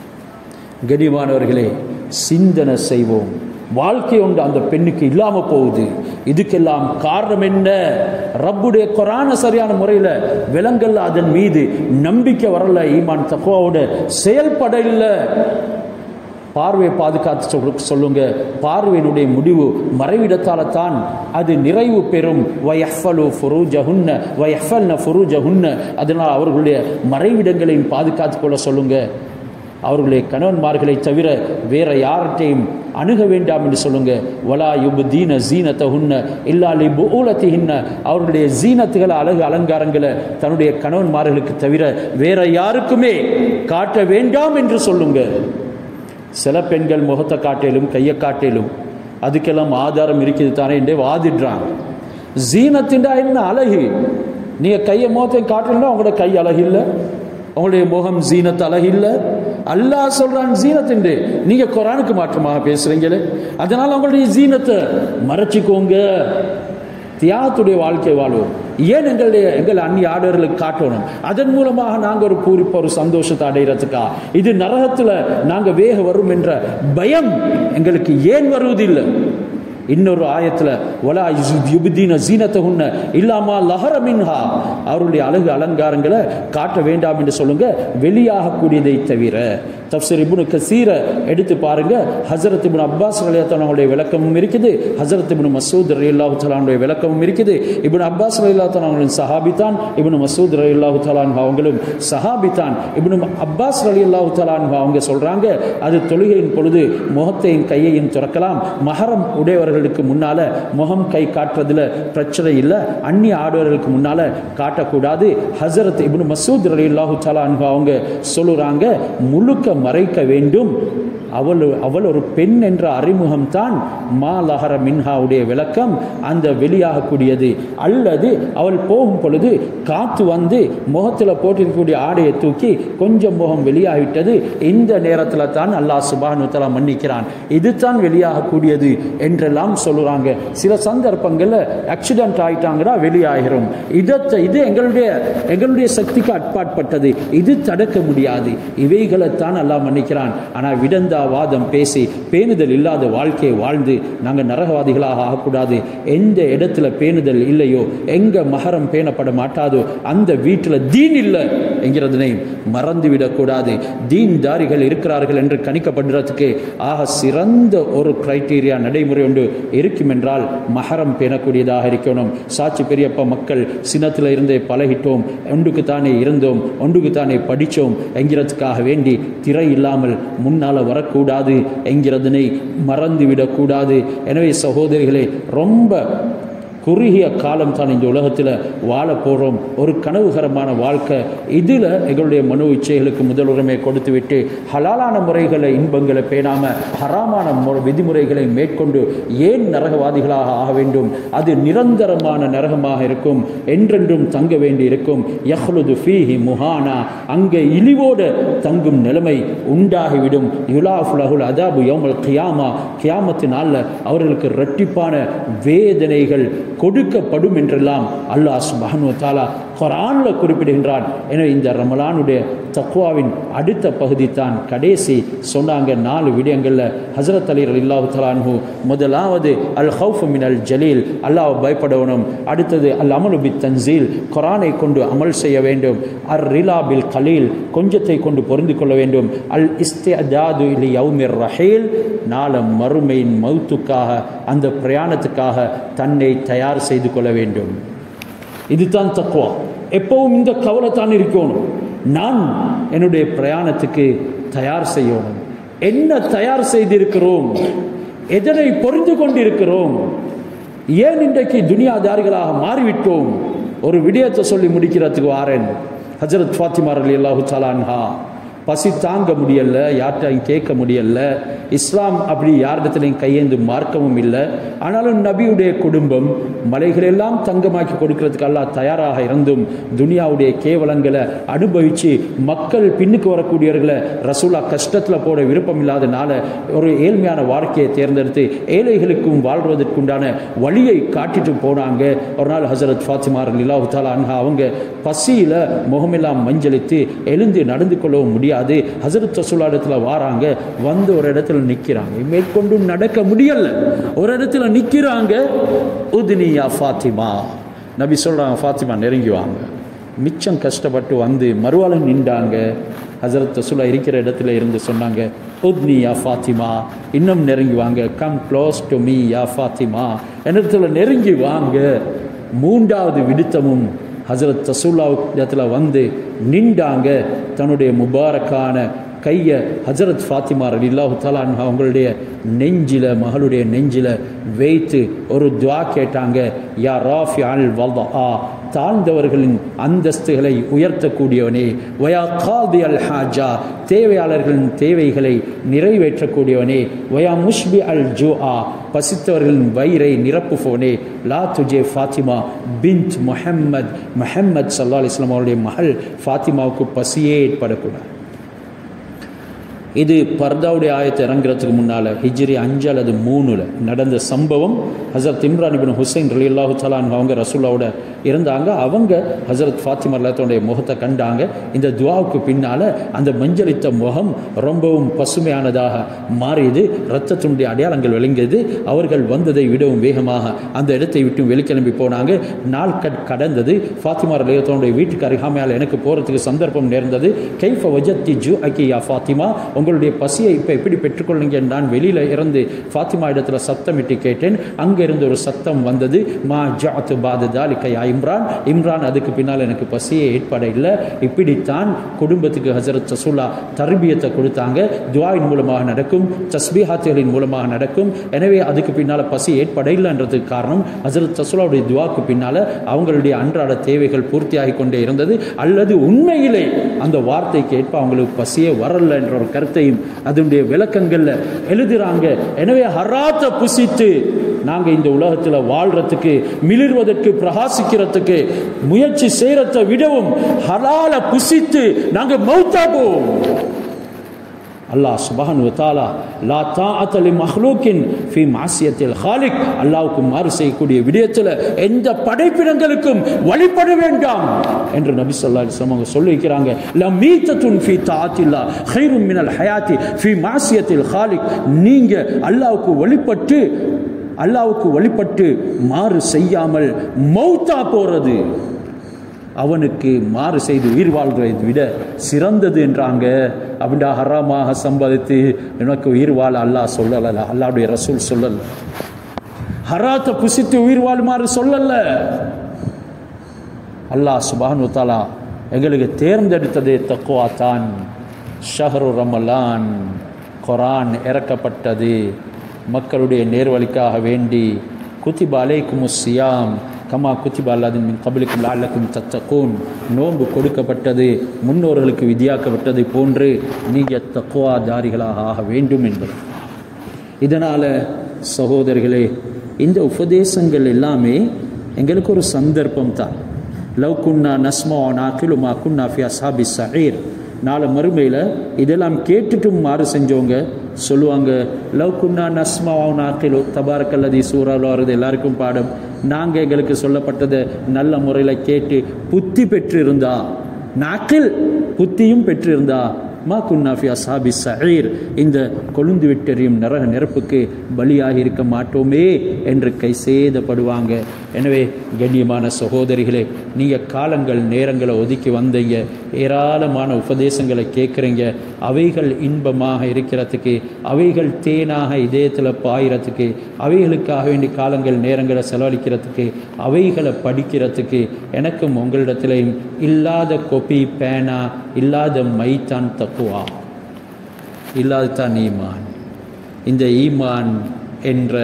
கனிவானவர்களே சிந்தனை செய்வோம் வாழ்க்கை உண்டு அந்த பெண்ணுக்கு இல்லாம போகுது இதுக்கெல்லாம் காரணம் என்ன ரப்புடைய கொரான சரியான முறையில் விலங்கல்ல அதன் மீது நம்பிக்கை வரல ஈமான் தக்குவாவோட செயல்பட இல்லை பார்வையை பாதுகாத்து சொல் சொல்லுங்க பார்வையினுடைய முடிவு மறைவிடத்தால தான் அது நிறைவு பெறும் வயஃபலு ஃபுரூஜஹுன்ன வயஃபல்ன ஃபுரூஜஹுன்ன அதனால் அவர்களுடைய மறைவிடங்களையும் பாதுகாத்து கொள்ள சொல்லுங்க அவர்களுடைய கணவன்மார்களை தவிர வேற யார்கிட்டையும் அணுக வேண்டாம் என்று சொல்லுங்க வலா யுபு தீன ஜீனத்தகுன்ன இல்லாலி புலத்திகின்ன அவர்களுடைய ஜீனத்துகள் அழகு அலங்காரங்களை தன்னுடைய கணவன்மார்களுக்கு தவிர வேற யாருக்குமே காட்ட வேண்டாம் என்று சொல்லுங்க சில பெண்கள் முகத்தை காட்டிலும் கையை காட்டிலும் அதுக்கெல்லாம் ஆதாரம் இருக்குது தானே என்றே வாதிடுறாங்க ஜீனத்தின்டா என்ன அழகு நீங்க கையை முகத்தை காட்டலன்னா உங்களோட கை அழகு இல்லை உங்களுடைய முகம் ஜீனத் அழகு இல்லை அல்லாஹ் சொல்றான் ஜீனத் என்று நீங்க குரானுக்கு மாற்றமாக பேசுறீங்களே அதனால உங்களுடைய ஜீனத்தை மறைச்சிக்கோங்க தியாகத்துடைய வாழ்க்கை வாழ்வோம் ஏன் எங்களுடைய எங்கள் அந்நிய ஆடர்களுக்கு காட்டணும் அதன் மூலமாக நாங்கள் ஒரு பூரிப்ப ஒரு சந்தோஷத்தை அடைகிறதுக்கா இது நரகத்தில் நாங்கள் வேக வரும் என்ற பயம் எங்களுக்கு ஏன் வருவதில்லை இன்னொரு ஆயத்தில் ஒலா யுபுதீன ஜீனத்தகுன்ன இல்லாமா லஹர மின்ஹா அவருடைய அழகு அலங்காரங்களை காட்ட வேண்டாம் என்று சொல்லுங்க வெளியாகக்கூடியதை தவிர தப்சர் இபுனு கசீர எடுத்து பாருங்க ஹசரத் இபுன் அப்பாஸ் ரலியாத்தனுடைய விளக்கமும் இருக்குது ஹசரத் இபுன் மசூத் ரலியல்லாஹு தலானுடைய விளக்கமும் இருக்குது இபுன் அப்பாஸ் ரலியல்லாஹு தலானுடைய சஹாபித்தான் இபுன் மசூத் ரலியல்லாஹு தலான் அவங்களும் சஹாபித்தான் இபுன் அப்பாஸ் ரலியல்லாஹு தலான் அவங்க சொல்றாங்க அது தொழுகையின் பொழுது முகத்தையும் கையையும் துறக்கலாம் மஹரம் உடையவர்கள் ஆடவர்களுக்கு முன்னால முகம் கை காட்டுறதுல பிரச்சனை இல்லை அந்நிய ஆடவர்களுக்கு முன்னால காட்டக்கூடாது ஹசரத் இப்னு மசூத் ரலி அல்லாஹு அவங்க சொல்லுறாங்க முழுக்க மறைக்க வேண்டும் அவள் அவள் ஒரு பெண் என்ற அறிமுகம் தான் மா லஹர மின்ஹாவுடைய விளக்கம் அந்த வெளியாகக்கூடியது அல்லது அவள் போகும் பொழுது காத்து வந்து முகத்தில் போட்டிருக்கக்கூடிய ஆடையை தூக்கி கொஞ்சம் முகம் வெளியாகிவிட்டது இந்த நேரத்தில் தான் அல்லாஹ் சுபானு தலா மன்னிக்கிறான் இதுதான் வெளியாகக்கூடியது என்றெல்லாம் சொல்லுறாங்க சில சந்தர்ப்பங்களில் ஆக்சிடென்ட் ஆயிட்டாங்கன்னா வெளியாகிறோம் இதத்தை இது எங்களுடைய எங்களுடைய சக்திக்கு அட்பாட்பட்டது இது தடுக்க முடியாது இவைகளைத்தான் அல்லாஹ் மன்னிக்கிறான் ஆனால் விடந்தா வாதம் பேசி பேணுதல் இல்லாத வாழ்க்கையை வாழ்ந்து நாங்கள் நரகவாதிகளாக ஆகக்கூடாது எந்த இடத்துல பேணுதல் இல்லையோ எங்க மகரம் பேணப்பட மாட்டாதோ அந்த வீட்டில் தீன் இல்லை என்கிறதனை மறந்து விடக்கூடாது தீன் தாரிகள் இருக்கிறார்கள் என்று கணிக்கப்படுறதுக்கு ஆக சிறந்த ஒரு கிரைட்டீரியா நடைமுறை ஒன்று இருக்கும் என்றால் மகரம் பேணக்கூடியதாக இருக்கணும் சாட்சி பெரியப்பா மக்கள் சினத்தில் இருந்தே பழகிட்டோம் ஒன்றுக்கு தானே இருந்தோம் ஒன்றுக்கு தானே படித்தோம் என்கிறதுக்காக வேண்டி திரை இல்லாமல் முன்னால் வரக்கூடாது என்கிறதனை மறந்துவிடக்கூடாது எனவே சகோதரிகளே ரொம்ப குறுகிய காலம் தான் இந்த உலகத்தில் வாழ போகிறோம் ஒரு கனவுகரமான வாழ்க்கை இதில் எங்களுடைய மனோ இச்சைகளுக்கு முதலுரிமை கொடுத்து விட்டு ஹலாலான முறைகளை இன்பங்களை பேணாமல் ஹராமான மு- விதிமுறைகளை மேற்கொண்டு ஏன் நரகவாதிகளாக ஆக வேண்டும் அது நிரந்தரமான நரகமாக இருக்கும் என்றென்றும் தங்க வேண்டி இருக்கும் யஹ்லுது ஃபீஹி முஹானா அங்கே இழிவோடு தங்கும் நிலைமை உண்டாகிவிடும் யுலாஃபுலகுல் அதாபு யௌமல் கியாமா கியாமத்து நாளில் அவர்களுக்கு இரட்டிப்பான வேதனைகள் கொடுக்கப்படும் என்றெல்லாம் அல்லாஹ் சுப்ஹானஹு வ தஆலா குர்ஆன்ல குறிப்பிடுகின்றான் எனவே இந்த ரமலானுடைய தக்வாவின் அடுத்த பகுதி தான் கடைசி சொன்னாங்க நாலு விடயங்களில் ஹசரத் அலி அல்லாஹு தலான்ஹு முதலாவது அல் ஹவுஃப் மின் அல் ஜலீல் அல்லாஹ் பயப்படணும் அடுத்தது அல் அமலு பி தன்சீல் குரானை கொண்டு அமல் செய்ய வேண்டும் அர் ரிலா பில் கலீல் கொஞ்சத்தை கொண்டு பொருந்து கொள்ள வேண்டும் அல் இஸ்திஅதாது இலி யௌமிர் ரஹீல் நாள மறுமையின் மௌத்துக்காக அந்த பிரயாணத்துக்காக தன்னை தயார் செய்து கொள்ள வேண்டும் இதுதான் தக்குவா எப்பவும் இந்த கவலை தான் இருக்கணும் நான் என்னுடைய பிரயாணத்துக்கு தயார் செய்யணும் என்ன தயார் செய்திருக்கிறோம் எதனை பொறிந்து கொண்டிருக்கிறோம் ஏன் இன்றைக்கு துனியாதாரிகளாக மாறிவிட்டோம் ஒரு விடயத்தை சொல்லி முடிக்கிறதுக்கு வாரேன் ஹஜரத் ஃபாத்திமா அலி அல்லாஹு சலான்ஹா பசி தாங்க முடியல யார்கிட்டையும் கேட்க முடியல இஸ்லாம் அப்படி யாரிடத்துலையும் கையேந்து மார்க்கவும் இல்லை ஆனாலும் நபியுடைய குடும்பம் மலைகளெல்லாம் தங்கமாக்கி கொடுக்கறதுக்கு அல்லாஹ் தயாராக இருந்தும் துனியாவுடைய கேவலங்களை அனுபவித்து மக்கள் பின்னுக்கு வரக்கூடியவர்களை ரசூலா கஷ்டத்தில் போட விருப்பம் இல்லாதனால ஒரு ஏழ்மையான வாழ்க்கையை தேர்ந்தெடுத்து ஏழைகளுக்கும் வாழ்வதற்குண்டான வழியை காட்டிட்டு போனாங்க ஒரு நாள் ஹசரத் ஃபாத்திமா அல்லாஹு தாலா அன்ஹா அவங்க பசியில் முகமெல்லாம் மஞ்சளித்து எழுந்து நடந்து கொள்ளவும் முடியாது ஹசரத் ரசூலா இடத்துல வாராங்க வந்து ஒரு இடத்துல நிற்கிறாங்க மேற்கொண்டு நடக்க முடியல ஒரு இடத்துல நிற்கிறாங்க உத்னியா ஃபாத்திமா நபி சொல்கிறாங்க ஃபாத்திமா நெருங்கி வாங்க மிச்சம் கஷ்டப்பட்டு வந்து மறுவாள நின்றாங்க ஹசரத் ரசூலா இருக்கிற இடத்துல இருந்து சொன்னாங்க உத்னி யா ஃபாத்திமா இன்னும் நெருங்கி வாங்க கம் க்ளோஸ் டு மீ யா ஃபாத்திமா இடத்துல நெருங்கி வாங்க மூன்றாவது விடுத்தமும் ஹசரத் ரசூல்லா இடத்துல வந்து நின்றாங்க தன்னுடைய முபாரக்கான கையை ஹஜரத் ஃபாத்திமா ரலில்லாஹு தஆலா அன்ஹா அவங்களுடைய நெஞ்சில மகளுடைய நெஞ்சில வைத்து ஒரு துவா கேட்டாங்க யா ராஃபி அல் வல்தா தாழ்ந்தவர்களின் அந்தஸ்துகளை உயர்த்தக்கூடியவனே வயா காதி அல் ஹாஜா தேவையாளர்களின் தேவைகளை நிறைவேற்றக்கூடியவனே வயா முஷ்பி அல் ஜூ ஆ பசித்தவர்களின் வயிறை நிரப்புபவனே லா துஜே ஃபாத்திமா பின்த் முஹம்மத் முஹம்மத் சல்லா அலிஸ்லாம் அவருடைய மகள் ஃபாத்திமாவுக்கு பசியே ஏற்படக்கூடாது இது பர்தாவுடைய ஆயத்தை இறங்குறதுக்கு முன்னால் ஹிஜ்ரி அஞ்சு அல்லது மூணில் நடந்த சம்பவம் ஹசரத் இம்ரான் இபின் ஹுசைன் ரலி அல்லாஹு தலான் அவங்க ரசூல்லாவோட இருந்தாங்க அவங்க ஹசரத் ஃபாத்திமா அல்லாத்தோடைய முகத்தை கண்டாங்க இந்த துவாவுக்கு பின்னால் அந்த மஞ்சளித்த முகம் ரொம்பவும் பசுமையானதாக மாறியது இரத்தத்தினுடைய அடையாளங்கள் விளங்கியது அவர்கள் வந்ததை விடவும் வேகமாக அந்த இடத்தை விட்டு வெளிக்கிளம்பி போனாங்க நாள் கட் கடந்தது ஃபாத்திமா அலையத்தோடைய வீட்டுக்கு அருகாமையால் எனக்கு போகிறதுக்கு சந்தர்ப்பம் நேர்ந்தது கைஃப வஜத்தி ஜூ அக்கி யா ஃபாத்திமா உங்களுடைய பசியை இப்போ எப்படி பெற்றுக்கொள்ளுங்க நான் வெளியில் இருந்து ஃபாத்திமா இடத்துல சத்தமிட்டு கேட்டேன் அங்கே இருந்து ஒரு சத்தம் வந்தது மா ஜாத்து பாது தாலிக்கையா இம்ரான் இம்ரான் அதுக்கு பின்னால் எனக்கு பசியே ஏற்பட இல்லை இப்படித்தான் குடும்பத்துக்கு ஹசரத் சசுல்லா தர்பியத்தை கொடுத்தாங்க துவாவின் மூலமாக நடக்கும் தஸ்பீஹாத்துகளின் மூலமாக நடக்கும் எனவே அதுக்கு பின்னால் பசி ஏற்பட இல்லைன்றதுக்கு காரணம் ஹசரத் சசுல்லாவுடைய துவாக்கு பின்னால் அவங்களுடைய அன்றாட தேவைகள் பூர்த்தியாகி கொண்டே இருந்தது அல்லது உண்மையிலே அந்த வார்த்தைக்கு ஏற்ப அவங்களுக்கு பசியே வரல என்ற ஒரு கருத்தையும் அதனுடைய விளக்கங்கள்ல எழுதுறாங்க எனவே ஹராத்தை புசித்து நாங்க இந்த உலகத்துல வாழ்றதுக்கு மிளிர்வதற்கு பிரகாசிக்கிறதுக்கு முயற்சி செய்யறதை விடவும் ஹலால புசித்து நாங்க மௌத்தா போவோம் அல்லாஹ் சுபஹான் வத்தாலா லா தாஅத்த லி மஹ்லூக்கின் ஃபி மாசியத்தில் ஹாலிக் அல்லாஹ்வுக்கு மாறு செய்யக்கூடிய விடயத்தில் எந்த படைப்பினங்களுக்கும் வழிபட வேண்டாம் என்று நபி ஸல்லல்லாஹு அலைஹி வஸல்லம் அவங்க சொல்லி இருக்கிறாங்க ல மீத்தத்துன் ஃபி தாஅத்தில்லா கைரும் மினல் ஹயாத்தி ஃபி மாசியத்தில் ஹாலிக் நீங்க அல்லாஹ்வுக்கு வழிபட்டு அல்லாஹ்வுக்கு வழிபட்டு மாறு செய்யாமல் மௌத்தா போறது அவனுக்கு மாறு செய்து உயிர் வாழ்வதை விட சிறந்தது என்றாங்க அப்படின்னா ஹராமாக சம்பாதித்து எனக்கு உயிர் வாழ அல்லாஹ் சொல்லல அல்லாவுடைய ரசூல் சொல்லல ஹராத்தை புசித்து உயிர் வாழுமாறு சொல்லல அல்லாஹ் சுபானு தாலா எங்களுக்கு தேர்ந்தெடுத்ததே தக்குவா தான் ஷஹரு ரமலான் குரான் இறக்கப்பட்டது மக்களுடைய நேர்வழிக்காக வேண்டி குத்திப அலைக்கும் சியாம் கமா குத்திபா அல்லாதின் மின் கபலிக்கும் லாலக்கும் தத்தக்கூன் நோன்பு கொடுக்கப்பட்டது முன்னோர்களுக்கு விதியாக்கப்பட்டது போன்று நீங்கள் தக்குவாதாரிகளாக ஆக வேண்டும் என்பது இதனால் சகோதரர்களே இந்த உபதேசங்கள் எல்லாமே எங்களுக்கு ஒரு சந்தர்ப்பம் தான் லவ் குன்னா நஸ்மா நாக்கிலுமா குன்னா ஃபியா சாபி சஹீர் நாளை மறுமையில் இதெல்லாம் கேட்டுட்டும் மாறு செஞ்சவங்க சொல்லுவாங்க லவ் குன்னா நஸ்மா நாக்கிலோ தபாரக்கல்லதி சூறாலோ வருது எல்லாருக்கும் பாடம் நாங்கள் எங்களுக்கு சொல்லப்பட்டதை நல்ல முறையில் கேட்டு புத்தி பெற்றிருந்தா நாக்கில் புத்தியும் பெற்றிருந்தா மா குன்னாஃபி அசாபி சஹீர் இந்த கொழுந்து விட்டெறியும் நரக நெருப்புக்கு பலியாகி இருக்க மாட்டோமே என்று கை சேதப்படுவாங்க எனவே கண்ணியமான சகோதரிகளே நீங்கள் காலங்கள் நேரங்களை ஒதுக்கி வந்தீங்க ஏராளமான உபதேசங்களை கேட்குறீங்க அவைகள் இன்பமாக இருக்கிறதுக்கு அவைகள் தேனாக இதயத்தில் பாயிறதுக்கு அவைகளுக்காக வேண்டி காலங்கள் நேரங்களை செலவழிக்கிறதுக்கு அவைகளை படிக்கிறதுக்கு எனக்கும் உங்களிடத்திலையும் இல்லாத கொப்பி பேனா இல்லாத மைத்தான் தக்குவா இல்லாது தான் ஈமான் இந்த ஈமான் என்ற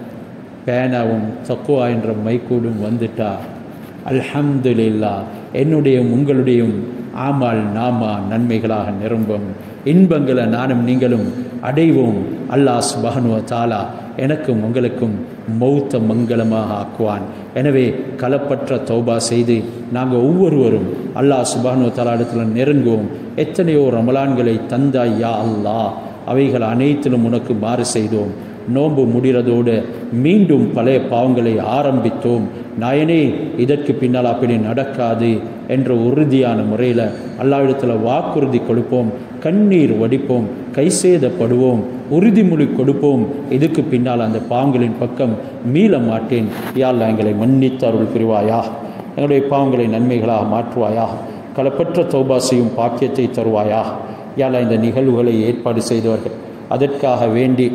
பேனாவும் தக்குவா என்ற மைக்கூடும் வந்துட்டா அல்ஹம்துலில்லா என்னுடைய உங்களுடையும் ஆமால் நாமா நன்மைகளாக நிரம்பும் இன்பங்களை நானும் நீங்களும் அடைவோம் அல்லாஹ் சுபஹனுவ தாலா எனக்கும் உங்களுக்கும் மௌத்த மங்களமாக ஆக்குவான் எனவே களப்பற்ற தௌபா செய்து நாங்கள் ஒவ்வொருவரும் அல்லாஹ் சுபானு தலாடத்தில் நெருங்குவோம் எத்தனையோ ரமலான்களை தந்தாய் யா அல்லாஹ் அவைகள் அனைத்திலும் உனக்கு மாறு செய்தோம் நோன்பு முடிகிறதோடு மீண்டும் பழைய பாவங்களை ஆரம்பித்தோம் நாயனே இதற்கு பின்னால் அப்படி நடக்காது என்ற உறுதியான முறையில் அல்லாவிடத்தில் வாக்குறுதி கொடுப்போம் கண்ணீர் வடிப்போம் கைசேதப்படுவோம் உறுதிமொழி கொடுப்போம் இதுக்கு பின்னால் அந்த பாவங்களின் பக்கம் மீள மாட்டேன் யாழ்லா எங்களை மன்னித்து அருள் புரிவாயா எங்களுடைய பாவங்களை நன்மைகளாக மாற்றுவாயா களப்பற்ற தௌபாசையும் பாக்கியத்தை தருவாயா யாழா இந்த நிகழ்வுகளை ஏற்பாடு செய்தவர்கள் அதற்காக வேண்டி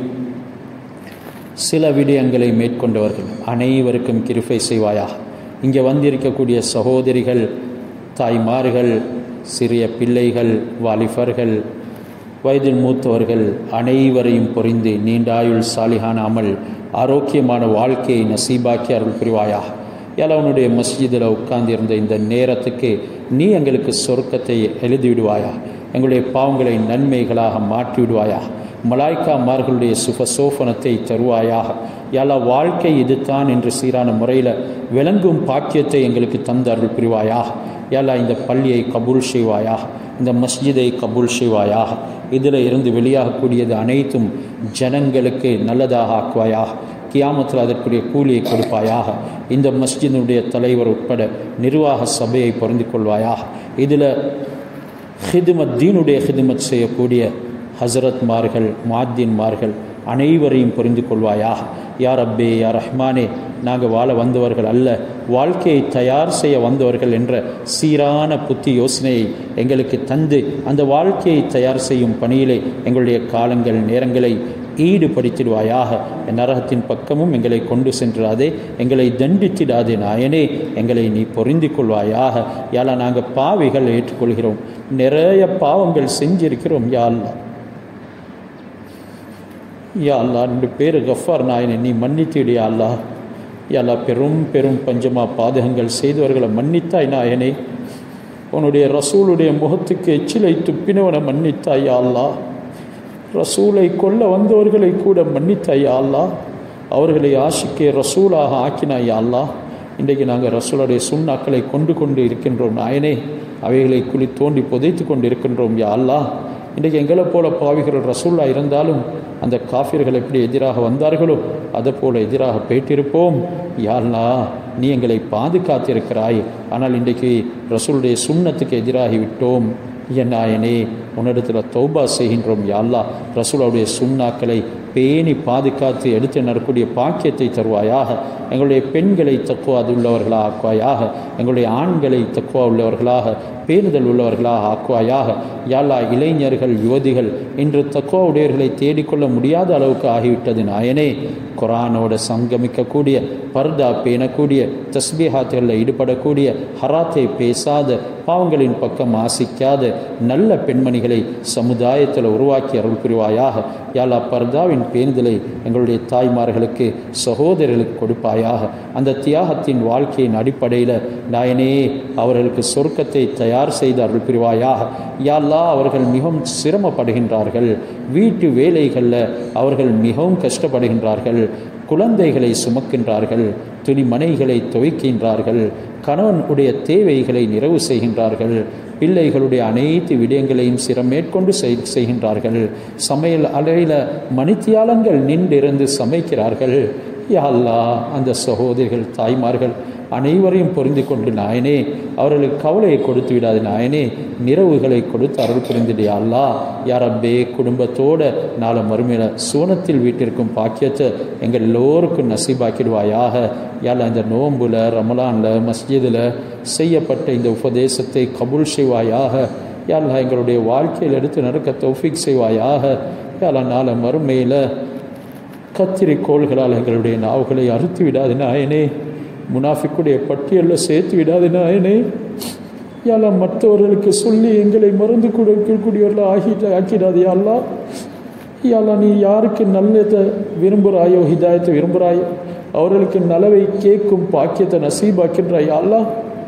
சில விடயங்களை மேற்கொண்டவர்கள் அனைவருக்கும் கிருஃபை செய்வாயா இங்கே வந்திருக்கக்கூடிய சகோதரிகள் தாய்மார்கள் சிறிய பிள்ளைகள் வாலிபர்கள் வயதில் மூத்தவர்கள் அனைவரையும் பொறிந்து நீண்ட ஆயுள் சாலிகான அமல் ஆரோக்கியமான வாழ்க்கையை நசீபாக்கி அருள் புரிவாயா எலவனுடைய மஸ்ஜிதில் உட்கார்ந்திருந்த இந்த நேரத்துக்கு நீ எங்களுக்கு சொர்க்கத்தை எழுதிவிடுவாயா எங்களுடைய பாவங்களை நன்மைகளாக மாற்றி விடுவாயா மலாய்க்காமார்களுடைய சுபசோபனத்தை தருவாயாக யாலா வாழ்க்கை இதுதான் என்று சீரான முறையில் விளங்கும் பாக்கியத்தை எங்களுக்கு தந்த அருள் புரிவாயாக யாலா இந்த பள்ளியை கபூல் செய்வாயா இந்த மஸ்ஜிதை கபூல் செய்வாயா இதில் இருந்து வெளியாகக்கூடியது அனைத்தும் ஜனங்களுக்கு நல்லதாக ஆக்குவாயாக கியாமத்தில் அதற்குரிய கூலியை கொடுப்பாயாக இந்த மஸ்ஜினுடைய தலைவர் உட்பட நிர்வாக சபையை பொருந்தி கொள்வாயாக இதில் ஹிதுமத் தீனுடைய ஹிதுமத் செய்யக்கூடிய ஹசரத்மார்கள் மாத்தின்மார்கள் அனைவரையும் புரிந்து கொள்வாயாக யார் அப்பே யார் ரஹ்மானே நாங்கள் வாழ வந்தவர்கள் அல்ல வாழ்க்கையை தயார் செய்ய வந்தவர்கள் என்ற சீரான புத்தி யோசனையை எங்களுக்கு தந்து அந்த வாழ்க்கையை தயார் செய்யும் பணியிலே எங்களுடைய காலங்கள் நேரங்களை ஈடுபடுத்திடுவாயாக என் நரகத்தின் பக்கமும் எங்களை கொண்டு சென்றாதே எங்களை தண்டித்திடாதே நாயனே எங்களை நீ பொருந்தி கொள்வாயாக யாலா நாங்கள் பாவிகள் ஏற்றுக்கொள்கிறோம் நிறைய பாவங்கள் செஞ்சிருக்கிறோம் யா அல்லா யா அல்லா ரெண்டு பேர் கஃபார் நாயனை நீ மன்னித்திடு யா அல்லா யா அல்லா பெரும் பெரும் பஞ்சமா பாதகங்கள் செய்தவர்களை மன்னித்தாய் நாயனே உன்னுடைய ரசூலுடைய முகத்துக்கு எச்சிலை துப்பினவனை மன்னித்தாய் யா அல்லா ரசூலை கொல்ல வந்தவர்களை கூட மன்னித்தாய் யா அல்லா அவர்களை ஆசிக்க ரசூலாக ஆக்கினாய் யா அல்லா இன்றைக்கு நாங்கள் ரசூலுடைய சுண்ணாக்களை கொண்டு கொண்டு இருக்கின்றோம் நாயனே அவைகளை குழி தோண்டி புதைத்து கொண்டு இருக்கின்றோம் யா அல்லா இன்றைக்கு எங்களை போல பாவிகள் ரசூல்லா இருந்தாலும் அந்த காஃபிர்கள் எப்படி எதிராக வந்தார்களோ அதை போல எதிராக போயிட்டிருப்போம் யாழ்லா நீ எங்களை பாதுகாத்திருக்கிறாய் ஆனால் இன்றைக்கு ரசூலுடைய சுண்ணத்துக்கு எதிராகி விட்டோம் என் நாயனே உன்னிடத்தில் தௌபா செய்கின்றோம் யாழ்லா ரசூலுடைய சுண்ணாக்களை பேணி பாதுகாத்து எடுத்து நடக்கூடிய பாக்கியத்தை தருவாயாக எங்களுடைய பெண்களை தக்குவாது உள்ளவர்களாக ஆக்குவாயாக எங்களுடைய ஆண்களை தக்குவா உள்ளவர்களாக பேணுதல் உள்ளவர்களாக ஆக்குவாயாக யாழ்லா இளைஞர்கள் யுவதிகள் இன்று தக்குவா உடையவர்களை தேடிக்கொள்ள முடியாத அளவுக்கு ஆகிவிட்டது நாயனே குரானோட சங்கமிக்கக்கூடிய பர்தா பேணக்கூடிய தஸ்பீஹாத்துகளில் ஈடுபடக்கூடிய ஹராத்தை பேசாத பாவங்களின் பக்கம் ஆசிக்காத நல்ல பெண்மணிகளை சமுதாயத்தில் உருவாக்கி அருள் புரிவாயாக யாலா பர்தாவின் பேணுதலை எங்களுடைய தாய்மார்களுக்கு சகோதரர்களுக்கு கொடுப்பாயாக அந்த தியாகத்தின் வாழ்க்கையின் அடிப்படையில் நாயனே அவர்களுக்கு சொர்க்கத்தை தயார் செய்து அருள் புரிவாயாக யாழ்லா அவர்கள் மிகவும் சிரமப்படுகின்றார்கள் வீட்டு வேலைகளில் அவர்கள் மிகவும் கஷ்டப்படுகின்றார்கள் குழந்தைகளை சுமக்கின்றார்கள் துணிமனைகளை துவைக்கின்றார்கள் கணவன் உடைய தேவைகளை நிறைவு செய்கின்றார்கள் பிள்ளைகளுடைய அனைத்து விடயங்களையும் சிரம் மேற்கொண்டு செய்கின்றார்கள் சமையல் அறையில் மணித்தியாலங்கள் நின்றிருந்து சமைக்கிறார்கள் யாழ்லா அந்த சகோதரிகள் தாய்மார்கள் அனைவரையும் பொருந்தி கொண்டு நாயனே அவர்களுக்கு கவலையை கொடுத்து விடாது நாயனே நிறவுகளை கொடுத்து அருள் புரிந்துடு அல்லா யாரப்பே குடும்பத்தோட நாளை மறுமையில சூனத்தில் வீட்டிற்கும் பாக்கியத்தை எங்கள் எல்லோருக்கும் நசீபாக்கிடுவாயாக யாழ் இந்த நோம்புல ரமலானில் மஸ்ஜிதில் செய்யப்பட்ட இந்த உபதேசத்தை கபூல் செய்வாயாக யாழ்லா எங்களுடைய வாழ்க்கையில் எடுத்து நடக்க தௌஃபிக் செய்வாயாக யாழா நாளை மறுமையில் கத்திரிக்கோள்களால் எங்களுடைய நாவுகளை அறுத்து விடாது நாயனே முனாஃபிக்குடைய பட்டியலில் சேர்த்து விடாது நாயனே யாலா மற்றவர்களுக்கு சொல்லி எங்களை மறந்து கொடுக்கக்கூடியவர்கள் ஆகி ஆக்கிடாது யாழ்லா யாலா நீ யாருக்கு நல்லதை விரும்புகிறாயோ ஹிதாயத்தை விரும்புகிறாயோ அவர்களுக்கு நலவை கேட்கும் பாக்கியத்தை நசீபாக்கின்றாய் யாழ்லா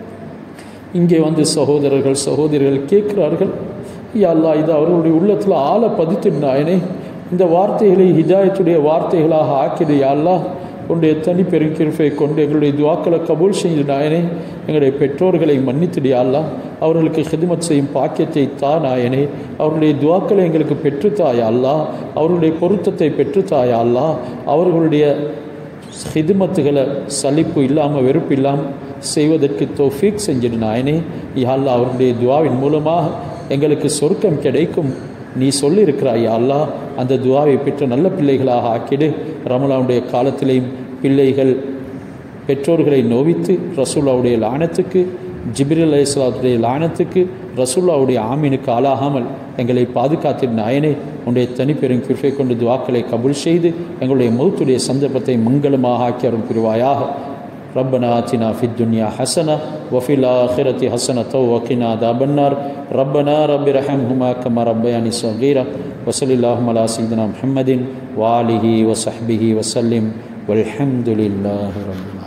இங்கே வந்து சகோதரர்கள் சகோதரிகள் கேட்கிறார்கள் யாழ்லா இது அவர்களுடைய உள்ளத்தில் ஆழ பதித்து நாயனே இந்த வார்த்தைகளை ஹிதாயத்துடைய வார்த்தைகளாக ஆக்கிடு யாழ்லா உன்னுடைய தனி பெருங்கிருப்பை கொண்டு எங்களுடைய துவாக்களை கபூல் செய்து நாயனே எங்களுடைய பெற்றோர்களை மன்னித்துடு யாழ்லா அவர்களுக்கு ஹிதமத் செய்யும் பாக்கியத்தை தா நாயனே அவர்களுடைய துவாக்களை எங்களுக்கு பெற்றுத்தாயா அல்லா அவர்களுடைய பொருத்தத்தை பெற்றுத்தாயா அல்லா அவர்களுடைய ஹிதுமத்துகளை சலிப்பு இல்லாமல் வெறுப்பு இல்லாமல் செய்வதற்கு தோஃபீக் செஞ்சிடு நாயனே யாழ்லா அவருடைய துவாவின் மூலமாக எங்களுக்கு சொர்க்கம் கிடைக்கும் நீ சொல்லியிருக்கிறாய் அல்லா அந்த துவாவை பெற்ற நல்ல பிள்ளைகளாக ஆக்கிடு ரமலாவுடைய காலத்திலேயும் பிள்ளைகள் பெற்றோர்களை நோவித்து ரசூல்லாவுடைய லானத்துக்கு ஜிபிரில் அலிஸ்லாத்துடைய லானத்துக்கு ரசூல்லாவுடைய ஆமீனுக்கு ஆளாகாமல் எங்களை பாதுகாத்தின் நாயனே உன்னுடைய தனிப்பெரும் கிருப்பை கொண்டு துவாக்களை கபுல் செய்து எங்களுடைய மௌத்துடைய சந்தர்ப்பத்தை மங்களமாக ஆக்கி அருள் புரிவாயாக ربنا آتنا في الدنيا حسنة وفي الآخرة حسنة وقنا عذاب النار ربنا رب ارحمهما كما ربياني صغيرا وصلى اللهم على سيدنا محمد وآله وصحبه وسلم والحمد لله رب العالمين